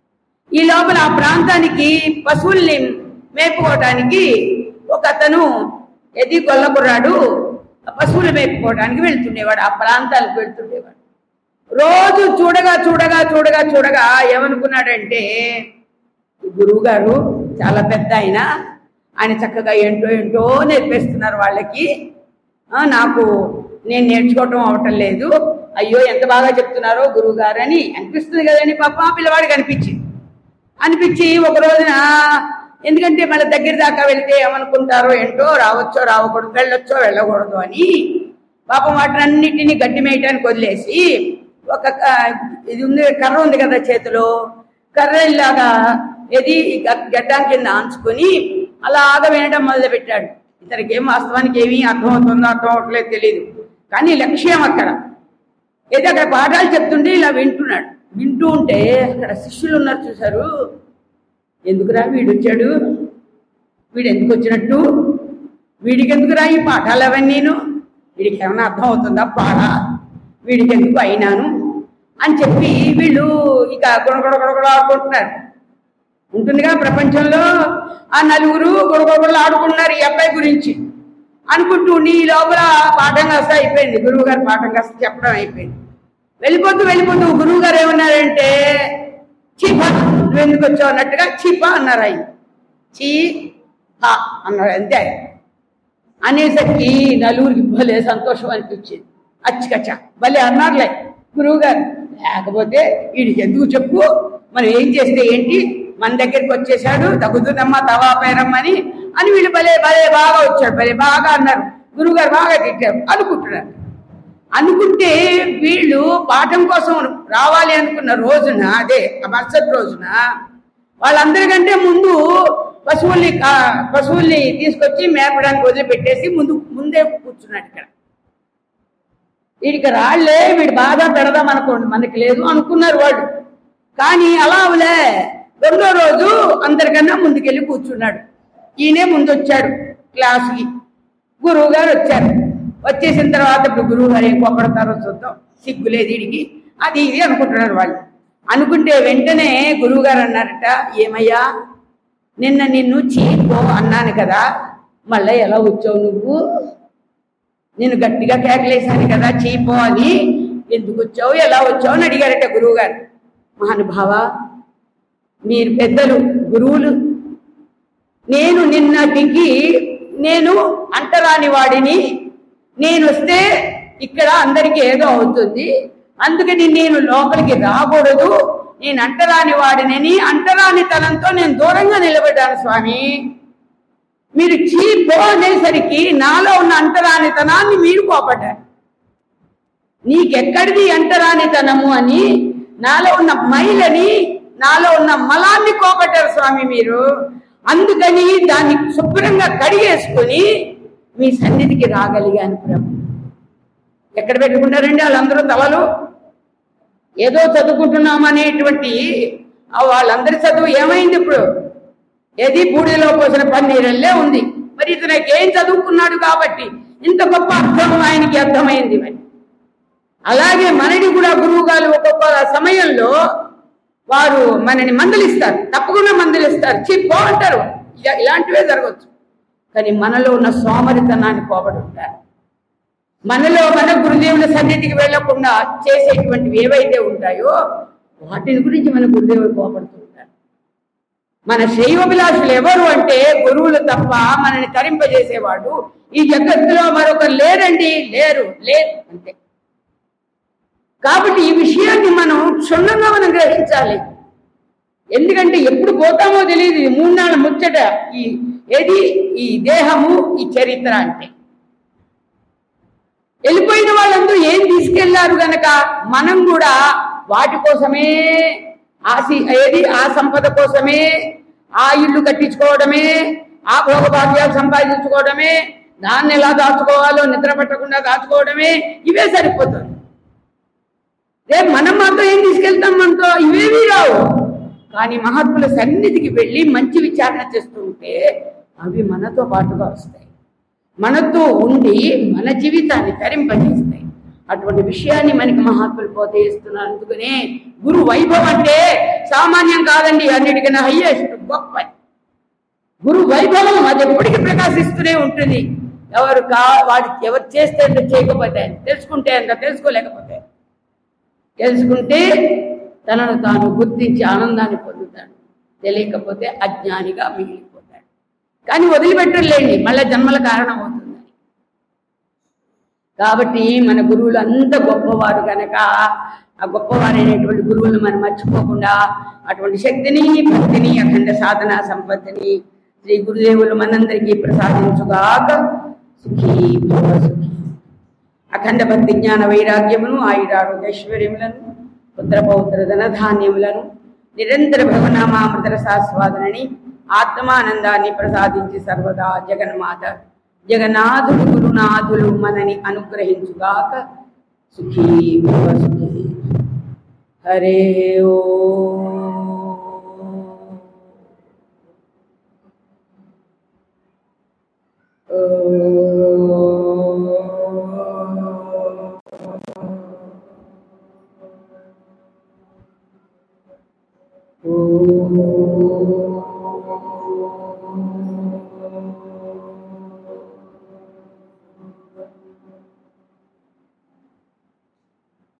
ఈ లోపల ఆ ప్రాంతానికి పశువుల్ని మేపుకోవటానికి ఒక అతను ఎది కొల్లకుర్రాడు ఆ పశువులు మేపుకోవడానికి వెళ్తుండేవాడు ఆ ప్రాంతాలకు వెళ్తుండేవాడు రోజు చూడగా చూడగా చూడగా చూడగా ఏమనుకున్నాడంటే ఈ గురువు గారు చాలా పెద్ద ఆయన ఆయన చక్కగా ఏంటో ఏంటో నేర్పిస్తున్నారు వాళ్ళకి ఆ, నాకు నేను నేర్చుకోవటం అవటం లేదు అయ్యో ఎంత బాగా చెప్తున్నారో గురువు గారు అని అనిపిస్తుంది కదండి పాప ఆ పిల్లవాడికి అనిపించింది అనిపించి ఒక రోజున ఎందుకంటే మళ్ళీ దగ్గర దాకా వెళ్తే ఏమనుకుంటారో ఏంటో రావచ్చో రావకూడదు వెళ్ళొచ్చో వెళ్ళకూడదు అని పాపం వాటినన్నిటినీ గడ్డి మేయటానికి వదిలేసి ఒక క- ఇది ఉంది కర్ర ఉంది కదా చేతిలో కర్ర ఇలాగా ఎది గ- గడ్డం కింద ఆంచుకొని అలాగా వినడం మొదలు పెట్టాడు ఇతనికి ఏం వాస్తవానికి ఏమీ అర్థమవుతుందో అర్థం అవట్లేదు తెలియదు కానీ లక్ష్యం అక్కడ ఏదో అక్కడ పాఠాలు చెప్తుంటే ఇలా వింటున్నాడు వింటూ ఉంటే అక్కడ శిష్యులు ఉన్నారు చూసారు ఎందుకురా వీడు వచ్చాడు వీడు ఎందుకు వచ్చినట్టు వీడికి ఎందుకురా ఈ పాఠాలు అవన్నీను వీడికి ఏమైనా అర్థం అవుతుందా పాఠ వీడికి ఎందుకు అయినాను అని చెప్పి వీళ్ళు ఇక గొడగొడ గొడగొడ ఆడుకుంటున్నారు ఉంటుందిగా ప్రపంచంలో ఆ నలుగురు గొడగొడలు ఆడుకుంటున్నారు ఈ అబ్బాయి గురించి అనుకుంటూ నీ లోపల పాఠం కాస్త అయిపోయింది గురువు గారు పాఠం కాస్త చెప్పడం అయిపోయింది వెళ్ళిపోతూ వెళ్ళిపోతూ గురువు గారు ఏమన్నారంటే చీప నువ్వు ఎందుకు వచ్చావు అన్నట్టుగా చీప అన్నారు ఆయన చీ హా అన్నాడు అంతే ఆయన. అనేసరికి నలుగురికి భలే సంతోషం అనిపించింది అచ్చికచ్చ భలే అన్నారులే గురువు గారు లేకపోతే వీడికి ఎందుకు చెప్పు మనం ఏం చేస్తే ఏంటి మన దగ్గరికి వచ్చేసాడు తగ్గుతుందమ్మా తవా పేరమ్మని అని వీళ్ళు భలే భలే బాగా వచ్చాడు భలే బాగా అన్నారు గురువు గారు బాగా తిట్టారు అనుకుంటున్నారు అనుకుంటే వీళ్ళు పాఠం కోసం రావాలి అనుకున్న రోజున అదే ఆ మరుసటి రోజున వాళ్ళందరికంటే ముందు పశువుల్ని కా- పశువుల్ని తీసుకొచ్చి మేపడానికి వదిలిపెట్టేసి ముందు ముందే కూర్చున్నాడు ఇక్కడ వీడికి రాళ్లే వీడు బాగా పెడదాం అనుకోండి మనకి లేదు అనుకున్నారు వాళ్ళు కానీ అలా అవలే రెండో రోజు అందరికన్నా ముందుకెళ్ళి కూర్చున్నాడు ఈయనే ముందు వచ్చాడు క్లాస్కి గురువు గారు వచ్చారు వచ్చేసిన తర్వాత ఇప్పుడు గురువు గారు ఏం కోపడతారో చూద్దాం సిగ్గులేదు వీడికి అది ఇది అనుకుంటున్నారు వాళ్ళు అనుకుంటే వెంటనే గురువు గారు అన్నారట ఏమయ్యా నిన్న నిన్ను చీపో అన్నాను కదా మళ్ళీ ఎలా వచ్చావు నువ్వు నేను గట్టిగా కేకలేశాను కదా చీపో అని ఎందుకు వచ్చావు ఎలా వచ్చావు అని అడిగారట గురువు గారు మహానుభావ మీరు పెద్దలు గురువులు నేను నిన్నటికి నేను అంటరాని వాడిని నేను వస్తే ఇక్కడ అందరికీ ఏదో అవుతుంది అందుకని నేను లోపలికి రాకూడదు నేను అంటరాని వాడినని అంటరాని తనంతో నేను దూరంగా నిలబడ్డాను స్వామి మీరు చీపో అనేసరికి నాలో ఉన్న అంటరానితనాన్ని మీరు కోపడ్డారు నీకెక్కడిది అంటరానితనము అని నాలో ఉన్న మైలని నాలో ఉన్న మలాన్ని కోపట్టారు స్వామి మీరు అందుకని దాన్ని శుభ్రంగా కడిగేసుకొని మీ సన్నిధికి రాగలిగాను ప్రభు ఎక్కడ పెట్టుకుంటారండి వాళ్ళందరూ తలలు ఏదో చదువుకుంటున్నాం అనేటువంటి ఆ వాళ్ళందరి చదువు ఏమైంది ఇప్పుడు ఏది బూడిదలో పోసిన పన్నీరల్లే ఉంది మరి ఇతనికి ఏం చదువుకున్నాడు కాబట్టి ఇంత గొప్ప అర్థం ఆయనకి అర్థమైంది మరి అలాగే మనని కూడా గురువు గారు ఒక్కొక్క సమయంలో వారు మనని మందలిస్తారు తప్పకుండా మందలిస్తారు చెప్పో అంటారు ఇక ఇలాంటివే జరగవచ్చు కానీ మనలో ఉన్న సోమరితనాన్ని పోబడుంటారు మనలో మన గురుదేవుల సన్నిధికి వెళ్లకుండా చేసేటువంటివి ఏవైతే ఉంటాయో వాటిని గురించి మన గురుదేవులు కోపడుతూ ఉంటారు మన శైవభిలాషులు ఎవరు అంటే గురువులు తప్ప మనని తరింపజేసేవాడు ఈ జగత్తులో మరొకరు లేరండి లేరు లేరు అంతే కాబట్టి ఈ విషయాన్ని మనం క్షుణ్ణంగా మనం గ్రహించాలి ఎందుకంటే ఎప్పుడు పోతామో తెలియదు ఇది మూడు నాళ్ళ ముచ్చట ఈ ఏది ఈ దేహము ఈ చరిత్ర అంటే వెళ్ళిపోయిన వాళ్ళందరూ ఏం తీసుకెళ్ళారు అయ్యారు గనక మనం కూడా వాటి కోసమే ఆసి ఏది ఆ సంపద కోసమే ఆ ఇల్లు కట్టించుకోవడమే ఆ భోగభాగ్యాలు సంపాదించుకోవడమే దాన్ని ఎలా దాచుకోవాలో నిద్ర పట్టకుండా దాచుకోవడమే ఇవే సరిపోతుంది రేపు మనం మాత్రం ఏం తీసుకెళ్తాం మనతో ఇవేవి రావు కానీ మహాత్ముల సన్నిధికి వెళ్ళి మంచి విచారణ చేస్తుంటే అవి మనతో పాటుగా వస్తాయి మనతో ఉండి మన జీవితాన్ని తరింపజేస్తాయి అటువంటి విషయాన్ని మనకి మహాత్ములు పోతేస్తున్నారు అందుకనే గురు వైభవం అంటే సామాన్యం కాదండి అన్నిటికన్నా హయ్యెస్ట్ గొప్ప గురు వైభవం అది ఎప్పటికీ ప్రకాశిస్తూనే ఉంటుంది ఎవరు కా వాడి ఎవరు చేస్తే అంత చేయకపోతే అంత, తెలుసుకుంటే అంత తెలుసుకోలేకపోతే తెలుసుకుంటే తనను తాను గుర్తించి ఆనందాన్ని పొందుతాడు తెలియకపోతే అజ్ఞానిగా మిగిలిపోతాడు కానీ వదిలిపెట్టలేండి మళ్ళీ జన్మల కారణం అవుతుంది కాబట్టి మన గురువులు అంత గొప్పవారు కనుక ఆ గొప్పవారైనటువంటి గురువులను మనం మర్చిపోకుండా అటువంటి శక్తిని భక్తిని అఖండ సాధన సంపత్తిని శ్రీ గురుదేవులు మనందరికీ ప్రసాదించుగాక సుఖీ భవ సుఖీ అఖండ భక్తి జ్ఞాన వైరాగ్యమును ఆయురారోగ్యైశ్వర్యములను పుత్రపౌత్ర ధనధాన్యములను నిరంతర భవనామామృత రసాస్వాదనని ఆత్మానందాన్ని ప్రసాదించి సర్వదా జగన్మాత జగన్నాథుడు గురునాథులు మనని అనుగ్రహించుగాక సుఖీ భవ సుఖీ హరే ఓ ఓ